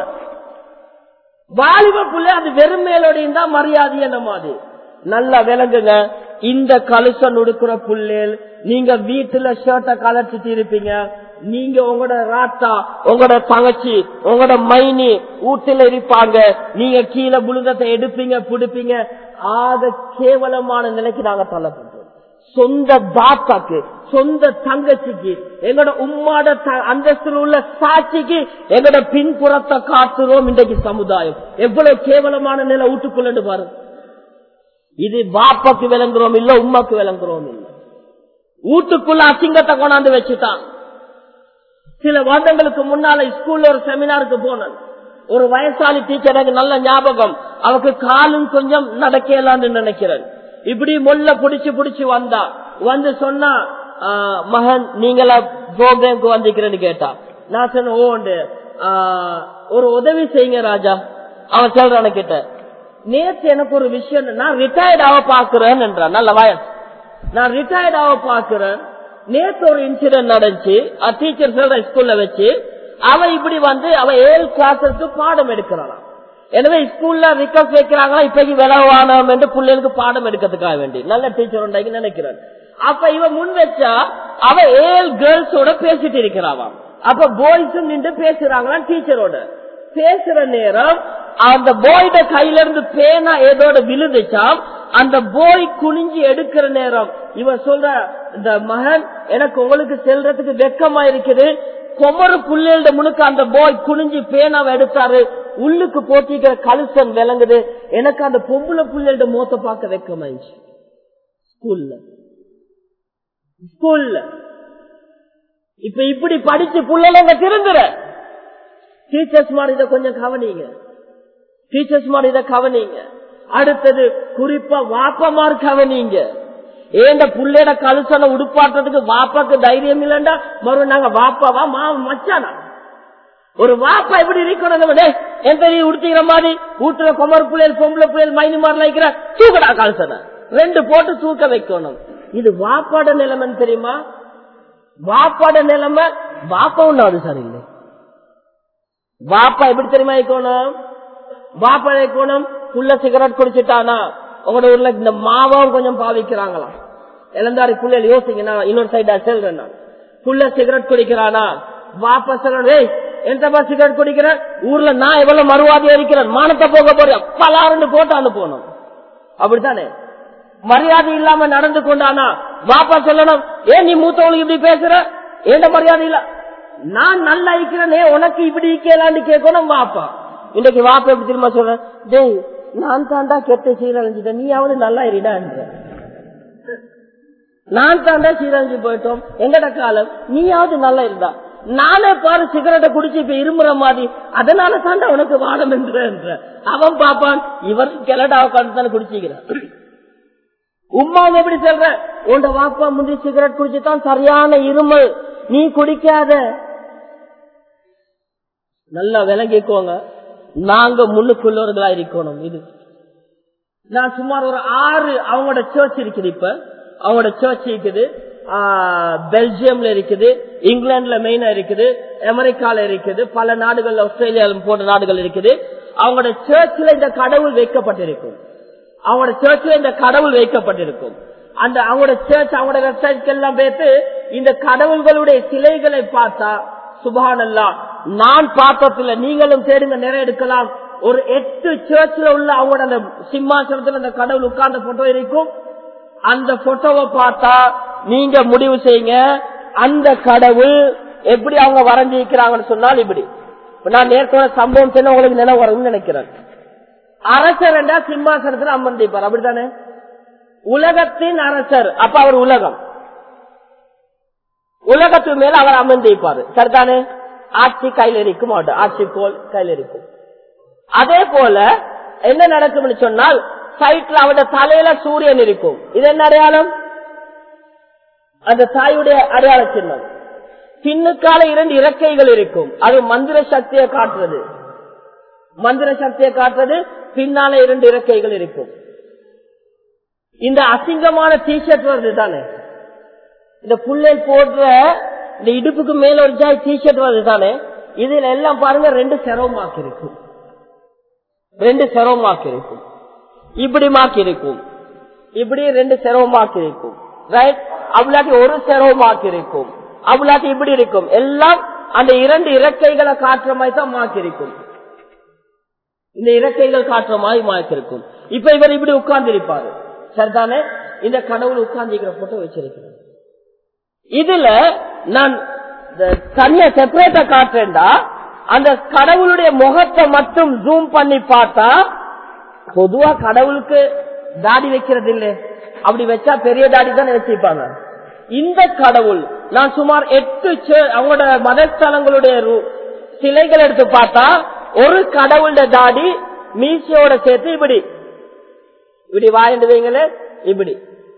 வாலிப புள்ள அது வெறும் மேலோடையும் தான் மரியாதை என்ன மாதிரி நல்லா விளங்குங்க இந்த கலுசன் உடுக்கிற புள்ளேல் நீங்க வீட்டுல ஷர்ட்டை கலர்ச்சிட்டு இருப்பீங்க நீங்க உங்களோட ராத்தா உங்களோட தங்கச்சி உங்களோட மைனி வீட்டுல இருப்பாங்க நீங்க கீழே புழுங்கத்தை எடுப்பீங்க பிடிப்பீங்க ஆக கேவலமான நிலைக்கு நாங்க தள்ளப்பட்டோம் சொந்த தாத்தாக்கு சொந்த தங்கச்சிக்கு எங்களோட உம்மாட அந்தஸ்தில் உள்ள சாட்சிக்கு எங்களோட பின்புறத்தை காட்டுறோம் இன்றைக்கு சமுதாயம் எவ்வளவு கேவலமான நிலை வீட்டுக்குள்ளு பாருங்க இது பாப்பாக்கு விளங்குறோம் இல்ல உமாக்கு விளங்குறோம் இல்ல வீட்டுக்குள்ள அசிங்கத்தை கொண்டாந்து வச்சுட்டான் சில வருடங்களுக்கு முன்னால ஸ்கூல்ல ஒரு செமினாருக்கு போனேன் ஒரு வயசாளி டீச்சர் எனக்கு நல்ல ஞாபகம் அவருக்கு காலும் கொஞ்சம் நடக்கலான்னு நினைக்கிறேன் இப்படி மொல்ல புடிச்சு புடிச்சு வந்தா வந்து சொன்னா மகன் நீங்களா ப்ரோக்ராம்க்கு வந்திருக்கிறேன்னு கேட்டா நான் சொன்ன ஓண்டு ஒரு உதவி செய்யுங்க ராஜா அவன் சொல்றான கிட்ட நேற்று எனக்கு ஒரு விஷயம் நான் ரிட்டையர்ட் ஆக பாக்குறேன் என்றான் நல்ல வயசு நான் ரிட்டையர்ட் ஆக பாக்குறேன் நேற்று ஒரு இன்சிடென்ட் நடந்துச்சு டீச்சர் சொல்ற ஸ்கூல்ல வச்சு அவ இப்படி வந்து அவ ஏழு கிளாஸஸ்க்கு பாடம் எடுக்கிறாளாம் எனவே ஸ்கூல்ல ரிக்கல்ஸ் வைக்கிறாங்களா இப்பைக்கு விலவானம் என்று பிள்ளைகளுக்கு பாடம் எடுக்கிறதுக்காக வேண்டி நல்ல டீச்சர் உண்டாக்கி நினைக்கிறேன் அப்ப இவ முன் வச்சா அவ ஏழு கேர்ள்ஸோட பேசிட்டு இருக்கிறாவாம் அப்ப பாய்ஸும் நின்று பேசுறாங்களாம் டீச்சரோட பேசுற நேரம் அந்த போய்ட கையில இருந்து பேனா ஏதோட விழுந்துச்சாம் அந்த போய் குனிஞ்சு எடுக்கிற நேரம் இவன் சொல்ற இந்த மகன் எனக்கு உங்களுக்கு செல்றதுக்கு வெக்கமா இருக்குது கொமரு புள்ளையோட முழுக்க அந்த போய் குனிஞ்சு பேனாவை எடுத்தாரு உள்ளுக்கு போட்டிக்கிற கலுசன் விளங்குது எனக்கு அந்த பொம்பளை புள்ளையோட மோத்த பார்க்க வெக்கமாயிடுச்சு ஸ்கூல்ல ஸ்கூல்ல இப்ப இப்படி படிச்சு புள்ளைங்க திருந்துற டீச்சர்ஸ் மாதிரி இதை கொஞ்சம் கவனிங்க டீச்சர்ஸ் மாதிரி இதை கவனிங்க அடுத்தது குறிப்பா வாப்பமார் கவனிங்க ஏண்ட புள்ளையோட கலுசனை உடுப்பாட்டுறதுக்கு வாப்பாக்கு தைரியம் இல்லைண்டா மறுபடியும் நாங்க வாப்பாவா மா மச்சானா ஒரு வாப்பா எப்படி இருக்கணும் என் பெரிய உடுத்திக்கிற மாதிரி வீட்டுல கொமர் புயல் பொம்பளை புயல் மைனி மாதிரி இருக்கிற தூக்கடா கலுசனை ரெண்டு போட்டு தூக்க வைக்கணும் இது வாப்பாட நிலைமைன்னு தெரியுமா வாப்பாட நிலைமை வாப்பா ஒண்ணு சரியில்லை வாப்பா எப்படி தெரியுமா இருக்கணும் வாப்பா இருக்கணும் புள்ள சிகரெட் குடிச்சிட்டானா உங்களோட ஊர்ல இந்த மாவும் கொஞ்சம் பாவிக்கிறாங்களாம் இளந்தாரி புள்ளைகள் யோசிங்க நான் இன்னொரு சைடா செல்றேன் நான் புள்ள சிகரெட் குடிக்கிறானா வாப்பா சொல்றேன் எந்தப்பா சிகரெட் குடிக்கிற ஊர்ல நான் எவ்வளவு மறுவாதியா இருக்கிறேன் மானத்தை போக போறேன் பலாருன்னு போட்டான்னு போனோம் அப்படித்தானே மரியாதை இல்லாம நடந்து கொண்டானா வாப்பா சொல்லணும் ஏன் நீ மூத்தவங்களுக்கு இப்படி பேசுற ஏண்ட மரியாதை இல்ல நான் நல்லா இருக்கிறேனே உனக்கு இப்படி இருக்கலான்னு கேட்கணும் வாப்பா இன்னைக்கு வாப்ப எப்படி திரும்ப சொல்றேன் டேய் நான் தாண்டா கெட்ட சீரழிஞ்சிட்டேன் நீயாவது நல்லா இருடா என்ற நான் தாண்டா சீரழிஞ்சு போயிட்டோம் எங்கட காலம் நீயாவது நல்லா இருந்தா நானே பாரு சிகரெட்டை குடிச்சு இப்ப இருமுற மாதிரி அதனால தாண்டா உனக்கு வாடம் என்ற என்ற அவன் பாப்பான் இவர் கிளடா உட்காந்து தானே குடிச்சிக்கிறான் உமாவும் எப்படி சொல்ற உண்ட வாப்பா முந்தி சிகரெட் குடிச்சுதான் சரியான இருமல் நீ குடிக்காத நல்லா விளங்கிக்கோங்க நாங்க முன்னுக்குள்ளவர்களா இருக்கணும் இது நான் சுமார் ஒரு ஆறு அவங்களோட சர்ச் இருக்குது இப்ப அவங்களோட சர்ச் இருக்குது பெல்ஜியம்ல இருக்குது இங்கிலாந்துல மெயினா இருக்குது அமெரிக்கால இருக்குது பல நாடுகள் ஆஸ்திரேலியால போன்ற நாடுகள் இருக்குது அவங்களோட சர்ச்சில் இந்த கடவுள் வைக்கப்பட்டிருக்கும் அவங்களோட சர்ச்சில் இந்த கடவுள் வைக்கப்பட்டிருக்கும் அந்த அவங்களோட சர்ச் அவங்களோட வெப்சைட்க்கு எல்லாம் பேத்து இந்த கடவுள்களுடைய சிலைகளை பார்த்தா சுபானல்லா நான் பார்த்ததுல நீங்களும் தேடுங்க நிறைய எடுக்கலாம் ஒரு எட்டு சர்ச்சில் உள்ள அவங்களோட அந்த சிம்மாசனத்தில் அந்த கடவுள் உட்கார்ந்த போட்டோ இருக்கும் அந்த போட்டோவை பார்த்தா நீங்க முடிவு செய்யுங்க அந்த கடவுள் எப்படி அவங்க வரைஞ்சிருக்கிறாங்கன்னு சொன்னால் இப்படி நான் நேர்கொண்ட சம்பவம் சொன்ன உங்களுக்கு நினைவு வரும்னு நினைக்கிறேன் அரசர் என்றா சிம்மாசனத்தில் அமர்ந்திருப்பார் அப்படித்தானே உலகத்தின் அரசர் அப்ப அவர் உலகம் உலகத்து மேல அவர் அமர்ந்திருப்பாரு சரிதானே ஆட்சி கையில் இருக்கும் ஆட்சி கோல் கையில் இருக்கும் அதே போல என்ன நடக்கும்னு சொன்னால் சைட்ல அவருடைய தலையில சூரியன் இருக்கும் இது என்ன அடையாளம் அந்த தாயுடைய அடையாள சின்னம் பின்னுக்கால இரண்டு இறக்கைகள் இருக்கும் அது மந்திர சக்தியை காட்டுறது மந்திர சக்தியை காட்டுறது பின்னால இரண்டு இறக்கைகள் இருக்கும் இந்த அசிங்கமான டிஷர்ட் வருது தானே இந்த புள்ளை போடுற இந்த இடுப்புக்கு மேல ஒரு ஜாய் டிஷர்ட் வருது தானே இதுல எல்லாம் பாருங்க ரெண்டு செரவமாக்கு இருக்கும் ரெண்டு செரவமாக்கு இருக்கும் இப்படி மாக்கு இருக்கும் இப்படி ரெண்டு செரவமாக்கு இருக்கும் ரைட் அவ்வளாட்டி ஒரு செரவமாக்கு இருக்கும் அவ்வளாட்டி இப்படி இருக்கும் எல்லாம் அந்த இரண்டு இறக்கைகளை காட்டுற மாதிரி தான் மாக்கு இருக்கும் இந்த இறக்கைகள் காட்டுற மாதிரி மாக்கு இருக்கும் இப்ப இவர் இப்படி உட்கார்ந்து இருப்பாரு சரிதானே இந்த கடவுள் உட்கார்ந்துக்கிற போட்டோ வச்சிருக்கிறேன் இதுல நான் தனியா செப்பரேட்டா காட்டுறேன்டா அந்த கடவுளுடைய முகத்தை மட்டும் ஜூம் பண்ணி பார்த்தா பொதுவா கடவுளுக்கு தாடி வைக்கிறது இல்லை அப்படி வச்சா பெரிய தாடி தான் வச்சிருப்பாங்க இந்த கடவுள் நான் சுமார் எட்டு அவங்களோட மதஸ்தலங்களுடைய சிலைகள் எடுத்து பார்த்தா ஒரு கடவுளுடைய தாடி மீசையோட சேர்த்து இப்படி இப்படி வாய்ந்து வைங்களே இப்படி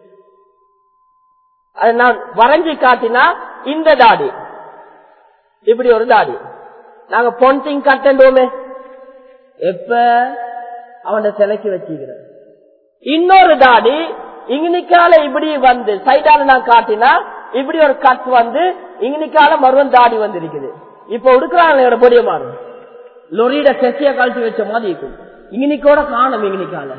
அது நான் வரைஞ்சி காட்டினா இந்த தாடி இப்படி ஒரு தாடி நாங்க பொன்சிங் கட்டண்டோமே எப்ப அவன சிலைக்கு வச்சுக்கிற இன்னொரு தாடி இங்கனிக்கால இப்படி வந்து சைடால நான் காட்டினா இப்படி ஒரு கட் வந்து இங்கனிக்கால மருவன் தாடி வந்து இருக்குது இப்ப உடுக்கிறாங்க பொடிய மாறும் லொரியிட செசிய கழிச்சு வச்ச மாதிரி இருக்கும் இங்கனிக்கோட காணும் இங்கனிக்கால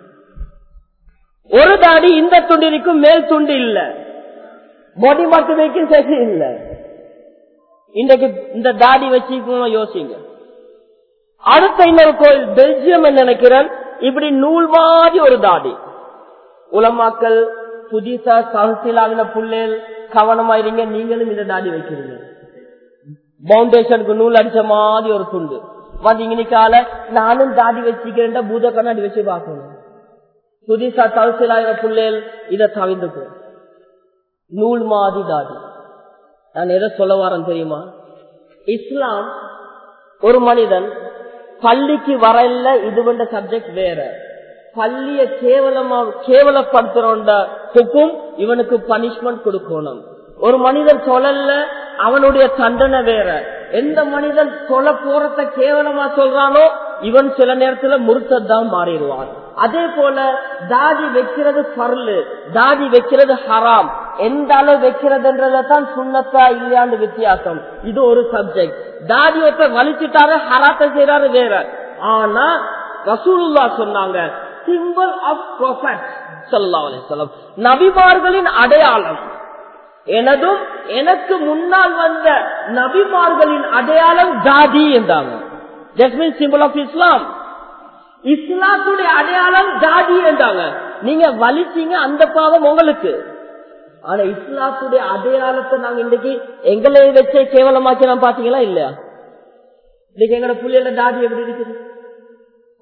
ஒரு தாடி இந்த துண்டு இருக்கும் மேல் துண்டு இல்ல பொடி மட்டுமேக்கும் செசி இல்ல இன்றைக்கு இந்த தாடி வச்சு யோசிங்க அடுத்த இன்னொரு கோயில் பெல்ஜியம் நினைக்கிறேன் இப்படி நூல் மாதிரி ஒரு தாடி உலமாக்கள் புதிசா சகசிலாவின புள்ளேல் கவனமா இருங்க நீங்களும் இந்த தாடி வைக்கிறீங்க பவுண்டேஷனுக்கு நூல் அடிச்ச மாதிரி ஒரு துண்டு வந்தீங்கனிக்கால நானும் தாடி வச்சுக்கிறேன் பூத கண்ணாடி வச்சு பார்க்கணும் புதிசா தவசிலாயிர புள்ளேல் இதை தவிர்த்துக்கும் நூல் மாதிரி தாடி நான் எதை சொல்ல வரேன் தெரியுமா இஸ்லாம் ஒரு மனிதன் பள்ளிக்கு வரல இது வந்த சப்ஜெக்ட் வேற பள்ளிய கேவலமா கேவலப்படுத்துறோண்ட ஹுக்கும் இவனுக்கு பனிஷ்மெண்ட் கொடுக்கணும் ஒரு மனிதன் சொல்லல அவனுடைய தண்டனை வேற எந்த மனிதன் சொல்ல போறத கேவலமா சொல்றானோ இவன் சில நேரத்துல முருத்தத்தான் மாறிடுவான் அதே போல தாடி வைக்கிறது பர்லு தாடி வைக்கிறது ஹராம் எந்த அளவு வைக்கிறதுன்றதான் சுண்ணத்தா இல்லையான்னு வித்தியாசம் இது ஒரு சப்ஜெக்ட் தாடி ஒருத்த வலிச்சுட்டாரு ஹராத்த செய்யறாரு வேற ஆனா ரசூலுல்லா சொன்னாங்க சிம்பிள் ஆஃப் ப்ரொஃபட் சொல்லலாம் நபிமார்களின் அடையாளம் எனதும் எனக்கு முன்னால் வந்த நபிமார்களின் அடையாளம் ஜாதி என்றாங்க just mean symbol of Islam இஸ்லாத்துடைய அடையாளம் ஜாதி என்றாங்க நீங்க வலிச்சீங்க அந்த பாவம் உங்களுக்கு ஆனா இஸ்லாத்துடைய அடையாளத்தை நாங்க இன்னைக்கு எங்களை வச்சே கேவலமாக்கி நான் பாத்தீங்களா இல்லையா இன்னைக்கு எங்களோட புள்ளியோட தாடி எப்படி இருக்குது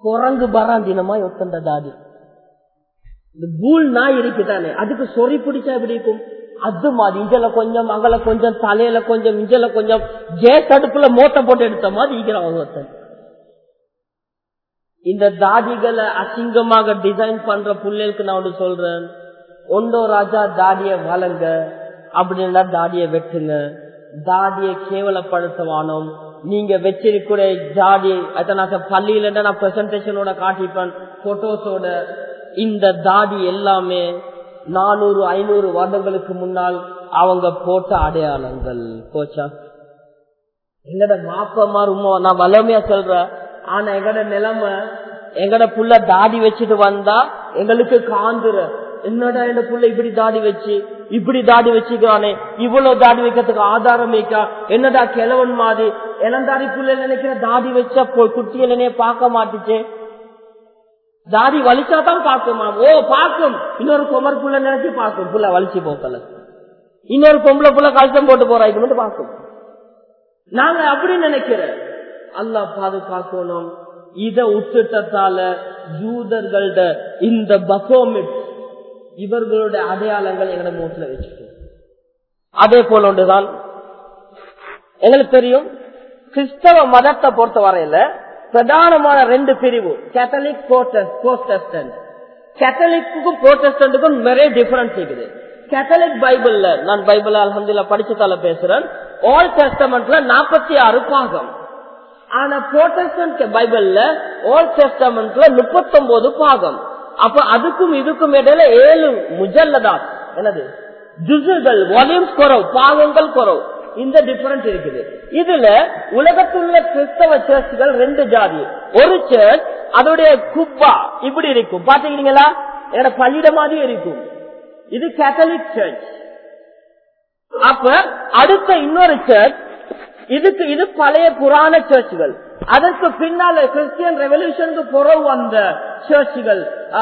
குரங்கு பராந்தினமா ஒத்தண்ட தாடி இந்த பூல் நாய் இருக்குதானே அதுக்கு சொறி பிடிச்சா எப்படி இருக்கும் அது மாதிரி இஞ்சல கொஞ்சம் அங்கல கொஞ்சம் தலையில கொஞ்சம் இஞ்சல கொஞ்சம் கேஸ் அடுப்புல மூட்டை போட்டு எடுத்த மாதிரி ஈக்கிறான் ஒருத்தன் இந்த தாடிகளை அசிங்கமாக டிசைன் பண்ற பிள்ளைகளுக்கு நான் ஒன்று சொல்றேன் ஒன்றோ ராஜா தாடிய வளங்க அப்படின்னா தாடிய வெட்டுங்க தாடிய கேவலப்படுத்தவானோம் நீங்க வச்சிருக்கிற ஜாடி அதை நான் பள்ளியில நான் பிரசன்டேஷனோட காட்டிப்பேன் போட்டோஸோட இந்த தாடி எல்லாமே நானூறு ஐநூறு வருடங்களுக்கு முன்னால் அவங்க போட்ட அடையாளங்கள் போச்சா எங்கட மாப்பமார் உமா நான் வளமையா சொல்றேன் ஆனா எங்கட நிலைமை எங்கட புள்ள தாடி வச்சுட்டு வந்தா எங்களுக்கு காந்துற என்னடா என் புள்ள இப்படி தாடி வச்சு இப்படி தாடி வச்சுக்கிறானே இவ்வளவு தாடி வைக்கிறதுக்கு ஆதாரம் வைக்கா என்னடா கிழவன் மாதிரி இளந்தாடி புள்ள நினைக்கிற தாடி வச்சா குட்டியிலே பார்க்க மாட்டுச்சு தாடி வலிச்சாதான் பார்க்குமா ஓ பார்க்கும் இன்னொரு குமர் புள்ள நினைச்சு பார்க்கும் புள்ள வலிச்சு போக்கல இன்னொரு பொம்பளை புள்ள கழுத்தம் போட்டு போறா இது மட்டும் பார்க்கும் நாங்க அப்படி நினைக்கிறேன் அல்லா பாதுகாக்கணும் இத உத்திட்டத்தால யூதர்கள்ட இந்த பசோமிட் இவர்களுடைய அடையாளங்கள் எங்களை மூட்டில் வச்சுட்டு அதே போல ஒன்றுதான் எங்களுக்கு தெரியும் கிறிஸ்தவ மதத்தை பொறுத்த வரையில பிரதானமான ரெண்டு பிரிவு கேத்தலிக் போஸ்டஸ்டன்ட் கேத்தலிக்கும் புரோட்டஸ்டன்ட்டுக்கும் நிறைய டிஃபரன்ஸ் இருக்குது கேத்தலிக் பைபிள்ல நான் பைபிள் அலமதுல படிச்சதால பேசுறேன் ஓல்ட் டெஸ்டமெண்ட்ல நாற்பத்தி ஆறு பாகம் ஆனா புரோட்டஸ்டன்ட் பைபிள்ல ஓல்ட் டெஸ்டமெண்ட்ல முப்பத்தி ஒன்பது பாகம் அப்ப அதுக்கும் இதுக்கும் இடையில ஏழு முஜல்லதான் என்னது ஜுசுகள் வால்யூம்ஸ் குறவு பாகங்கள் குறவு இந்த டிஃபரன்ஸ் இருக்குது இதுல உலகத்துள்ள கிறிஸ்தவ சர்ச்சுகள் ரெண்டு ஜாதி ஒரு சர்ச் அதோடைய குப்பா இப்படி இருக்கும் பாத்தீங்களா என்னோட பள்ளியிட மாதிரி இருக்கும் இது கேத்தலிக் சர்ச் அப்ப அடுத்த இன்னொரு சர்ச் இதுக்கு இது பழைய புராண சர்ச்சுகள் அதற்கு பின்னால கிறிஸ்டியன் ரெவல்யூஷனுக்கு புறவு வந்த சர்ச்சுகள்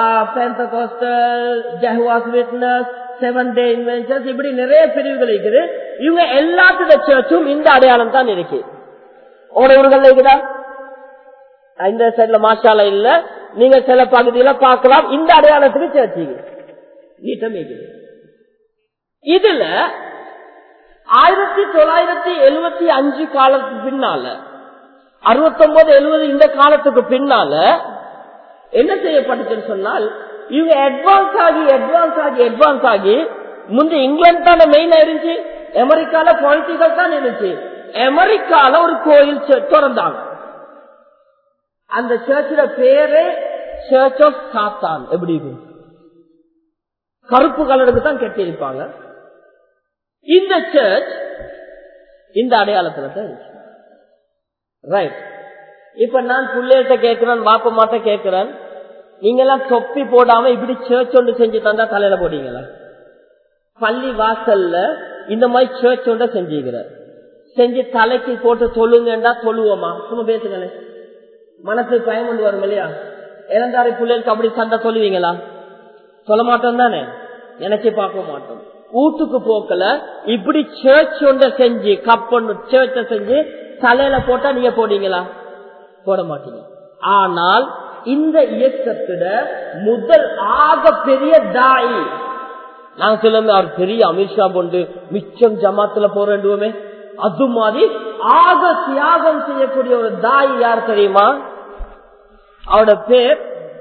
செவன் டே இன்வென்ஷன்ஸ் இப்படி நிறைய பிரிவுகள் இருக்குது இவங்க எல்லாத்தோட சர்ச்சும் இந்த அடையாளம் தான் இருக்கு உங்களோட ஊர்கள் இருக்குதா இந்த சைட்ல மாஷால இல்ல நீங்க சில பகுதியில பார்க்கலாம் இந்த அடையாளத்துக்கு சர்ச்சு நீட்டம் இருக்குது இதுல ஆயிரத்தி தொள்ளாயிரத்தி எழுபத்தி அஞ்சு காலத்துக்கு பின்னால அறுபத்தி ஒன்பது எழுபது இந்த காலத்துக்கு பின்னால என்ன செய்யப்பட்டுச்சுன்னு சொன்னால் இவங்க அட்வான்ஸ் ஆகி அட்வான்ஸ் ஆகி அட்வான்ஸ் ஆகி முந்தி இங்கிலாந்து தானே மெயினா இருந்துச்சு அமெரிக்கால பொலிட்டிக்கல் தான் இருந்துச்சு அமெரிக்கால ஒரு கோயில் திறந்தாங்க அந்த சர்ச்சில பேரு சர்ச் ஆஃப் சாத்தான் எப்படி இருக்கும் கருப்பு கலருக்கு தான் கட்டியிருப்பாங்க இந்த சர்ச் இந்த அடையாளத்துல தான் இருக்கு ரைட் இப்ப நான் பிள்ளைகிட்ட கேட்கிறேன் வாப்ப மாட்ட கேட்கிறேன் நீங்க எல்லாம் தொப்பி போடாம இப்படி சர்ச் ஒன்று செஞ்சு தந்தா தலையில போடுவீங்களா பள்ளி வாசல்ல இந்த மாதிரி சர்ச் ஒன்ற செஞ்சுக்கிறார் செஞ்சு தலைக்கு போட்டு தொழுங்கண்டா தொழுவோமா சும்மா பேசுங்களேன் மனசுக்கு பயம் கொண்டு வரும் இல்லையா இளந்தாரி பிள்ளைகளுக்கு அப்படி சண்டை சொல்லுவீங்களா சொல்ல மாட்டோம் தானே நினைச்சு பார்க்க மாட்டோம் வீட்டுக்கு போக்கல இப்படி சர்ச் ஒன்ற செஞ்சு கப் ஒன்று சர்ச்ச செஞ்சு தலையில போட்டா நீங்க போடுவீங்களா போட மாட்டீங்க ஆனால் இந்த இயக்கத்திட முதல் ஆக பெரிய தாய் நாங்க சொல்லுமே அவர் பெரிய அமித்ஷா போண்டு மிச்சம் ஜமாத்துல போறேண்டுவோமே அது மாதிரி ஆக தியாகம் செய்யக்கூடிய ஒரு தாய் யார் தெரியுமா அவரோட பேர்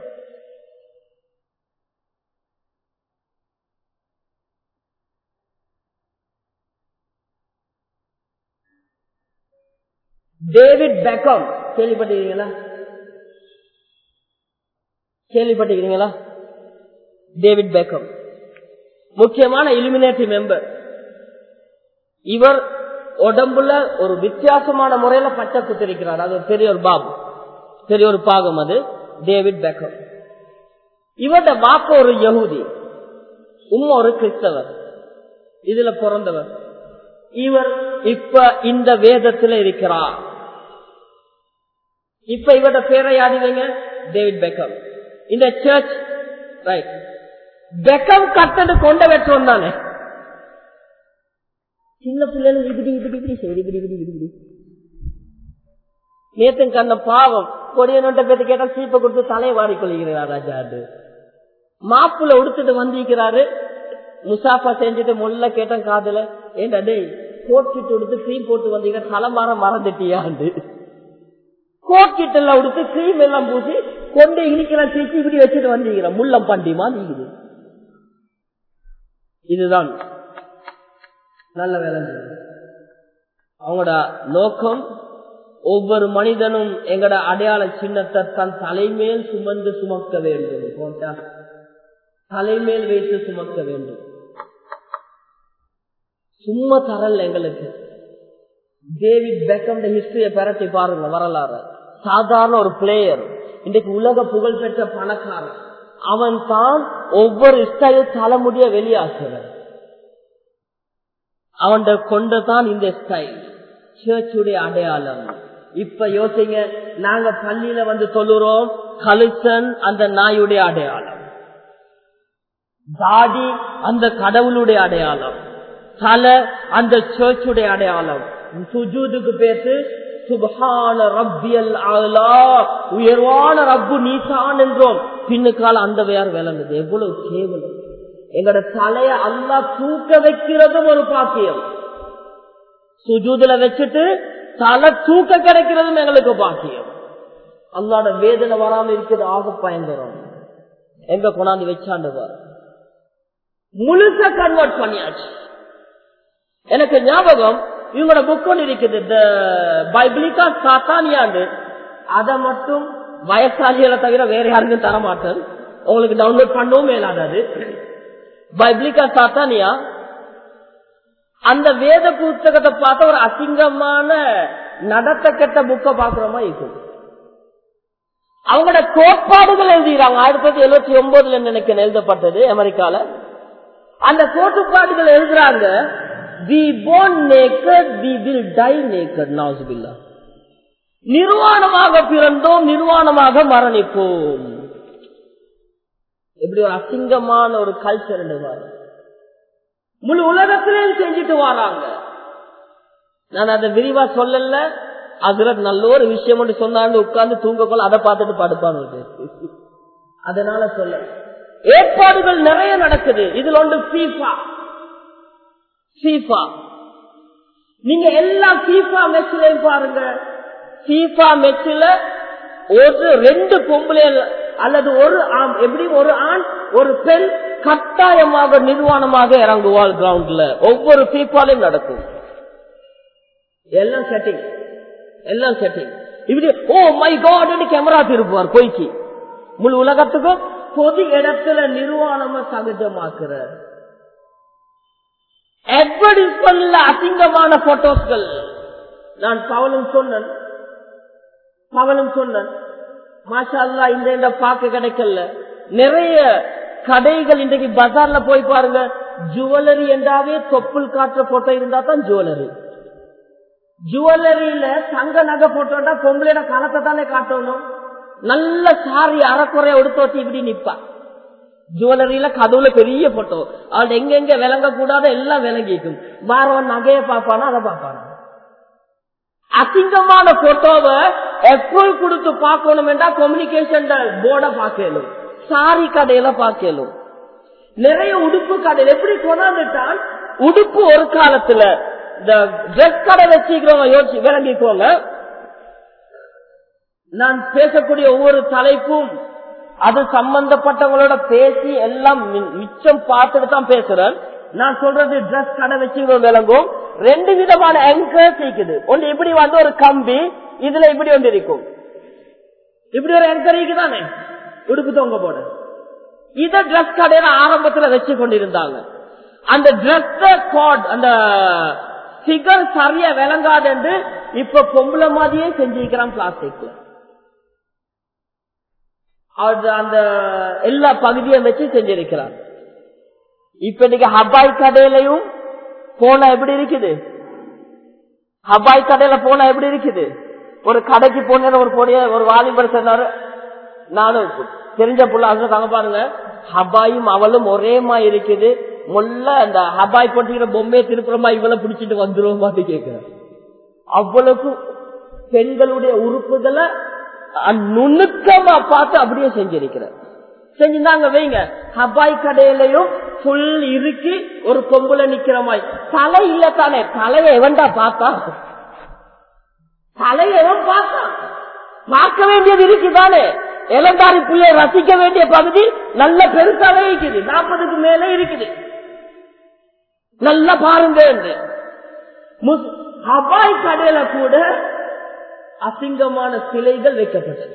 டேவிட் பெக்கம் கேள்விப்பட்டிருக்கீங்களா கேள்விப்பட்டிருக்கீங்களா டேவிட் பெக்கம் முக்கியமான இலுமினேட்டி மெம்பர் இவர் உடம்புல ஒரு வித்தியாசமான முறையில பச்சை குத்திருக்கிறார் அது பெரிய ஒரு பாபு பெரிய ஒரு பாகம் அது டேவிட் பெக்கம் இவருடைய பாப்ப ஒரு யகுதி உம்மா ஒரு கிறிஸ்தவர் இதுல பிறந்தவர் இவர் இப்ப இந்த வேதத்துல இருக்கிறார் இப்ப இவரோட பேரை யாருவீங்க டேவிட் பெக்கம் இந்த சர்ச் ரைட் பெக்கம் கட்டது கொண்ட வெற்றோம் தானே சின்ன பிள்ளைகள் இப்படி இப்படி இப்படி சரி இப்படி இப்படி இப்படி நேத்து கண்ண பாவம் கொடியனோட்ட பேத்து கேட்டா சீப்பை கொடுத்து தலையை வாரிக்கொள்கிறார் ராஜாண்டு மாப்புல உடுத்துட்டு வந்திருக்கிறாரு முசாஃபா செஞ்சுட்டு முல்ல கேட்டேன் காதுல ஏண்டா டேய் கோட் கிட்ட உடுத்து கிரீம் போட்டு வந்தீங்க தலைமாற மறந்துட்டியாண்டு கோட் கிட்ட எல்லாம் உடுத்து கிரீம் எல்லாம் பூசி கொண்டு இனிக்கலாம் தீச்சு இப்படி வச்சுட்டு வந்தீங்க முள்ளம் பண்டிமா நீங்க இதுதான் நல்ல வேலை அவங்களோட நோக்கம் ஒவ்வொரு மனிதனும் எங்கட அடையாள சின்னத்தை தன் தலைமேல் சுமந்து சுமக்க வேண்டும் போட்டா தலைமேல் வைத்து சுமக்க வேண்டும் சும்மா தரல எங்களுக்கு டேவிட் பெக்கம் ஹிஸ்டரிய பெறட்டி பாருங்க வரலாறு சாதாரண ஒரு பிளேயர் இன்றைக்கு உலக புகழ் பெற்ற பணக்காரன் அவன் தான் ஒவ்வொரு ஸ்டைல் தலைமுடிய வெளியாக்குறன் அவன் கொண்டதான் இந்த ஸ்டைல் சேர்ச்சுடைய அடையாளம் இப்ப யோசிங்க நாங்க பள்ளியில வந்து சொல்லுறோம் கலுசன் அந்த நாயுடைய அடையாளம் தாடி அந்த கடவுளுடைய அடையாளம் தலை அந்த சேர்ச்சுடைய அடையாளம் சுஜூதுக்கு பேசு சுபஹான ரப்பியல் ஆலா உயர்வான ரப்பு நீசான் என்றோம் பின்னுக்கால அந்த வேறு விளங்குது எவ்வளவு கேவலம் எங்கட தலைய அல்லா தூக்க வைக்கிறதும் ஒரு பாக்கியம் சுஜூதுல வச்சுட்டு தலை தூக்க கிடைக்கிறதும் எங்களுக்கு பாக்கியம் அல்லாட வேதனை வராம இருக்கிறது ஆக பயங்கரம் எங்க கொண்டாந்து வச்சாண்டு முழுச கன்வெர்ட் பண்ணியாச்சு எனக்கு ஞாபகம் இவங்களோட புக் ஒன்று இருக்குது பைபிளிக்கா சாத்தானியாண்டு அதை மட்டும் வயசாளிகளை தவிர வேற யாருக்கும் தர மாட்டேன் உங்களுக்கு டவுன்லோட் பண்ணவும் மேலாதாது பைபிளிக்கா சாத்தானியா அந்த வேத புத்தகத்தை பார்த்த ஒரு அசிங்கமான நடத்த கெட்ட புக்கை பாக்குறோமா இருக்கும் அவங்களோட கோட்பாடுகள் எழுதுகிறாங்க ஆயிரத்தி தொள்ளாயிரத்தி எழுபத்தி ஒன்பதுல நினைக்கிறேன் எழுதப்பட்டது அமெரிக்கால அந்த கோட்பாடுகள் எழுதுறாங்க we born naked we will die naked நாசுபில்லா நிர்வாணமாக பிறந்தோம் நிர்வாணமாக மரணிப்போம் எப்படி ஒரு அசிங்கமான ஒரு கல்ச்சர் முழு உலகத்திலேயும் செஞ்சுட்டு வராங்க நான் அதை விரிவா சொல்லல அதுல நல்ல ஒரு விஷயம் ஒன்று சொன்னாண்டு உட்கார்ந்து தூங்கக்கொள்ள அதை பார்த்துட்டு படுப்பாங்க அதனால சொல்ல ஏற்பாடுகள் நிறைய நடக்குது இதுல ஒன்று ஃபீஃபா ஃபீஃபா நீங்க எல்லா ஃபீஃபா மெச்சிலையும் பாருங்க ஃபீஃபா மெச்சில ஒரு ரெண்டு பொம்பளை அல்லது ஒரு ஆண் எப்படி ஒரு ஆண் ஒரு பெண் கட்டாயமாக நிர்வாணமாக இறங்குவாள் கிரவுண்ட்ல ஒவ்வொரு ஃபீஃபாலையும் நடக்கும் எல்லாம் செட்டிங் எல்லாம் செட்டிங் இப்படி ஓ மை காட் கேமரா திருப்புவார் பொய்க்கு முழு உலகத்துக்கும் பொது இடத்துல நிர்வாணமா சகஜமாக்குற அட்வர்டைஸ்மெண்ட்ல அசிங்கமான போட்டோஸ்கள் நான் பவனும் சொன்னேன் பவனும் சொன்னேன் மாஷா அல்லா இந்த இந்த பார்க்க கிடைக்கல நிறைய கடைகள் இன்றைக்கு பஜார்ல போய் பாருங்க ஜுவல்லரி என்றாவே தொப்புள் காட்டுற போட்டோ இருந்தா தான் ஜுவல்லரி ஜுவல்லரியில தங்க நகை போட்டோட்டா பொம்பளையோட கணத்தை தானே காட்டணும் நல்ல சாரி அறக்குறைய எடுத்து வச்சு இப்படி நிப்பா ஜுவல்லரியில கதவுல பெரிய போட்டோ அவள் எங்க எங்க விளங்க கூடாத எல்லாம் விளங்கிக்கும் வாரவன் நகைய பாப்பானா அதை பாப்பானா அசிங்கமான போட்டோவை எப்போல் கொடுத்து பார்க்கணும் என்றா கம்யூனிகேஷன் போர்ட பார்க்கலும் சாரி கடையில பார்க்கலும் நிறைய உடுப்பு கடையில் எப்படி கொண்டாந்துட்டான் உடுப்பு ஒரு காலத்துல இந்த ட்ரெஸ் கடை வச்சுக்கிறவங்க யோசிச்சு விளங்கிக்கோங்க நான் பேசக்கூடிய ஒவ்வொரு தலைப்பும் அது சம்பந்தப்பட்டவங்களோட பேசி எல்லாம் மிச்சம் பார்த்துட்டு தான் பேசுறேன் நான் சொல்றது ட்ரெஸ் கடை வச்சுக்கிறோம் விளங்கும் ரெண்டு விதமான ஆங்கர்ஸ் இருக்குது ஒன்று இப்படி வந்து ஒரு கம்பி இதுல இப்படி ஒன்று இருக்கும் இப்படி ஒரு ஆங்கர் இருக்குதானே உடுப்பு தொங்க போட இத ட்ரெஸ் கடையில ஆரம்பத்துல வச்சு கொண்டிருந்தாங்க அந்த ட்ரெஸ் கோட் அந்த பிகர் சரியா விளங்காது என்று இப்ப பொம்பளை மாதிரியே செஞ்சிருக்கிறான் பிளாஸ்டிக்ல அந்த எல்லா பகுதியும் வச்சு செஞ்சிருக்கிறான் இப்ப இன்னைக்கு ஹபாய் கடையிலையும் போனா எப்படி இருக்குது ஹபாய் கடையில போனா எப்படி இருக்குது ஒரு கடைக்கு போன ஒரு பொடிய ஒரு வாலிபர் சொன்னாரு நானும் தெரிஞ்ச புள்ள அது தாங்க பாருங்க ஹபாயும் அவளும் ஒரே மாதிரி இருக்குது முல்ல அந்த ஹபாய் போட்டுக்கிற பொம்மையை திருப்புறமா இவளை பிடிச்சிட்டு வந்துருவோம் கேட்கிறேன் அவ்வளவுக்கு பெண்களுடைய உறுப்புகளை அஹ், நுணுக்கமா பார்த்து அப்படியே செஞ்சிருக்கிறார் செஞ்சுதாங்க வைங்க ஹபாய் கடையிலையும் புல் இருக்கு ஒரு கொம்புல நிக்கிற மாதிரி தலை இல்ல தானே தலைய எவன்டா பார்த்தா தலைய எவன் பார்த்தான் பார்க்க வேண்டியது இருக்குதானே இளந்தாரி புள்ளைய ரசிக்க வேண்டிய பகுதி நல்ல பெருசாவே இருக்குது நாற்பதுக்கு மேலே இருக்குது நல்லா பாருங்க என்று. முஸ்- ஹவாய் கடையில கூட அசிங்கமான சிலைகள் வைக்கப்பட்டது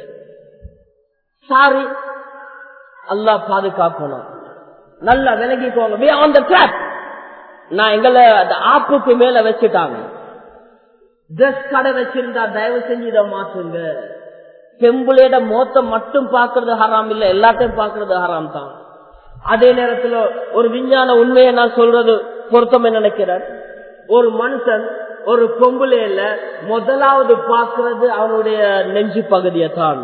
சாரி அல்லாஹ் பாதுகாக்கணும் நல்லா விலகிக்கோங்க We are on the track. நான் எங்களை அந்த ஆப்புக்கு மேல வச்சுட்டாங்க ட்ரெஸ் கடை வச்சிருந்தா தயவு செஞ்சு இதை மாற்றுங்க பெம்புளையோட மோத்த மட்டும் பாக்குறது ஹராம் இல்ல எல்லாத்தையும் பாக்குறது ஹராம் தான் அதே நேரத்துல ஒரு விஞ்ஞான உண்மையை நான் சொல்றது பொருத்தம் நினைக்கிறேன் ஒரு மனுஷன் ஒரு பொம்புலையில முதலாவது பார்க்கிறது அவனுடைய நெஞ்சு பகுதியை தான்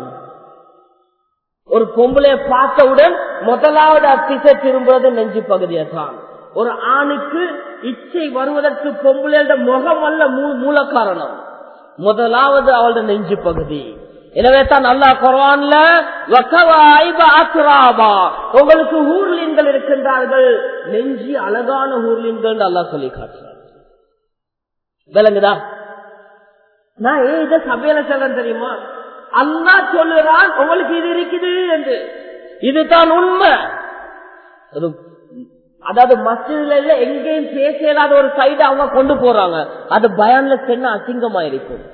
ஒரு பொம்பளைய பார்த்தவுடன் முதலாவது அத்திசை திரும்புறது நெஞ்சு பகுதியை தான் ஒரு ஆணுக்கு இச்சை வருவதற்கு பொம்பளையோட முகம் அல்ல மூ- மூல காரணம் முதலாவது அவளோட நெஞ்சு பகுதி எனவே தான் அல்லாஹ் குர்ஆன்ல வகவாயிப அத்ராபா உங்களுக்கு ஊர்லீன்கள் இருக்கின்றார்கள் நெஞ்சி அழகான ஊர்லீன்கள் அல்லாஹ் சொல்லி காட்டுறார் விளங்குதா நான் ஏன் இதை சபையில சொல்றேன் தெரியுமா அல்லா சொல்லுறான் உங்களுக்கு இது இருக்குது என்று இதுதான் உண்மை அது அதாவது மசிதில இல்ல எங்கேயும் பேச இயலாத ஒரு சைடு அவங்க கொண்டு போறாங்க அது பயான்ல சென்ன அசிங்கமா இருக்கும்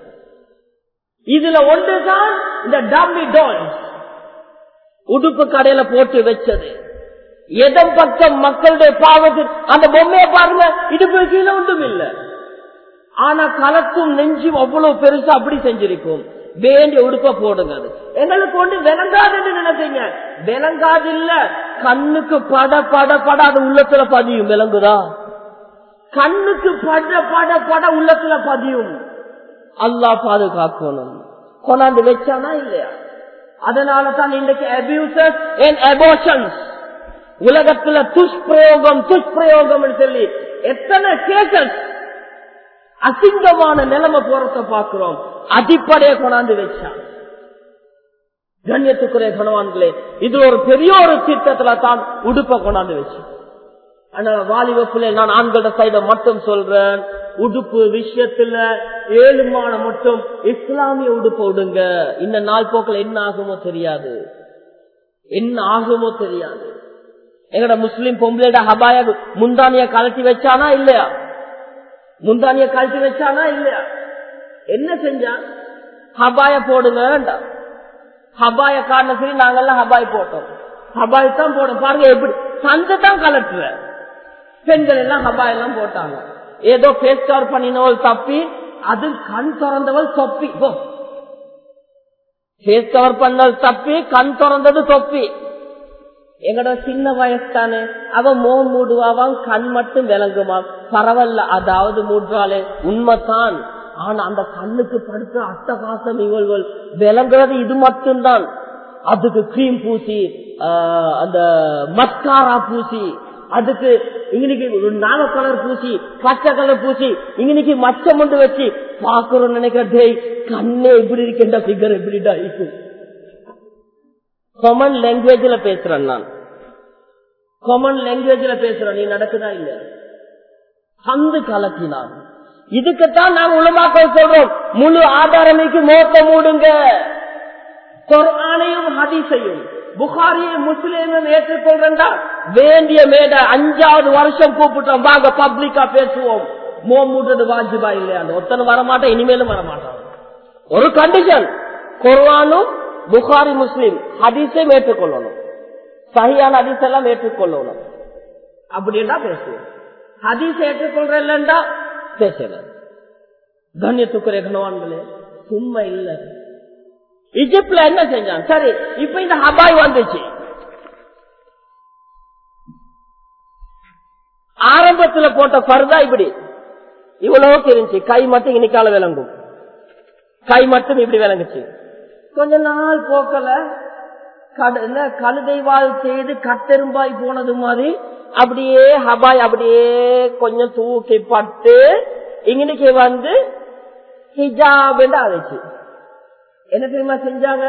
இதுல ஒன்றுதான் இந்த டம்மி டோன் உடுப்பு கடையில போட்டு வச்சது எதன் பக்கம் மக்களுடைய பாவத்தில் அந்த பொம்மையை பாருங்க இடுப்பு கீழே ஒன்றும் இல்லை ஆனா களத்தும் நெஞ்சும் அவ்வளவு பெருசா அப்படி செஞ்சிருக்கும் வேண்டிய உடுப்ப போடுங்க அது எங்களுக்கு ஒன்று விளங்காதுன்னு நினைச்சீங்க விளங்காது இல்ல கண்ணுக்கு பட பட பட அது உள்ளத்துல பதியும் விளங்குதா கண்ணுக்கு பட பட பட உள்ளத்துல பதியும் அல்லாஹ் பாதுகாக்கணும் கொண்டாந்து வச்சானா இல்லையா அதனால தான் இன்றைக்கு அபியூசஸ் அண்ட் அபோஷன்ஸ் உலகத்துல துஷ்பிரயோகம் துஷ்பிரயோகம் சொல்லி எத்தனை கேசஸ் அசிங்கமான நிலைமை போறத பாக்குறோம் அடிப்படையை கொண்டாந்து வச்சான் கண்ணியத்துக்குரிய கணவான்களே இது ஒரு பெரிய ஒரு திட்டத்துல தான் உடுப்ப கொண்டாந்து வச்சு அதனால வாலிபத்துல நான் ஆண்களோட சைட மட்டும் சொல்றேன் உடுப்பு விஷயத்துல ஏழுமான மட்டும் இஸ்லாமிய உடுப்பு விடுங்க இந்த நாள் போக்கில் என்ன ஆகுமோ தெரியாது என்ன ஆகுமோ தெரியாது எங்கட முஸ்லிம் பொம்பளைட ஹபாய முந்தானிய கலட்டி வச்சானா இல்லையா முந்தானிய கழட்டி வச்சானா இல்லையா என்ன செஞ்சான் ஹபாய போடுங்க வேண்டாம் ஹபாய காரண சரி நாங்கெல்லாம் ஹபாய் போட்டோம் ஹபாய் தான் போடும் பாருங்க எப்படி சந்தை தான் கலட்டுற பெண்கள் எல்லாம் ஹபாய் எல்லாம் போட்டாங்க ஏதோ பேஸ் கவர் பண்ணினவள் தப்பி அது கண் திறந்தவள் தொப்பி போ பேஸ் கவர் பண்ணவள் தப்பி கண் திறந்தது தொப்பி எங்கட சின்ன வயசு தானே அவன் மோ மூடுவான் கண் மட்டும் விளங்குமா பரவாயில்ல அதாவது மூடுறாளே உண்மைதான் ஆனா அந்த கண்ணுக்கு படுத்த அட்டகாசம் இவள்கள் விளங்குறது இது மட்டும்தான் அதுக்கு கிரீம் பூசி ஆஹ், அந்த மஸ்காரா பூசி அதுக்கு இன்னைக்கு ஒரு நாம கலர் பூசி பச்சை கலர் பூசி இன்னைக்கு மச்சம் கொண்டு வச்சு பாக்குறோம் நினைக்கிற டேய் கண்ணே இப்படி இருக்கின்ற பிகர் எப்படிடா இருக்கும் காமன் லாங்குவேஜ்ல பேசுறேன் நான் காமன் லாங்குவேஜ்ல பேசுறேன் நீ நடக்குதா இல்ல சந்து கலக்கினான் இதுக்குத்தான் நாங்க உலமாக்கள் சொல்றோம் முழு ஆதாரமைக்கு மோத்த மூடுங்க குர்ஆனையும் ஹதீஸையும் புகாரியை முஸ்லீமும் ஏற்றுக்கொள்றா வேண்டிய மேட அஞ்சாவது வருஷம் கூப்பிட்டோம் வாங்க பப்ளிக்கா பேசுவோம் மோ மூடுறது வாஜிபா இல்லையா ஒருத்தன் வரமாட்டான் இனிமேலும் வரமாட்டான் ஒரு கண்டிஷன் குர்ஆனும் புகாரி முஸ்லிம் ஹதீஸையும் ஏற்றுக்கொள்ளணும் சரியான ஹதீஸ் எல்லாம் ஏற்றுக்கொள்ளணும் அப்படின்னா பேசுவோம் ஹதீஸ் ஏற்றுக்கொள்றா பேசல கண்ணியத்துக்குரிய கணவான்களே சும்மா இல்ல இஜிப்ட்ல என்ன செஞ்சான் சரி இப்ப இந்த ஹபாய் வந்துச்சு ஆரம்பத்துல போட்ட பர்தா இப்படி இவ்வளவுக்கு இருந்துச்சு கை மட்டும் இன்னைக்கால விளங்கும் கை மட்டும் இப்படி விளங்குச்சு கொஞ்ச நாள் போக்கல கடு- என்ன, கழுதை வாழ் செய்து கட்டெரும்பாய் போனது மாதிரி அப்படியே ஹபாய் அப்படியே கொஞ்சம் தூக்கி பட்டு இன்னைக்கு வந்து ஹிஜாப் என்று ஆச்சு என்ன தெரியுமா செஞ்சாங்க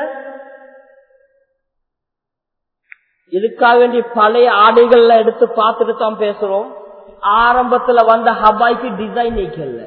இதுக்காக வேண்டி பழைய ஆடைகள்ல எடுத்து பார்த்துட்டு தான் பேசுறோம் ஆரம்பத்துல வந்த ஹபாய்க்கு டிசைன் நீக்கல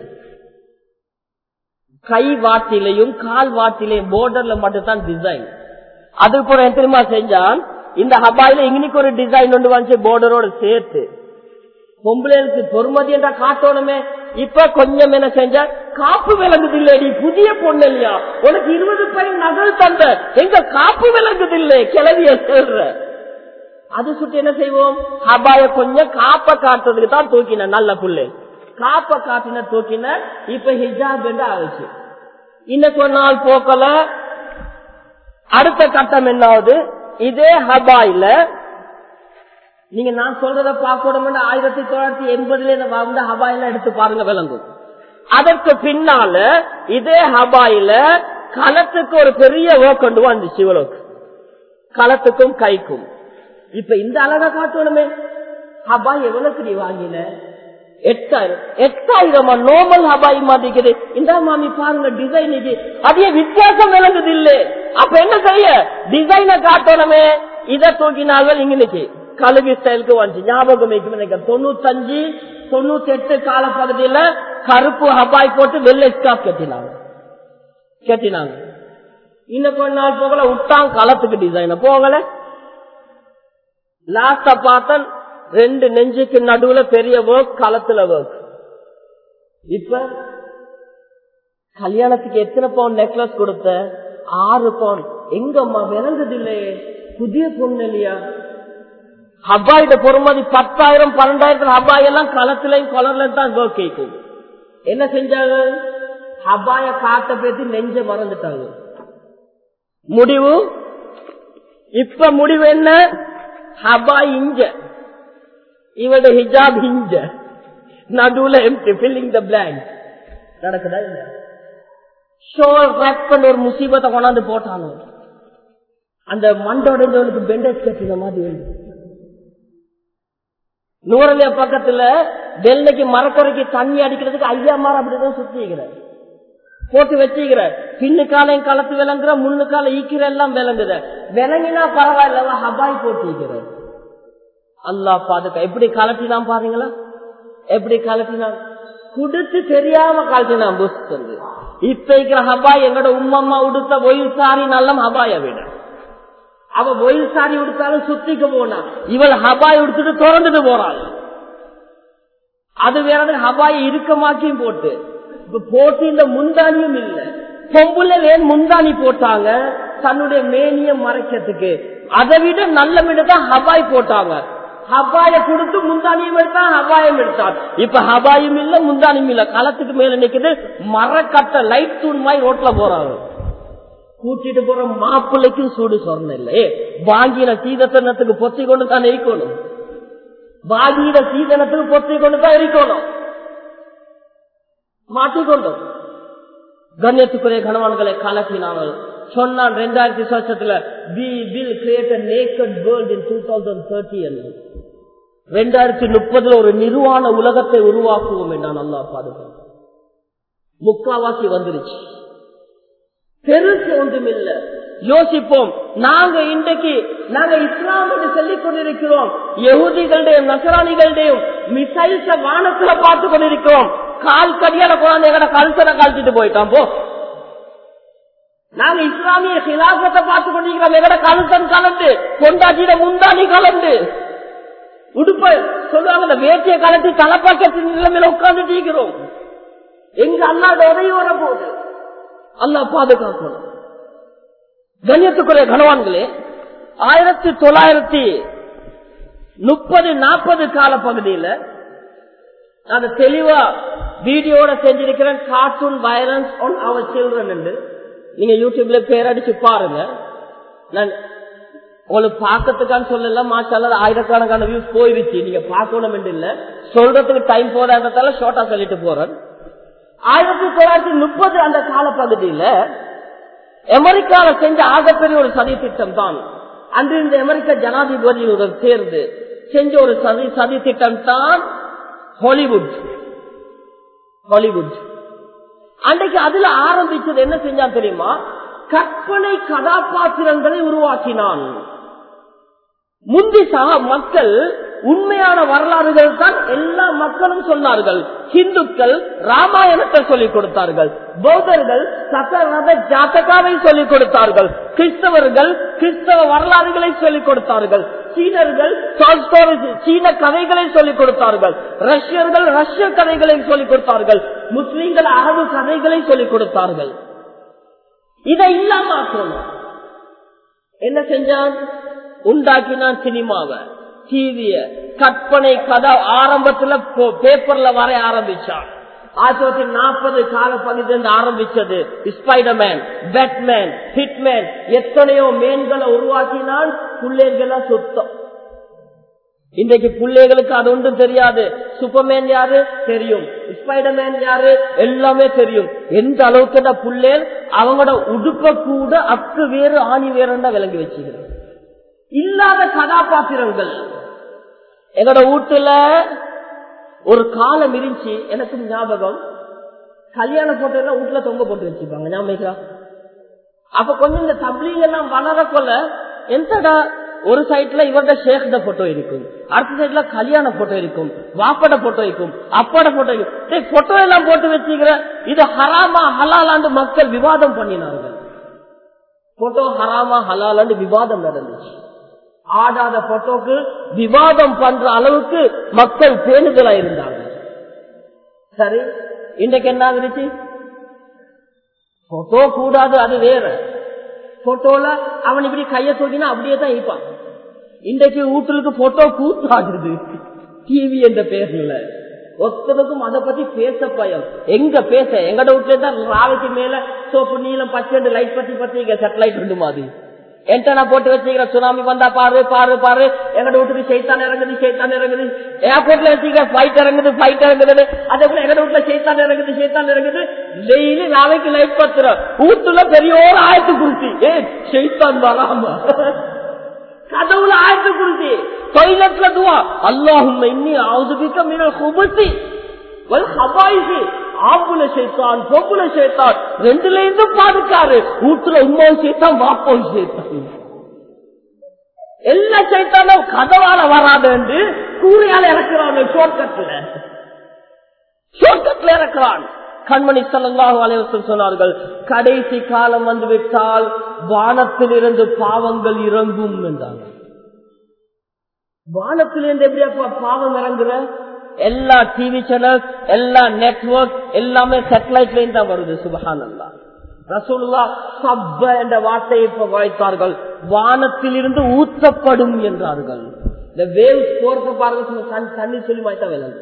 கை வாட்டிலையும் கால் வாட்டிலையும் போர்டர்ல மட்டும் தான் டிசைன் அது போல என்ன தெரியுமா செஞ்சான் இந்த ஹபாயில இன்னைக்கு ஒரு டிசைன் ஒன்று வந்து போர்டரோட சேர்த்து பொம்பளைகளுக்கு பொறுமதி என்றா காட்டணுமே இப்ப கொஞ்சம் என்ன செஞ்சா காப்பு விளங்குது இல்லடி புதிய பொண்ணு இல்லையா உனக்கு இருபது பையன் நகல் தந்த எங்க காப்பு விளங்குது இல்லை கிளவிய சொல்ற அது சுட்டு என்ன செய்வோம் ஹபாய கொஞ்சம் காப்ப காட்டுறதுக்கு தான் தூக்கின நல்ல புள்ளை காப்ப காட்டின தூக்கின இப்ப ஹிஜாப் என்று ஆகுச்சு இன்னும் கொஞ்ச நாள் போக்கல அடுத்த கட்டம் என்னாவது இதே ஹபாயில நீங்க நான் சொல்றத பார்க்கணும் ஆயிரத்தி தொள்ளாயிரத்தி எண்பதுல வந்த ஹபாயில எடுத்து பாருங்க விளங்கும் அதற்கு பின்னால இதே ஹபாயில களத்துக்கு ஒரு பெரிய ஒர்க் கொண்டு வந்துச்சு இவ்வளவு களத்துக்கும் கைக்கும் இப்ப இந்த அழகா காட்டணுமே ஹபாய் எவ்வளவுக்கு நீ வாங்கின எட்டாயிரம் எட்டாயிரமா நோமல் ஹபாய் மாதிரிக்குது இந்த மாமி பாருங்க டிசைன் இது அதே வித்தியாசம் விளங்குது இல்ல அப்ப என்ன செய்ய டிசைனை காட்டணுமே இதை தூக்கினார்கள் இன்னைக்கு கழுவி ஸ்டைலுக்கு வந்துச்சு ஞாபகம் வைக்கும் நினைக்கிறேன் தொண்ணூத்தஞ்சு தொண்ணூத்தி எட்டு கால பகுதியில கருப்பு ஹபாய் போட்டு வெள்ளை ஸ்டாப் கட்டினாங்க கட்டினாங்க இன்னும் கொஞ்ச நாள் போகல விட்டாங்க களத்துக்கு டிசைன் போகல லாஸ்ட பார்த்தன் ரெண்டு நெஞ்சுக்கு நடுவுல பெரிய ஒர்க் களத்துல ஒர்க் இப்ப கல்யாணத்துக்கு எத்தனை பவுன் நெக்லஸ் கொடுத்த ஆறு பவுன் எங்கம்மா விளங்குது இல்லையே புதிய பொண்ணு இல்லையா ஹபாயிட பொறுமதி பத்தாயிரம் பன்னெண்டாயிரத்துல ஹபாய் எல்லாம் களத்திலையும் கலர்ல தான் ஒர்க் கேட்கும் என்ன செஞ்சாங்க ஹபாய காட்ட பேசி நெஞ்ச மறந்துட்டாங்க முடிவு இப்ப முடிவு என்ன ஹபாய் இஞ்ச இவட ஹிஜாப் இஞ்ச நடுவுல எம்டி ஃபில்லிங் த பிளாங்க் நடக்குதா இல்ல ஷோர் ரேக் பண்ண ஒரு முசீபத்தை கொண்டாந்து போட்டானோ அந்த மண்டோடைஞ்சவனுக்கு பெண்டேஜ் கட்டின மாதிரி வந்து நூறலிய பக்கத்துல வெள்ளைக்கு மரக்கரைக்கு தண்ணி அடிக்கிறதுக்கு ஐயா மாற அப்படிதான் சுத்திக்கிறார் போட்டு வச்சுக்கிற பின்னு காலையும் களத்து விளங்குற முன்னு கால ஈக்கிற எல்லாம் விளங்குத விளங்கினா பரவாயில்ல ஹபாய் போட்டிருக்கிற அல்லா பாதுகா எப்படி கலட்டினான் பாருங்களா எப்படி கலட்டினான் குடுத்து தெரியாம கலட்டினான் புஷ் சொல்லு இப்ப இருக்கிற ஹபாய் எங்கட உம்மம்மா உடுத்த ஒயில் சாரி நல்ல ஹபாய விட அவ ஒயில் சாரி உடுத்தாலும் சுத்திக்க போனா இவள் ஹபாய் உடுத்துட்டு திறந்துட்டு போறாள் அது வேற ஹபாய் இறுக்கமாக்கியும் போட்டு இப்ப போட்டு இந்த முந்தானியும் இல்ல பொம்புல ஏன் முந்தானி போட்டாங்க தன்னுடைய மேனிய மறைக்கிறதுக்கு அதை விட நல்ல விட தான் ஹபாய் போட்டாங்க ஹபாய கொடுத்து முந்தானியும் எடுத்தான் ஹபாயம் எடுத்தான் இப்ப ஹபாயும் இல்ல முந்தானியும் இல்ல களத்துக்கு மேல நிக்குது மரக்கட்ட லைட் தூண் மாதிரி ரோட்ல போறாங்க கூட்டிட்டு போற மாப்பிள்ளைக்கும் சூடு சொன்ன இல்லையே வாங்கின சீதத்தனத்துக்கு பொத்தி கொண்டு தான் இருக்கணும் வாங்கின சீதனத்துக்கு பொத்தி கொண்டு தான் இருக்கணும் மாட்டிக்கொண்டோம் கண்ணியத்துக்குரிய கணவான்களை கலக்கினார்கள் சொன்னான் ரெண்டாயிரத்தி வருஷத்துல we will create naked world in two thousand thirty ரெண்டாயிரத்தி முப்பதுல ஒரு நிர்வாண உலகத்தை உருவாக்குவோம் என்றான் நல்லா பாதுகாப்பு முக்காவாசி வந்துருச்சு பெருசு ஒன்றும் இல்ல யோசிப்போம் நாங்க இன்றைக்கு நாங்க இஸ்லாம் என்று சொல்லிக் கொண்டிருக்கிறோம் யகுதிகளுடையும் நசராணிகளுடையும் மிசைல்ஸ வானத்துல பார்த்து கொண்டிருக்கிறோம் கால் கடியால குழந்தை எங்கட கழுத்தனை கழிச்சிட்டு போயிட்டான் போ நாங்க இஸ்லாமிய சிலாசத்தை பார்த்து கொண்டிருக்கிறோம் எங்கட கழுத்தன் கலந்து கொண்டாட்டிட முந்தாணி கலந்து உடுப்ப சொல்லுவாங்க இந்த வேட்டிய கலட்டி தலைப்பாக்கத்தின் நிலைமையில உட்கார்ந்துட்டு இருக்கிறோம் எங்க அல்லாத உதவி வர போகுது அல்லா பாதுகாக்கணும் கண்ணியத்துக்குரிய கனவான்களே ஆயிரத்தி தொள்ளாயிரத்தி முப்பது நாற்பது கால பகுதியில நான் தெளிவா வீடியோட செஞ்சிருக்கிறேன் cartoon violence on our children என்று நீங்க யூடியூப்ல பேரடிச்சு பாருங்க நான் உங்களுக்கு பார்க்கறதுக்கான சொல்லல மாஷால ஆயிரக்கணக்கான வியூஸ் போயிருச்சு நீங்க பார்க்கணும் என்று இல்ல சொல்றதுக்கு டைம் போதாததால ஷார்ட்டா சொல்லிட்டு போறேன் ஆயிரத்தி தொள்ளாயிரத்தி முப்பது அந்த கால பகுதியில அமெரிக்கால செஞ்ச ஆகப்பெரிய ஒரு சதி திட்டம் தான் அன்று இந்த அமெரிக்க ஜனாதிபதியுடன் சேர்ந்து செஞ்ச ஒரு சதி சதி திட்டம் தான் ஹாலிவுட் ஹாலிவுட் அன்றைக்கு அதுல ஆரம்பிச்சது என்ன செஞ்சான் தெரியுமா கற்பனை கதாபாத்திரங்களை உருவாக்கினான் முந்தி சக மக்கள் உண்மையான வரலாறுகள் தான் எல்லா மக்களும் சொன்னார்கள் ஹிந்துக்கள் ராமாயணத்தை சொல்லிக் கொடுத்தார்கள் பௌத்தர்கள் சக்கரத ஜாத்தகாவை சொல்லிக் கொடுத்தார்கள் கிறிஸ்தவர்கள் கிறிஸ்தவ வரலாறுகளை சொல்லிக் கொடுத்தார்கள் சீனர்கள் சீன கதைகளை சொல்லிக் கொடுத்தார்கள் ரஷ்யர்கள் ரஷ்ய கதைகளை சொல்லிக் கொடுத்தார்கள் முஸ்லீம்கள் அரபு கதைகளை சொல்லிக் கொடுத்தார்கள் இதை இல்லாம ஆக்கணும் என்ன செஞ்சான் உண்டாக்கினான் சினிமாவை டிவிய கற்பனை கதை ஆரம்பத்துல பேப்பர்ல வரைய ஆரம்பிச்சான் ஆயிரத்தி தொள்ளாயிரத்தி நாற்பது கால பகுதியிலிருந்து ஆரம்பிச்சது ஸ்பைடர்மேன் பேட்மேன் ஹிட்மேன் எத்தனையோ மேன்களை உருவாக்கினால் பிள்ளைகளா சுத்தம் இன்றைக்கு பிள்ளைகளுக்கு அது ஒன்றும் தெரியாது சூப்பர்மேன் யாரு தெரியும் ஸ்பைடர்மேன் யாரு எல்லாமே தெரியும் எந்த அளவுக்கு புள்ளேன் அவங்களோட உடுப்ப கூட அக்கு வேறு ஆணி வேறுண்டா விளங்கி வச்சுக்கிறோம் இல்லாத கதாபாத்திரங்கள் எங்களோட வீட்டுல ஒரு காலம் இருந்துச்சு எனக்கு ஞாபகம் கல்யாண போட்டோ எல்லாம் வீட்டுல தொங்க போட்டு வச்சுப்பாங்க ஞாபகம் அப்ப கொஞ்சம் இந்த தப்லீங் எல்லாம் வளர கொள்ள எந்தடா ஒரு சைட்ல இவரோட ஷேக்ட போட்டோ இருக்கும் அடுத்த சைட்ல கல்யாண போட்டோ இருக்கும் வாப்பட போட்டோ இருக்கும் அப்பட போட்டோ இருக்கும் போட்டோ எல்லாம் போட்டு வச்சுக்கிற இது ஹராமா ஹலாலாண்டு மக்கள் விவாதம் பண்ணினார்கள் போட்டோ ஹராமா ஹலாலாண்டு விவாதம் நடந்துச்சு ஆடாத போட்டோக்கு விவாதம் பண்ற அளவுக்கு மக்கள் பேணுதலா இருந்தாங்க சரி இன்றைக்கு என்ன ஆகுச்சு போட்டோ கூடாது அது வேற போட்டோல அவன் இப்படி கைய தூக்கினா அப்படியே தான் இருப்பான் இன்றைக்கு வீட்டுக்கு போட்டோ கூத்தாடுது டிவி என்ற பேர்ல ஒருத்தருக்கும் அதை பத்தி பேச பயம் எங்க பேச எங்கட வீட்டுல தான் ராவைக்கு மேல சோப்பு நீளம் பச்சை லைட் பத்தி பத்தி சேட்டலைட் ரெண்டு மாதிரி என்டனா போட்டு வச்சுக்கிற சுனாமி வந்தா பாரு பாரு பாரு எங்கட வீட்டுக்கு சைத்தான் இறங்குது சைத்தான் இறங்குது ஏர்போர்ட்ல வச்சுக்கிற பிளைட் இறங்குது பிளைட் இறங்குது அதே போல எங்கட வீட்டுல சைத்தான் இறங்குது சைத்தான் இறங்குது டெய்லி நாளைக்கு லைட் பத்துறோம் வீட்டுல பெரிய ஒரு ஆயத்து குறிச்சி ஏ சைத்தான் வராம கதவுல ஆயத்து குறிச்சி டொய்லெட்ல துவா அல்லாஹும் இன்னி ஆவுதுபிக்க மீனல் குபத்தி ஆம்புல சேர்த்தான் பொம்புல சேர்த்தான் ரெண்டுல இருந்து பாதுக்காரு வீட்டுல உமாவும் சேர்த்தான் வாப்பாவும் சேர்த்தான் எல்லா சைத்தானும் கதவால வராது என்று கூறியால இறக்குறான் ஷோர்ட்கட்ல ஷோர்ட்கட்ல இறக்குறான் கண்மணி சல்லாஹு அலைவசம் சொன்னார்கள் கடைசி காலம் வந்து விட்டால் வானத்திலிருந்து பாவங்கள் இறங்கும் என்றார்கள் வானத்திலிருந்து எப்படியா பாவம் இறங்குற எல்லா டிவி சேனல் எல்லா நெட்ஒர்க் எல்லாமே சேட்டலைட்ல தான் வருது சுபஹான் அல்லா ரசூல்லா சப்ப என்ற வார்த்தையை வாய்த்தார்கள் வானத்தில் இருந்து ஊற்றப்படும் என்றார்கள் இந்த வேவ்ஸ் போறத பாருங்க தண்ணி சொல்லி மாய்த்தா விளங்கு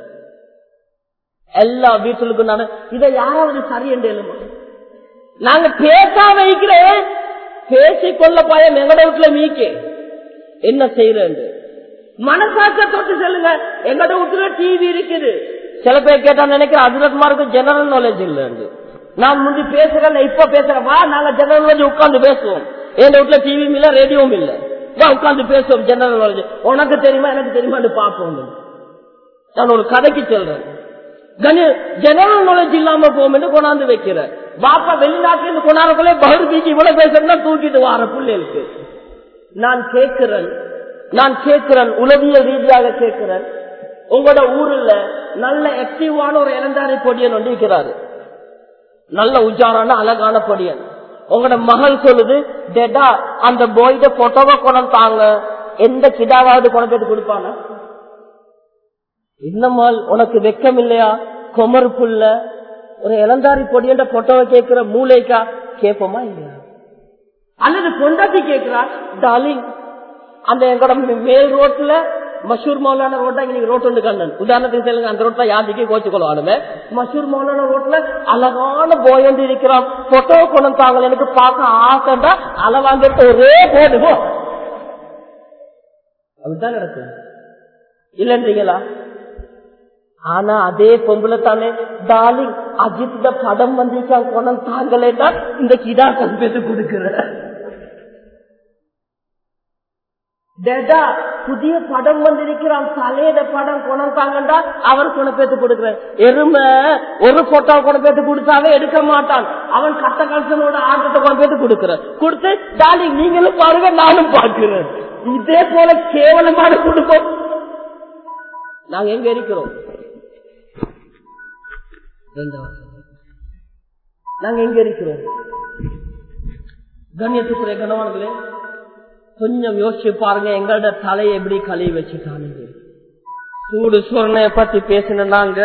எல்லா வீட்டுக்கும் நான் இதை யாராவது சரி என்று எழுமா நாங்க பேசா வைக்கிறேன் பேசிக்கொள்ள பயம் எங்கட வீட்டுல மீக்கே என்ன செய்யறேன் மனசாக்க தொட்டு சொல்லுங்க எங்கட வீட்டுல டிவி இருக்குது சில பேர் கேட்டா நினைக்கிறேன் அதிரத்மாருக்கு ஜெனரல் நாலேஜ் இல்ல நான் முந்தி பேசுறேன் இப்ப பேசுறேன் வா நாங்க ஜெனரல் நாலேஜ் உட்கார்ந்து பேசுவோம் எங்க வீட்டுல டிவியும் இல்ல ரேடியோவும் இல்ல வா உட்கார்ந்து பேசுவோம் ஜெனரல் நாலேஜ் உனக்கு தெரியுமா எனக்கு தெரியுமான்னு பார்ப்போம் நான் ஒரு கதைக்கு சொல்றேன் ஜெனரல் நாலேஜ் இல்லாம போகும் என்று கொண்டாந்து வைக்கிறேன் பாப்பா வெளிநாட்டுல இருந்து கொண்டாடுறதுக்குள்ளே பகுதிக்கு இவ்வளவு பேசுறேன்னா தூக்கிட்டு வார பிள்ளைகளுக்கு நான் கேட்கிறேன் நான் கேட்கிறேன் உளவியல் ரீதியாக கேட்கிறேன் உங்களோட ஊர்ல நல்ல ஆக்டிவான ஒரு இளந்தாரி பொடியன் ஒன்று இருக்கிறாரு நல்ல உஜாரான அழகான பொடியன் உங்களோட மகள் சொல்லுது டெடா அந்த போய்ட போட்டோவை கொண்டு தாங்க எந்த கிடாவாவது கொண்டு போய் கொடுப்பானா இன்னமால் உனக்கு வெக்கம் இல்லையா கொமர் புல்ல ஒரு இளந்தாரி பொடியன்ற போட்டோவை கேட்கிற மூளைக்கா கேட்போமா இல்லையா அல்லது கொண்டாட்டி கேட்கிறா டார்லிங் அந்த எங்களோட மேல் ரோட்ல மஷூர் மௌலான ரோட்டா இன்னைக்கு ரோட் ஒன்று கண்ணன் உதாரணத்துக்கு சொல்லுங்க அந்த ரோட்ல யாருக்கு கோச்சு கொள்வானுமே மஷூர் மௌலான ரோட்ல அழகான போய் வந்து இருக்கிறான் போட்டோ கொண்டு தாங்க எனக்கு பார்க்க ஆசைண்டா அளவாங்கிறது ஒரே போடுவோம் அப்படித்தான் நடக்கும் இல்லன்றீங்களா ஆனா அதே பொம்பளை தானே டார்லிங் அஜித் படம் வந்துச்சா கொண்டு தாங்களேட்டா இந்த கிடா கொண்டு கொடுக்கிற டேடா புதிய படம் வந்திருக்கிறான் தலையிட படம் கொண்டாங்கண்டா அவர் கொண்டு பேத்து கொடுக்கிறேன் எருமை ஒரு போட்டோ கொண்டு பேத்து கொடுத்தாவே எடுக்க மாட்டான் அவன் கட்ட கல்சனோட ஆட்டத்தை கொண்டு பேத்து கொடுக்கிறேன் கொடுத்து டாலி நீங்களும் பாருங்க நானும் பார்க்கிறேன் இதே போல கேவலமான குடும்பம் நாங்க எங்க இருக்கிறோம் நாங்க எங்க இருக்கிறோம் கண்ணியத்துக்குரிய கணவான்களே கொஞ்சம் யோசிச்சு பாருங்க எங்களோட தலையை எப்படி கழுவி வச்சுட்டானுங்க சூடு சொர்ணைய பத்தி பேசின நாங்க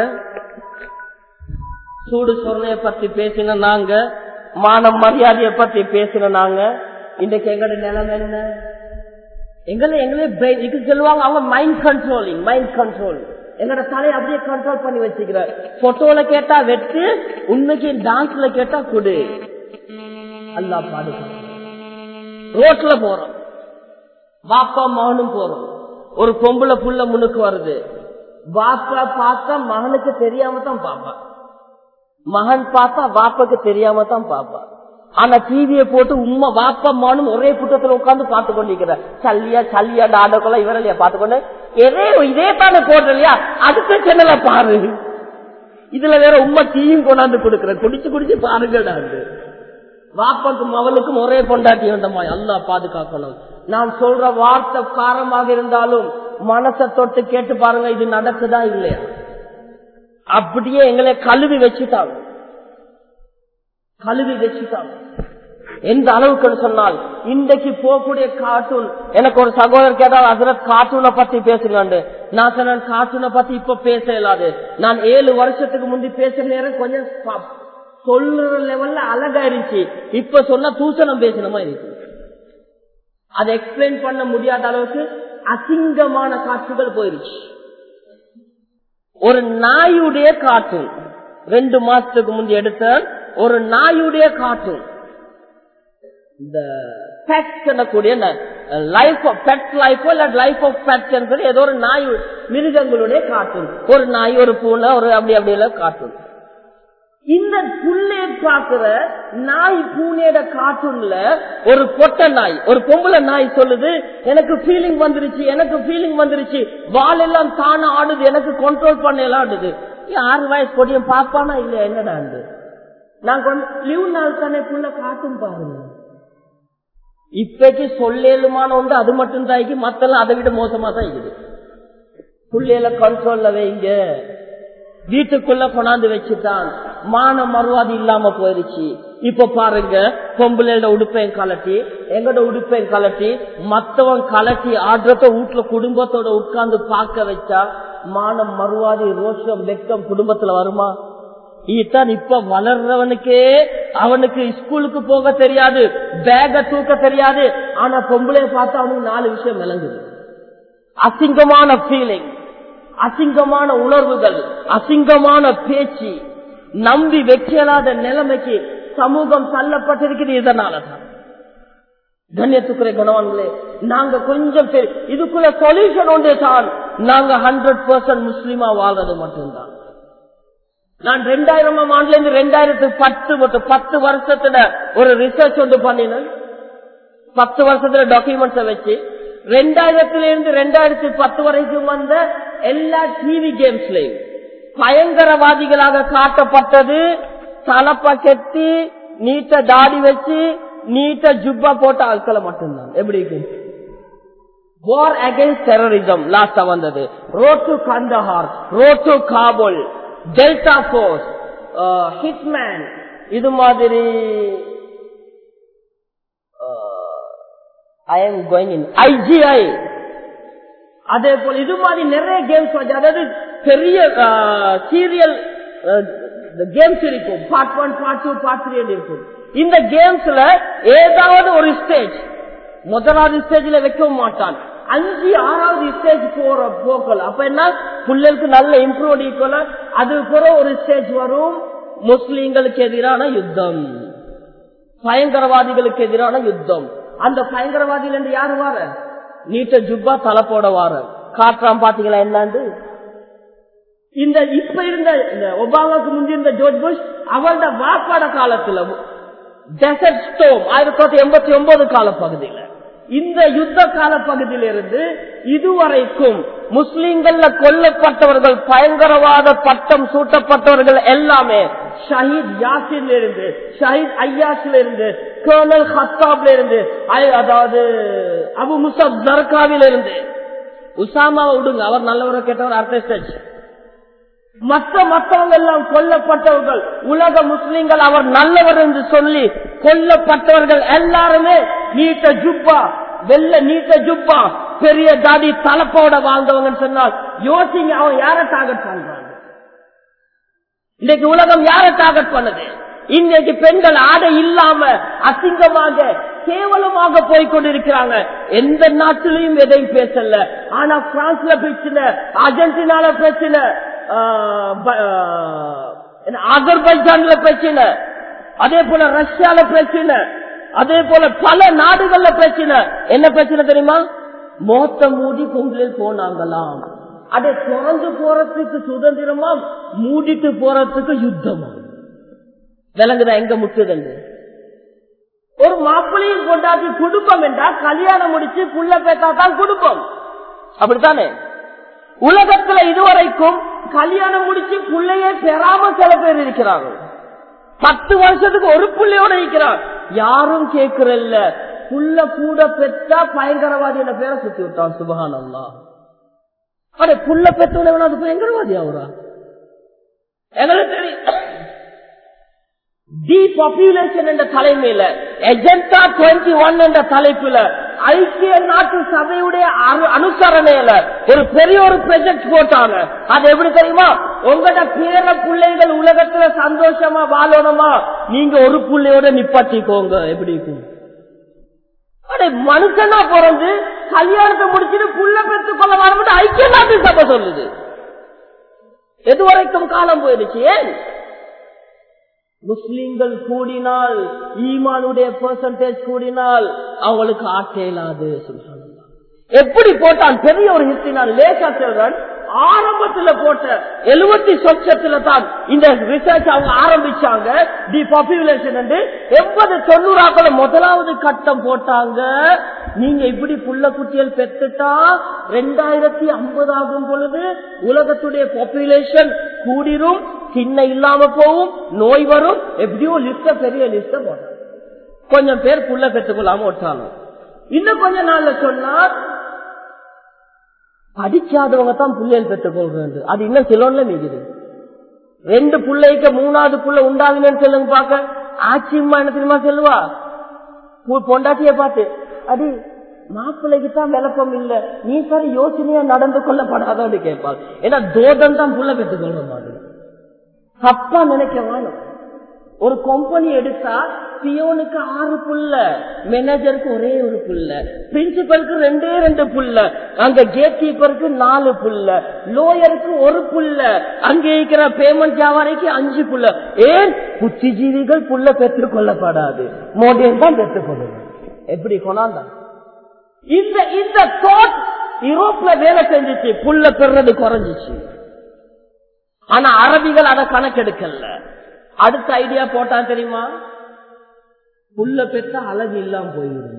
சூடு சொர்ணைய பத்தி பேசின நாங்க மான மரியாதைய பத்தி பேசின நாங்க இன்றைக்கு எங்களோட நிலைமை என்ன எங்களை எங்களே இதுக்கு சொல்லுவாங்க அவங்க மைண்ட் கண்ட்ரோலிங் மைண்ட் கண்ட்ரோல் எங்களோட தலையை அப்படியே கண்ட்ரோல் பண்ணி வச்சுக்கிற போட்டோல கேட்டா வெட்டு உண்மைக்கு டான்ஸ்ல கேட்டா கொடு அல்லா பாதுகாப்பு ரோட்ல போறோம் பாப்பா மகனும் போறோம் ஒரு பொம்பளை புள்ள முன்னுக்கு வருது பாப்பா பார்த்தா மகனுக்கு தெரியாம தான் பாப்பா மகன் பார்த்தா பாப்பாக்கு தெரியாம தான் பாப்பா ஆனா டிவியை போட்டு உண்மை வாப்பா மகனும் ஒரே கூட்டத்துல உட்காந்து பார்த்து கொண்டிருக்கிற சல்லியா சல்லியா டாடோக்கெல்லாம் இவரலையா பார்த்து கொண்டு எதே இதே தானே போடுற இல்லையா அடுத்த சேனல பாரு இதுல வேற உண்மை டீயும் கொண்டாந்து கொடுக்குற குடிச்சு குடிச்சு பாருங்கடா வாப்பாக்கும் அவனுக்கும் ஒரே பொண்டாட்டி வந்தமா அல்லா பாதுகாக்கணும் நான் சொல்ற வார்த்தை காரமாக இருந்தாலும் மனசை தொட்டு கேட்டு பாருங்க இது நடக்குதா இல்லையா அப்படியே எங்களை கழுவி வச்சுட்டாங்க கழுவி வச்சுட்டாங்க எந்த அளவுக்கு சொன்னால் இன்றைக்கு போகக்கூடிய கார்ட்டூன் எனக்கு ஒரு சகோதரர் கேட்டால் அசரத் கார்ட்டூனை பத்தி பேசுங்க நான் சொன்னேன் கார்ட்டூனை பத்தி இப்ப பேச இயலாது நான் ஏழு வருஷத்துக்கு முந்தி பேசுற நேரம் கொஞ்சம் சொல்ற லெவல்ல அழகா இருந்துச்சு இப்ப சொன்ன தூசணம் பேசணுமா இருக்கு அதை எக்ஸ்பிளைன் பண்ண முடியாத அளவுக்கு அசிங்கமான காட்சிகள் போயிருச்சு ஒரு நாயுடைய கார்ட்டூன் ரெண்டு மாசத்துக்கு முந்தி எடுத்த ஒரு நாயுடைய கார்ட்டூன் இந்த கூடிய லைஃப் பெட் லைஃபோ இல்ல லைஃப் ஆஃப் பெட் சொல்லி ஏதோ ஒரு நாய் மிருகங்களுடைய கார்ட்டூன் ஒரு நாய் ஒரு பூனை ஒரு அப்படி அப்படி எல்லாம் கார்ட்டூன் இந்த புள்ளே பாக்குற நாய் பூனையோட கார்ட்டூன்ல ஒரு பொட்ட நாய் ஒரு பொம்பளை நாய் சொல்லுது எனக்கு ஃபீலிங் வந்துருச்சு எனக்கு ஃபீலிங் வந்துருச்சு வால் எல்லாம் தானே ஆடுது எனக்கு கண்ட்ரோல் பண்ண எல்லாம் ஆடுது ஆறு வயசு கொடியும் பாப்பானா இல்ல என்னடா நான் லீவ் நாள் தானே புள்ள காட்டும் பாருங்க இப்பக்கு சொல்லேலுமான ஒன்று அது மட்டும் தான் மத்தெல்லாம் அதை விட மோசமா தான் இருக்குது புள்ளையில கண்ட்ரோல்ல வைங்க வீட்டுக்குள்ள கொண்டாந்து வச்சுட்டான் மான மறுவாதி இல்லாம போயிருச்சு இப்ப பாருங்க பொம்பளையோட உடுப்பையும் கலட்டி எங்கட உடுப்பையும் கலட்டி மத்தவன் கலட்டி ஆடுறத வீட்டுல குடும்பத்தோட உட்கார்ந்து பார்க்க வச்சா மானம் மறுவாதி ரோஷம் வெக்கம் குடும்பத்துல வருமா இதான் இப்ப வளர்றவனுக்கே அவனுக்கு ஸ்கூலுக்கு போக தெரியாது பேக தூக்க தெரியாது ஆனா பொம்பளைய பார்த்தா அவனுக்கு நாலு விஷயம் விளங்குது அசிங்கமான ஃபீலிங் அசிங்கமான உணர்வுகள் அசிங்கமான பேச்சு நம்பி வைக்கலாத நிலைமைக்கு சமூகம் தள்ளப்பட்டிருக்கிறது இதனாலதான் கண்ணியத்துக்குறை குணவான்களே நாங்க கொஞ்சம் பேர் இதுக்குள்ள சொல்யூஷன் ஒன்றே தான் நாங்க ஹண்ட்ரட் பர்சன்ட் முஸ்லீமா வாழ்றது மட்டும்தான் நான் ரெண்டாயிரம் ஆண்டுல இருந்து ரெண்டாயிரத்து பத்து மட்டும் பத்து வருஷத்துல ஒரு ரிசர்ச் ஒன்று பண்ணினேன் பத்து வருஷத்துல டாக்குமெண்ட்ஸ வச்சு ரெண்டாயிரத்துல இருந்து ரெண்டாயிரத்தி பத்து வரைக்கும் வந்த எல்லா டிவி கேம்ஸ்லயும் பயங்கரவாதிகளாக காட்டப்பட்டது தலப்ப கெட்டி நீட்ட தாடி வச்சு நீட்ட ஜுப்பா போட்ட ஆட்களை மட்டும்தான் எப்படி வார் அகேன்ஸ்ட் டெரரிசம் லாஸ்டா வந்தது road to Kandahar road to Kabul Delta Force Hitman இது மாதிரி I am going in IGI அதே போல இது மாதிரி நிறைய கேம்ஸ் அதாவது பெரிய சீரியல் கேம்ஸ் இருக்கும் part one part two part three இருக்கும் இந்த கேம்ஸ்ல ஏதாவது ஒரு ஸ்டேஜ் முதலாவது ஸ்டேஜ்ல வைக்கவும் மாட்டான் அஞ்சு ஆறாவது ஸ்டேஜ் போற போக்கல் அப்ப என்ன பிள்ளைகளுக்கு நல்ல இம்ப்ரூவ் ஈக்குவல அது போற ஒரு ஸ்டேஜ் வரும் முஸ்லீம்களுக்கு எதிரான யுத்தம் பயங்கரவாதிகளுக்கு எதிரான யுத்தம் அந்த பயங்கரவாதிகள் என்று யாரு வார நீட்ட ஜுப்பா தலை போட வார காற்றாம் பாத்தீங்களா என்னன்னு இந்த இப்ப இருந்த இந்த ஒபாமாவுக்கு முந்தி இருந்த ஜோர்ஜ் புஷ் அவரோட வாப்பாட காலத்துல டெசர்ட் ஸ்டோம் ஆயிரத்தி தொள்ளாயிரத்தி எண்பத்தி ஒன்பது கால பகுதியில இந்த யுத்த கால பகுதியிலிருந்து இதுவரைக்கும் முஸ்லிம்கள்ல கொல்லப்பட்டவர்கள் பயங்கரவாத பட்டம் சூட்டப்பட்டவர்கள் எல்லாமே ஷஹீத் யாசின்ல இருந்து ஷஹீத் ஐயாஸ்ல இருந்து கேர்னல் ஹத்தாப்ல இருந்து ஐ- அதாவது அபு முசப் ஜர்காவில இருந்து உசாமாவை விடுங்க அவர் நல்லவரை கேட்டவர் அர்த்தம் மற்ற மற்றவங்க எல்லாம் கொல்லப்பட்டவர்கள் உலக முஸ்லிம்கள் அவர் நல்லவர் என்று சொல்லி கொல்லப்பட்டவர்கள் எல்லாருமே நீட்ட ஜுப்பா வெள்ள நீட்ட ஜுப்பா பெரிய தாடி தலப்போட வாழ்ந்தவங்கன்னு சொன்னால் யோசிங்க அவன் யாரை டார்கெட் பண்றாங்க இன்னைக்கு உலகம் யாரை டார்கெட் பண்ணுது இன்னைக்கு பெண்கள் ஆடை இல்லாம அசிங்கமாக கேவலமாக போய்கொண்டிருக்கிறாங்க எந்த நாட்டிலையும் எதையும் பேசல ஆனா பிரான்ஸ்ல பிரச்சனை அர்ஜென்டினால பிரச்சனை ஆஹ் ப- ஆஹ் என்ன, அஜர்பைஜான்ல பிரச்சனை அதே போல ரஷ்யால பிரச்சனை அதே போல பல நாடுகள்ல பிரச்சனை என்ன பிரச்சனை தெரியுமா மோத்த மூடி பொங்கலில் போனாங்களாம் அதை திறந்து போறதுக்கு சுதந்திரமா மூடிட்டு போறதுக்கு யுத்தமா விளங்குதா எங்க முட்டுதல் ஒரு மாப்பிளையும் கொண்டாடி குடும்பம் என்றா கல்யாணம் முடிச்சு புள்ள பேத்தா தான் குடும்பம் அப்படித்தானே உலகத்துல இதுவரைக்கும் கல்யாணம் முடிச்சு புள்ளையே பெறாம சில பேர் இருக்கிறாங்க பத்து வருஷத்துக்கு ஒரு புள்ளையோட இருக்கிறார் யாரும் கேட்கறல்ல புள்ள கூட பெற்றா பயங்கரவாதி என்ற பேரை சுத்தி விட்டான் சுபகானல்லா அடே புள்ள பெற்றவன அது பயங்கரவாதி அவரா எங்களுக்கு தெரியும் டிபாப்புலேஷன் என்ற தலைமையில எஜெண்டா டுவெண்ட்டி ஒன் என்ற தலைப்புல ஐக்கிய நாட்டு சபையுடைய அனு- அனுசரணையில ஒரு பெரிய ஒரு ப்ராஜெக்ட் போட்டாங்க அது எப்படி தெரியுமா உங்களோட பேர பிள்ளைகள் உலகத்துல சந்தோஷமா வாழணுமா நீங்க ஒரு பிள்ளையோட நிப்பாட்டிக்கோங்க எப்படி இருக்கும் அடே மனுஷனா பிறந்து கல்யாணத்தை முடிச்சுட்டு புள்ள பெற்றுக் கொள்ள வரணும் ஐக்கிய நாட்டு சபை சொல்லுது எது வரைக்கும் காலம் போயிடுச்சு ஏன் முஸ்லிம்கள் கூடினால் ஈமானுடைய பெர்சன்டேஜ் கூடினால் அவங்களுக்கு ஆட்ட இயலாது சுப்ஹானல்லாஹ். எப்படி போட்டான் பெரிய ஒரு ஹிஸ்டரி நான் லேசா செல்வன் ஆரம்பத்துல போட்ட எழுபத்தி சொச்சத்துல தான் இந்த ரிசர்ச் அவங்க ஆரம்பிச்சாங்க டி பாப்புலேஷன் எண்பது தொண்ணூறாக்கள முதலாவது கட்டம் போட்டாங்க நீங்க இப்படி புள்ள குட்டியல் பெற்றுட்டா ரெண்டாயிரத்தி ஐம்பது ஆகும் பொழுது உலகத்துடைய பாப்புலேஷன் கூடிரும் சின்ன இல்லாம போகும் நோய் வரும் எப்படியோ லிஸ்ட பெரிய லிஸ்ட போட்டாங்க கொஞ்சம் பேர் புள்ள பெற்றுக்கொள்ளாம ஒட்டாலும் இன்னும் கொஞ்ச நாள்ல சொன்னார் படிக்காதவங்க தான் பிள்ளைகள் பெற்றுக்கொள்றது அது இன்னும் சிலோன்ல மிகுது ரெண்டு பிள்ளைக்கு மூணாவது புள்ள உண்டாகுன்னு சொல்லுங்க பாக்க ஆச்சியம்மா என்ன தெரியுமா சொல்லுவா உன் பொண்டாட்டிய பார்த்து அடி மாப்பிள்ளைக்கு தான் விளப்பம் இல்ல நீ சரி யோசனையா நடந்து கொள்ளப்படாதோன்னு கேட்பாள் ஏன்னா தோதம் தான் புள்ள பெற்றுக்கொள்ள மாதிரி தப்பா நினைக்க வேணும் ஒரு கம்பெனி எடுத்தா பியோனுக்கு ஆறு புள்ள மேனேஜருக்கு ஒரே ஒரு புள்ள பிரின்சிபலுக்கு ரெண்டே ரெண்டு புள்ள அங்க கேட் கீப்பருக்கு நாலு புள்ள லோயருக்கு ஒரு புள்ள அங்க இருக்கிற பேமெண்ட் வியாபாரிக்கு அஞ்சு புள்ள ஏன் புத்திஜீவிகள் புள்ள பெற்றுக் கொள்ளப்படாது மோடியன் தான் பெற்றுக் கொள்ளுங்க எப்படி கொண்டாந்தான் இந்த இந்த தோட் யூரோப்ல வேலை செஞ்சுச்சு புள்ள பெறது குறைஞ்சிச்சு ஆனா அரபிகள் அதை கணக்கெடுக்கல அடுத்த ஐடியா போட்டான் தெரியுமா புல்ல பெத்த அழகு இல்லாம போயிரும்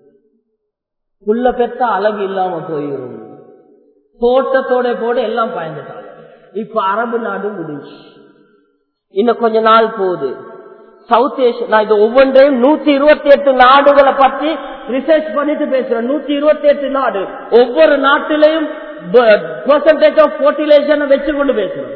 புல்ல பெத்த அழகு இல்லாம போயிரும் தோட்டத்தோட போட எல்லாம் பயந்துட்டாங்க இப்ப அரபு நாடு முடிஞ்சு இன்னும் கொஞ்ச நாள் போகுது சவுத் ஏஷியா நான் இது ஒவ்வொன்றையும் நூத்தி இருபத்தி எட்டு நாடுகளை பத்தி ரிசர்ச் பண்ணிட்டு பேசுறேன் நூத்தி இருபத்தி எட்டு நாடு ஒவ்வொரு நாட்டிலையும் பெர்சன்டேஜ் ஆஃப் போர்டிலேஷன் வச்சு கொண்டு பேசுறோம்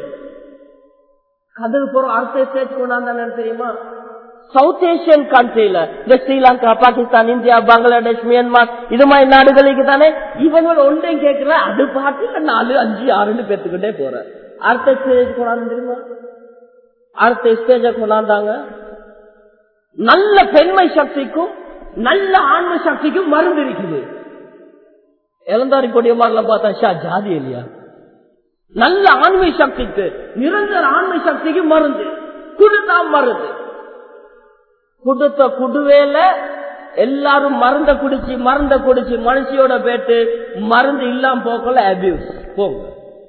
கதல் போற அடுத்த ஸ்டேஜ் கொண்டாந்தானு தெரியுமா சவுத் ஏசியன் கண்ட்ரில இந்த ஸ்ரீலங்கா பாகிஸ்தான் இந்தியா பங்களாதேஷ் மியான்மர் இது மாதிரி நாடுகளுக்கு தானே இவங்க ஒன்றையும் கேட்கிற அது பாட்டு நாலு அஞ்சு ஆறுன்னு பேத்துக்கிட்டே போற அடுத்த ஸ்டேஜ் கொண்டாந்து தெரியுமா அடுத்த ஸ்டேஜ கொண்டாந்தாங்க நல்ல பெண்மை சக்திக்கும் நல்ல ஆண்மை சக்திக்கும் மருந்து இருக்குது இளந்தாரி கொடிய மாதிரிலாம் பார்த்தா ஷா ஜாதி இல்லையா நல்ல ஆண்மை சக்திக்கு நிரந்தர ஆண்மை சக்திக்கு மருந்து குடுத்தா மருந்து குடுத்த குடுவேல எல்லாரும் மருந்த குடிச்சு மருந்த குடிச்சு மனுஷியோட பேட்டு மருந்து இல்லாம போக்கல அபியூஸ் போங்க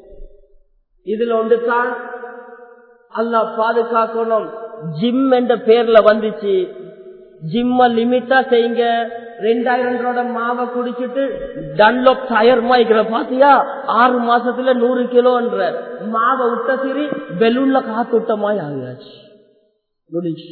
இதுல ஒன்று தான் அல்லா பாதுகாக்கணும் ஜிம் என்ற பேர்ல வந்துச்சு ஜிம்ம லிமிட்டா செய்யுங்க ரெண்டாயிரம் ரூபாய் மாவை குடிச்சிட்டு டன்லோப் டயர் மாய்க்கிற பாத்தியா ஆறு மாசத்துல நூறு கிலோன்ற மாவை விட்ட சரி பெலூன்ல காத்து விட்ட மாதிரி ஆகியாச்சு முடிஞ்சு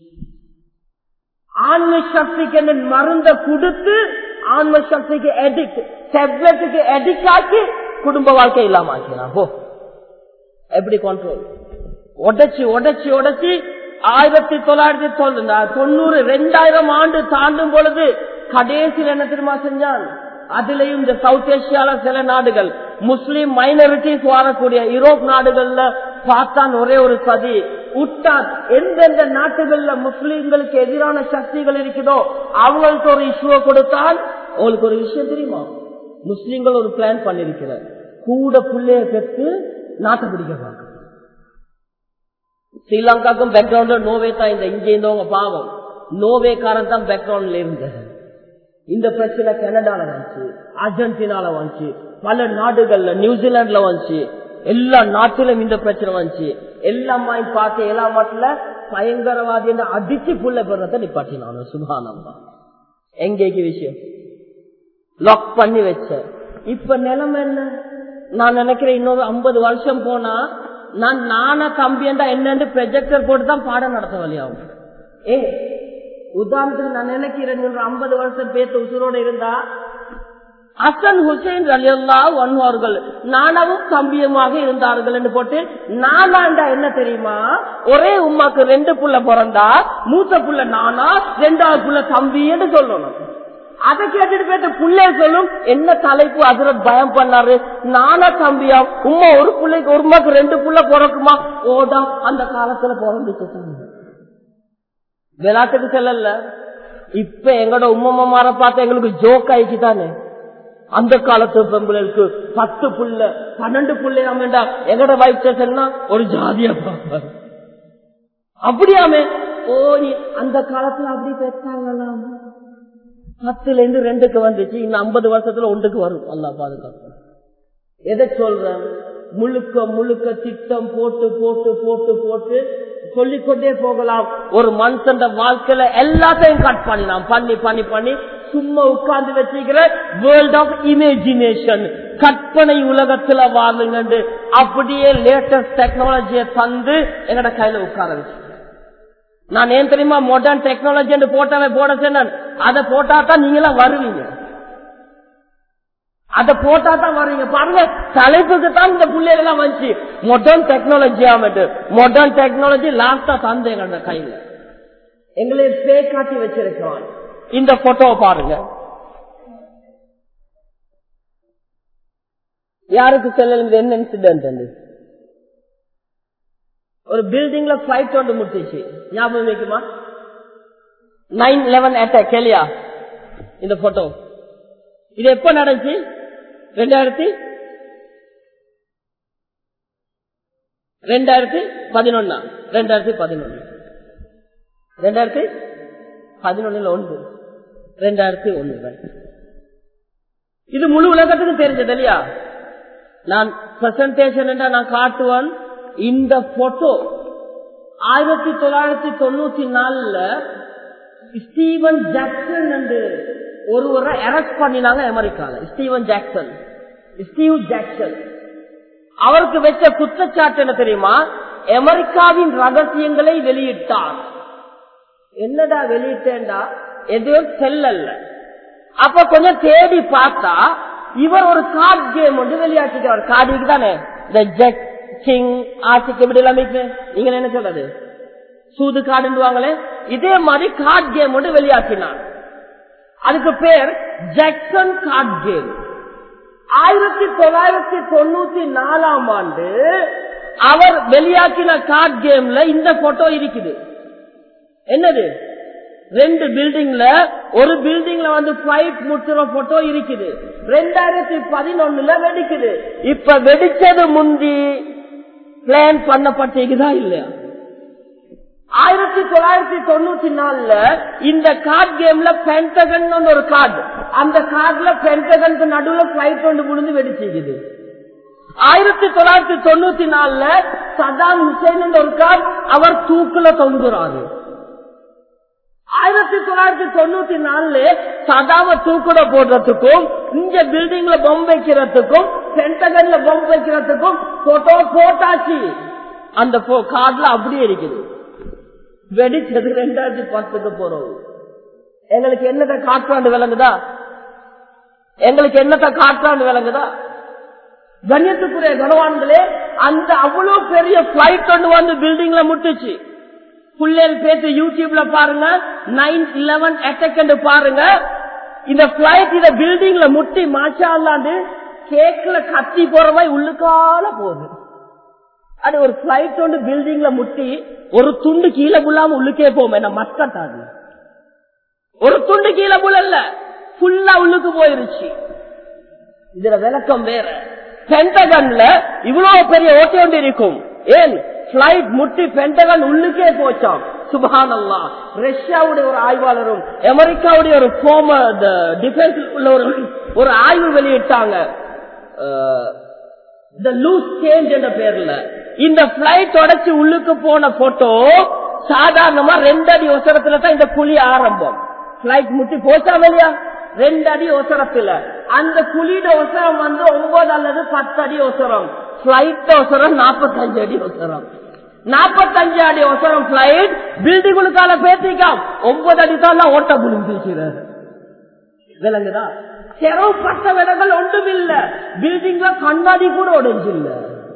ஆன்ம சக்திக்கு என்ன மருந்த கொடுத்து ஆன்ம சக்திக்கு எடிக்ட் டெப்லெட்டுக்கு எடிக்ட் ஆக்கி குடும்ப வாழ்க்கை இல்லாம ஆக்கலாம் போ எப்படி கண்ட்ரோல் உடைச்சு உடைச்சு உடைச்சு ஆயிரத்தி தொள்ளாயிரத்தி தொண்ணூறு ரெண்டாயிரம் ஆண்டு தாண்டும் பொழுது கடைசியில் என்ன தெரியுமா செஞ்சான் அதுலயும் இந்த சவுத் ஏசியால சில நாடுகள் முஸ்லிம் மைனாரிட்டிஸ் வாழக்கூடிய யூரோப் நாடுகள்ல பார்த்தான் ஒரே ஒரு சதி உட்டான் எந்தெந்த நாட்டுகள்ல முஸ்லிம்களுக்கு எதிரான சக்திகள் இருக்குதோ அவங்களுக்கு ஒரு இஷ்யூவை கொடுத்தான் அவங்களுக்கு ஒரு விஷயம் தெரியுமா முஸ்லிம்கள் ஒரு பிளான் பண்ணிருக்கிறார் கூட பிள்ளைய பெற்று நாட்டை பிடிக்க பார்க்க ஸ்ரீலங்காக்கும் பேக்ரவுண்ட் நோவே தான் இந்த இங்க இருந்தவங்க பாவம் நோவேக்காரன் தான் பேக்ரவுண்ட்ல இருந்தது இந்த பிரச்சனை கனடால வந்துச்சு அர்ஜென்டினால வந்துச்சு பல நாடுகள்ல நியூசிலாந்துல வந்துச்சு எல்லா நாட்டிலும் இந்த பிரச்சனை வந்துச்சு எல்லாமே பார்த்து எல்லா மாட்டுல பயங்கரவாதி அடிச்சு புள்ள பெறத நிப்பாட்டினானு சுபானம்மா எங்கேக்கு விஷயம் லாக் பண்ணி வச்ச இப்ப நிலைமை என்ன நான் நினைக்கிறேன் இன்னொரு ஐம்பது வருஷம் போனா நான் நானா தம்பியண்டா என்னன்னு ப்ரொஜெக்டர் போட்டு தான் பாடம் நடத்த வழியாகும் ஏ உதாரணத்துக்கு நான் நினைக்கிறேன் ஒரு ஐம்பது வருஷம் பேத்து உசுரோட இருந்தா அசன் ஹுசைன் அலியல்லா அவர்கள் நானாவும் தம்பியமாக இருந்தார்கள் என்று போட்டு நானாண்டா என்ன தெரியுமா ஒரே உமாக்கு ரெண்டு புள்ள பிறந்தா மூத்த புள்ள நானா ரெண்டாவது புள்ள தம்பி என்று சொல்லணும் அதை கேட்டுட்டு போயிட்டு புள்ளைய சொல்லும் என்ன தலைப்பு அதுல பயம் பண்ணாரு நானா தம்பியா உமா ஒரு பிள்ளைக்கு ஒரு உமாக்கு ரெண்டு புள்ள பிறக்குமா ஓடா அந்த காலத்துல பிறந்துட்டு விளையாட்டுக்கு செல்லல இப்ப எங்களோட உம்மம்மார பார்த்து எங்களுக்கு ஜோக் ஆயிடுச்சு தானே அந்த காலத்து பெண்களுக்கு பத்து புள்ள பன்னெண்டு புள்ளையாமேண்டா எங்கட வைஃப் சொன்னா ஒரு ஜாதியா பார்ப்பாரு அப்படியாமே ஓ நீ அந்த காலத்துல அப்படி பெற்றாங்களாம் பத்துல இருந்து ரெண்டுக்கு வந்துச்சு இன்னும் ஐம்பது வருஷத்துல ஒன்றுக்கு வரும் அல்லா பாதுகாப்பு எதை சொல்றேன் முழுக்க முழுக்க திட்டம் போட்டு போட்டு போட்டு போட்டு சொல்லிக்கொண்டே போகலாம் ஒரு மனுஷன் வாழ்க்கையில எல்லாத்தையும் கட் பண்ணினான் பண்ணி பண்ணி பண்ணி சும்மா உட்கார்ந்து வச்சுக்கிற வேர்ல்ட் ஆஃப் இமேஜினேஷன் கற்பனை உலகத்துல வாழுங்க அப்படியே லேட்டஸ்ட் டெக்னாலஜியை தந்து எங்கட கையில உட்கார வச்சு நான் ஏன் தெரியுமா மாடர்ன் டெக்னாலஜி போட்டாவே போட சொன்னேன் அதை போட்டா தான் நீங்களாம் வருவீங்க அதை போட்டா தான் வருவீங்க பாருங்க தலைப்புக்கு தான் இந்த பிள்ளைகள் எல்லாம் வந்துச்சு மாடர்ன் டெக்னாலஜி ஆமட்டு மாடர்ன் டெக்னாலஜி லாஸ்டா தந்து எங்களோட கையில எங்களை பே காட்டி வச்சிருக்கோம் இந்த போட்டோவை பாருங்க யாருக்கு செல்ல என்ன இன்சிடென்ட் ஒரு பில்டிங்ல பிளைட் ஒன்று முடிச்சிச்சு ஞாபகம் வைக்குமா நைன் லெவன் அட்டாக் கேளியா இந்த போட்டோ இது எப்ப நடந்துச்சு ரெண்டாயிரத்தி ரெண்டாயிரத்தி பதினொன்னா ரெண்டாயிரத்தி பதினொன்னு ரெண்டாயிரத்தி பதினொன்னுல ஒன்று ரெண்டாயிரத்தி ஒண்ணு இது முழு உலகத்துக்கு தெரிஞ்சது இல்லையா நான் பிரசன்டேஷன் நான் காட்டுவேன் இந்த போட்டோ ஆயிரத்தி தொள்ளாயிரத்தி தொண்ணூத்தி நாலுல ஸ்டீவன் ஜாக்சன் என்று ஒருவரை அரெஸ்ட் பண்ணினாங்க அமெரிக்கால ஸ்டீவன் ஜாக்சன் ஸ்டீவ் ஜாக்சன் அவருக்கு வச்ச குற்றச்சாட்டு என்ன தெரியுமா அமெரிக்காவின் ரகசியங்களை வெளியிட்டார் என்னடா வெளியிட்டேன்டா எதுவும் செல்லல்ல அப்ப கொஞ்சம் தேடி பார்த்தா இவர் ஒரு கார்டு கேம் ஒன்று வெளியாட்டிட்டார் கார்டுக்கு தானே இந்த ஜெக் கிங் ஆசிக்கு எப்படி எல்லாம் நீங்க என்ன சொல்றது சூது கார்டுவாங்களே இதே மாதிரி கார்டு கேம் ஒன்று வெளியாக்கினார் அதுக்கு பேர் ஜாக்சன் கார்டு கேம் ஆயிரத்தி தொள்ளாயிரத்தி தொண்ணூத்தி நாலாம் ஆண்டு அவர் வெளியாக்கின கார்டு கேம்ல இந்த போட்டோ இருக்குது என்னது ரெண்டு பில்டிங்ல ஒரு பில்டிங்ல வந்து பிளைட் முற்றுற போட்டோ இருக்குது ரெண்டாயிரத்தி பதினொன்னுல வெடிக்குது இப்ப வெடிச்சது முந்தி பிளான் பண்ணப்பட்டிருக்குதா இல்லையா ஆயிரத்தி தொள்ளாயிரத்தி தொண்ணூத்தி நாலுல இந்த கார்டு கேம்ல பென்டகன் ஒரு கார்டு அந்த கார்டுல பென்டகனுக்கு நடுவுல பிளைட் ஒன்று முடிந்து வெடிச்சிருக்குது ஆயிரத்தி தொள்ளாயிரத்தி தொண்ணூத்தி நாலுல சதாம் ஹுசைன் ஒரு கார்டு அவர் தூக்குல தொங்குறாரு ஆயிரத்தி தொள்ளாயிரத்தி தொண்ணூத்தி நாலுல சதாம தூக்குட போடுறதுக்கும் இந்த பில்டிங்ல பொம்மை வைக்கிறதுக்கும் சென்டகன்ல பொம்மை வைக்கிறதுக்கும் போட்டோ போட்டாச்சு அந்த கார்டுல அப்படியே இருக்குது வெடிச்சது ரெண்டாயிரத்தி பத்துக்கு போறோம் எங்களுக்கு என்னத்தை காற்றாண்டு விளங்குதா எங்களுக்கு என்னத்தை காற்றாண்டு விளங்குதா கண்ணியத்துக்குரிய கனவான்களே அந்த அவ்வளவு பெரிய பிளைட் ஒன்று வந்து பில்டிங்ல முட்டுச்சு புள்ளல் பேத்து யூடியூப்ல பாருங்க நைன் இலவன் அட்டாக் பாருங்க இந்த பிளைட் இந்த பில்டிங்ல முட்டி மாச்சா அல்லாண்டு கேக்ல கத்தி போற மாதிரி உள்ளுக்கால போகுது அது ஒரு பிளைட் ஒன்று பில்டிங்ல முட்டி ஒரு துண்டு கீழே புல்லாம உள்ளுக்கே போகும் என்ன மக்கட்டாது ஒரு துண்டு கீழே புல்லல்ல ஃபுல்லா உள்ளுக்கு போயிருச்சு இதுல விளக்கம் வேற பென்டகன்ல இவ்வளவு பெரிய ஓட்டை ஒன்று இருக்கும் ஏன் பிளைட் முட்டி பென்டகன் உள்ளுக்கே போச்சாம் சுபான் அல்லா ரஷ்யாவுடைய ஒரு ஆய்வாளரும் அமெரிக்காவுடைய ஒரு போமர் டிஃபென்ஸ் உள்ள ஒரு ஒரு ஆய்வு வெளியிட்டாங்க லூஸ் சேஞ்ச் என்ற பேர்ல இந்த பிளைட் உடச்சு உள்ளுக்கு போன போட்டோ சாதாரணமா ரெண்டு அடி ஒசரத்துல தான் இந்த குழி ஆரம்பம் பிளைட் முட்டி போச்சா இல்லையா ரெண்டு அடி ஒசரத்துல அந்த குழியோட ஒசரம் வந்து ஒன்பது அல்லது பத்து அடி ஒசரம் பிளைட் ஒசரம் நாற்பத்தஞ்சு அடி ஒசரம் நாற்பத்தஞ்சு அடி ஒசரம் பிளைட் பில்டிங்குக்கால பேசிக்காம் ஒன்பது அடி தான் ஓட்ட புரிஞ்சிருக்கிறார் விளங்குதா செரவுப்பட்ட விடங்கள் ஒன்றும் இல்ல பில்டிங்ல கண்ணாடி கூட உடைஞ்சு இல்ல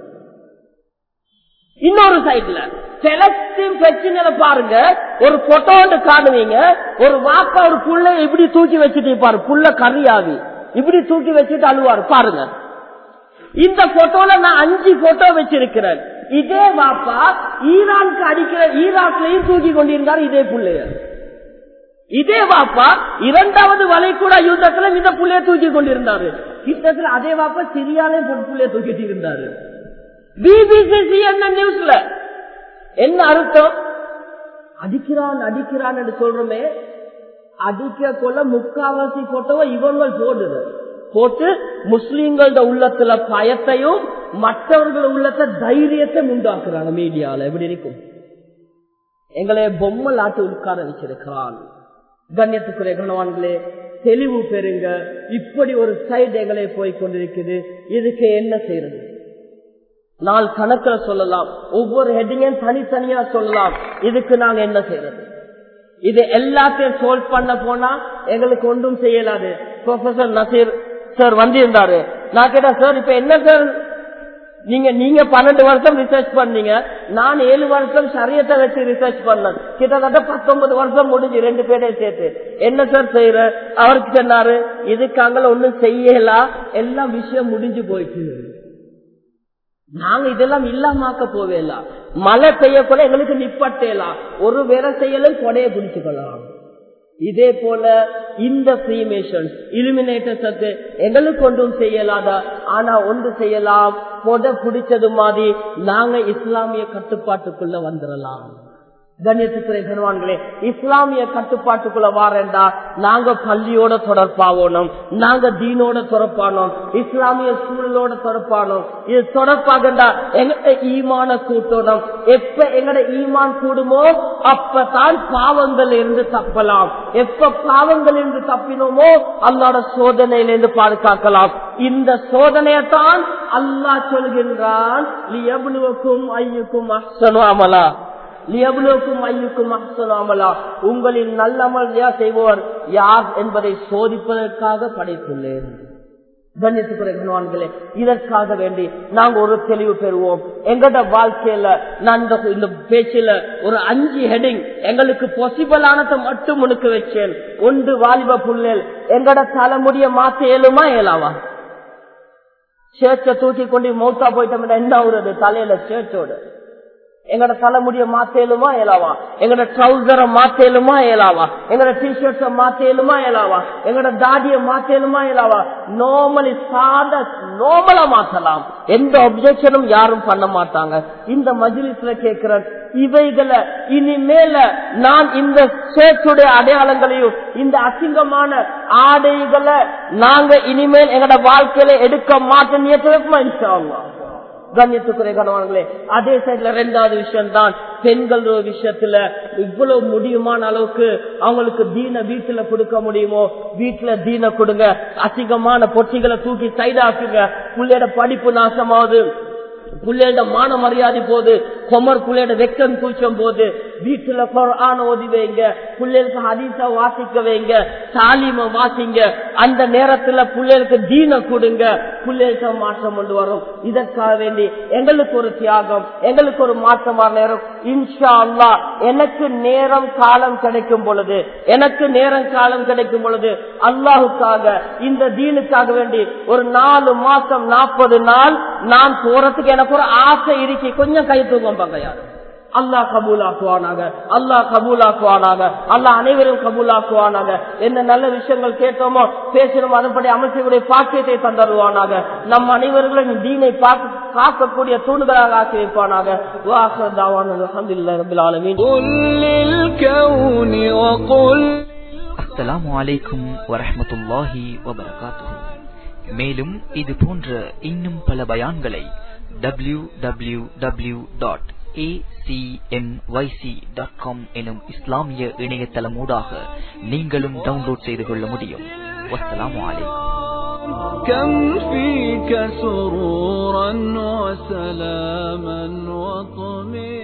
இன்னொரு சைட்ல செலக்டிவ் பிரச்சனையில பாருங்க ஒரு போட்டோ ஒன்று காணுவீங்க ஒரு வாப்பா ஒரு புள்ள இப்படி தூக்கி வச்சுட்டு பாரு புள்ள கறியாவி இப்படி தூக்கி வச்சுட்டு அழுவாரு பாருங்க இந்த போட்டோல நான் அஞ்சு போட்டோ வச்சிருக்கிறேன் இதே வாப்பா ஈரானுக்கு அடிக்கிற ஈராக்லயும் தூக்கி கொண்டிருந்தார் இதே புள்ளைய இதே வாப்பா இரண்டாவது வளைகுடா யுத்தத்துல இந்த புள்ளைய தூக்கி கொண்டிருந்தாரு யுத்தத்துல அதே வாப்பா சிரியாலையும் புள்ளைய தூக்கிட்டு இருந்தாரு பிபிசி என்ன நியூஸ்ல என்ன அர்த்தம் அடிக்கிறான் அடிக்கிறான் என்று சொல்றோமே அடிக்க கொள்ள முக்காவாசி போட்டவ இவங்கள் போடுது போட்டு முஸ்லீம்களோட உள்ளத்துல பயத்தையும் மற்றவர்கள் உள்ளத்த தைரியத்தை உண்டாக்குறாங்க மீடியால எப்படி இருக்கும் எங்களை பொம்மை ஆட்டு உட்கார வச்சிருக்கிறான் கண்ணியத்துக்குரிய கணவான்களே தெளிவு பெறுங்க இப்படி ஒரு சைடு எங்களை போய் கொண்டிருக்குது இதுக்கு என்ன செய்யறது நாள் கணக்குல சொல்லலாம் ஒவ்வொரு ஹெட்டிங்கும் தனித்தனியா சொல்லலாம் இதுக்கு நாங்க என்ன செய்யறது இது எல்லாத்தையும் சால்வ் பண்ண போனா எங்களுக்கு ஒன்றும் செய்யலாது ப்ரொஃபசர் நசீர் சார் வந்திருந்தாரு நான் கேட்டேன் சார் இப்ப என்ன சார் நீங்க நீங்க பன்னெண்டு வருஷம் ரிசர்ச் பண்ணீங்க நான் ஏழு வருஷம் சரியத்தை வச்சு ரிசர்ச் பண்ணேன் கிட்டத்தட்ட பத்தொன்பது வருஷம் முடிஞ்சு ரெண்டு பேரையும் சேர்த்து என்ன சார் செய்யற அவருக்கு சொன்னாரு இதுக்கு அங்கே ஒண்ணும் செய்யலாம் எல்லாம் விஷயம் முடிஞ்சு போயிட்டு நாங்க இதெல்லாம் இல்லாமாக்க போவேலாம் மழை பெய்யக்கூட எங்களுக்கு நிப்பட்டேலாம் ஒரு வேலை செய்யலும் கொடையை பிடிச்சு கொள்ளலாம் இதே போல இந்த ஃப்ரீமேஷன்ஸ் இலுமினேட்டர்ஸுக்கு எங்களுக்கு ஒன்றும் செய்யலாதா ஆனா ஒன்று செய்யலாம் கொடை பிடிச்சது மாதிரி நாங்க இஸ்லாமிய கட்டுப்பாட்டுக்குள்ள வந்துடலாம் கண்ணியத்துக்குறை கருவான்களே இஸ்லாமிய கட்டுப்பாட்டுக்குள்ள வாரண்டா நாங்க பள்ளியோட தொடர்பாகணும் நாங்க தீனோட தொடர்பானோம் இஸ்லாமிய சூழலோட தொடர்பானோம் இது தொடர்பாகண்டா எங்கட ஈமான கூட்டணும் எப்ப எங்கட ஈமான் கூடுமோ அப்பதான் பாவங்கள் இருந்து தப்பலாம் எப்ப பாவங்கள் இருந்து தப்பினோமோ அல்லாட சோதனையிலிருந்து பாதுகாக்கலாம் இந்த சோதனையத்தான் அல்லாஹ் சொல்கின்றான் ஐயுக்கும் அஹ்சனு அமலா லியபுலோக்கும் ஐயுக்கும் அஹ்சனாமலா உங்களின் நல்லமல் யார் செய்வோர் யார் என்பதை சோதிப்பதற்காக படைத்துள்ளேன் கண்ணியத்துக்குரிய இதற்காக வேண்டி நாங்க ஒரு தெளிவு பெறுவோம் எங்கட வாழ்க்கையில நான் இந்த பேச்சில ஒரு அஞ்சு ஹெடிங் எங்களுக்கு பாசிபிளானதை மட்டும் முனுக்கு வச்சேன் ஒன்று வாலிப புள்ளல் எங்கட தலைமுடிய மாத்த இயலுமா இயலாவா சேர்ச்ச தூக்கி கொண்டு மௌத்தா போயிட்டோம் என்ன ஆகுறது தலையில சேர்ச்சோட எங்கட தலைமுடிய மாத்தேலுமா இயலாவா எங்கட ட்ரௌசரை மாத்தேலுமா இயலாவா எங்கட டிஷர்ட்ஸ மாத்தேலுமா இயலாவா எங்கட தாடிய மாத்தேலுமா இயலாவா நார்மலி சாத நார்மலா மாத்தலாம் எந்த அப்செக்ஷனும் யாரும் பண்ண மாட்டாங்க இந்த மஜிலிஸ்ல கேட்கிற இவைகளை இனிமேல நான் இந்த சேர்ச்சுடைய அடையாளங்களையும் இந்த அசிங்கமான ஆடைகளை நாங்க இனிமேல் எங்கட வாழ்க்கையில எடுக்க மாட்டோம் கண்ணியத்துக்குரிய கணவான்களே அதே சைட்ல ரெண்டாவது விஷயம் தான் பெண்கள் விஷயத்துல இவ்வளவு முடியுமான அளவுக்கு அவங்களுக்கு தீன வீட்டுல கொடுக்க முடியுமோ வீட்டுல தீன கொடுங்க அசிங்கமான பொட்டிகளை தூக்கி சைடாக்குங்க பிள்ளையோட படிப்பு நாசமாவது பிள்ளையோட மான மரியாதை போது கொமர் பிள்ளையோட வெக்கம் கூச்சம் போது வீட்டுல குரான ஓதி வைங்க பிள்ளைகளுக்கு ஹதீச வாசிக்க வைங்க தாலிம வாசிங்க அந்த நேரத்துல பிள்ளைகளுக்கு தீன கொடுங்க பிள்ளைகளுக்கு மாற்றம் கொண்டு வரும் இதற்காக வேண்டி எங்களுக்கு ஒரு தியாகம் எங்களுக்கு ஒரு மாற்றமான நேரம் இன்ஷா அல்லா எனக்கு நேரம் காலம் கிடைக்கும் பொழுது எனக்கு நேரம் காலம் கிடைக்கும் பொழுது அல்லாஹுக்காக இந்த தீனுக்காக வேண்டி ஒரு நாலு மாசம் நாற்பது நாள் நான் போறதுக்கு எனக்கு ஒரு ஆசை இருக்கு கொஞ்சம் கை தூக்கம் பங்கையாரு அல்லாஹ் கபூலாக்குவானாக அல்லாஹ் கபூலாக்குவானாக அல்லாஹ் அனைவரும் கபூலாக்குவானாக என்ன நல்ல விஷயங்கள் கேட்டோமோ பேசணும் அதன்படி அமைச்சருடைய பாக்கியத்தை தந்தருவானாக நம் அனைவர்களும் தீனை காக்கக்கூடிய தூண்டுதலாக ஆக்கி வைப்பானாக அஸ்ஸலாமு அலைக்கும் வரஹமத்துல்லாஹி வபரகாத்துஹு மேலும் இது போன்ற இன்னும் பல பயான்களை W W W dot acmyc.com எனும் இஸ்லாமிய இணையதளமூடாக நீங்களும் டவுன்லோட் செய்து கொள்ள முடியும் வஸ்ஸலாமு அலைக்கும் كم فيك سرورا وسلاما وطمئنا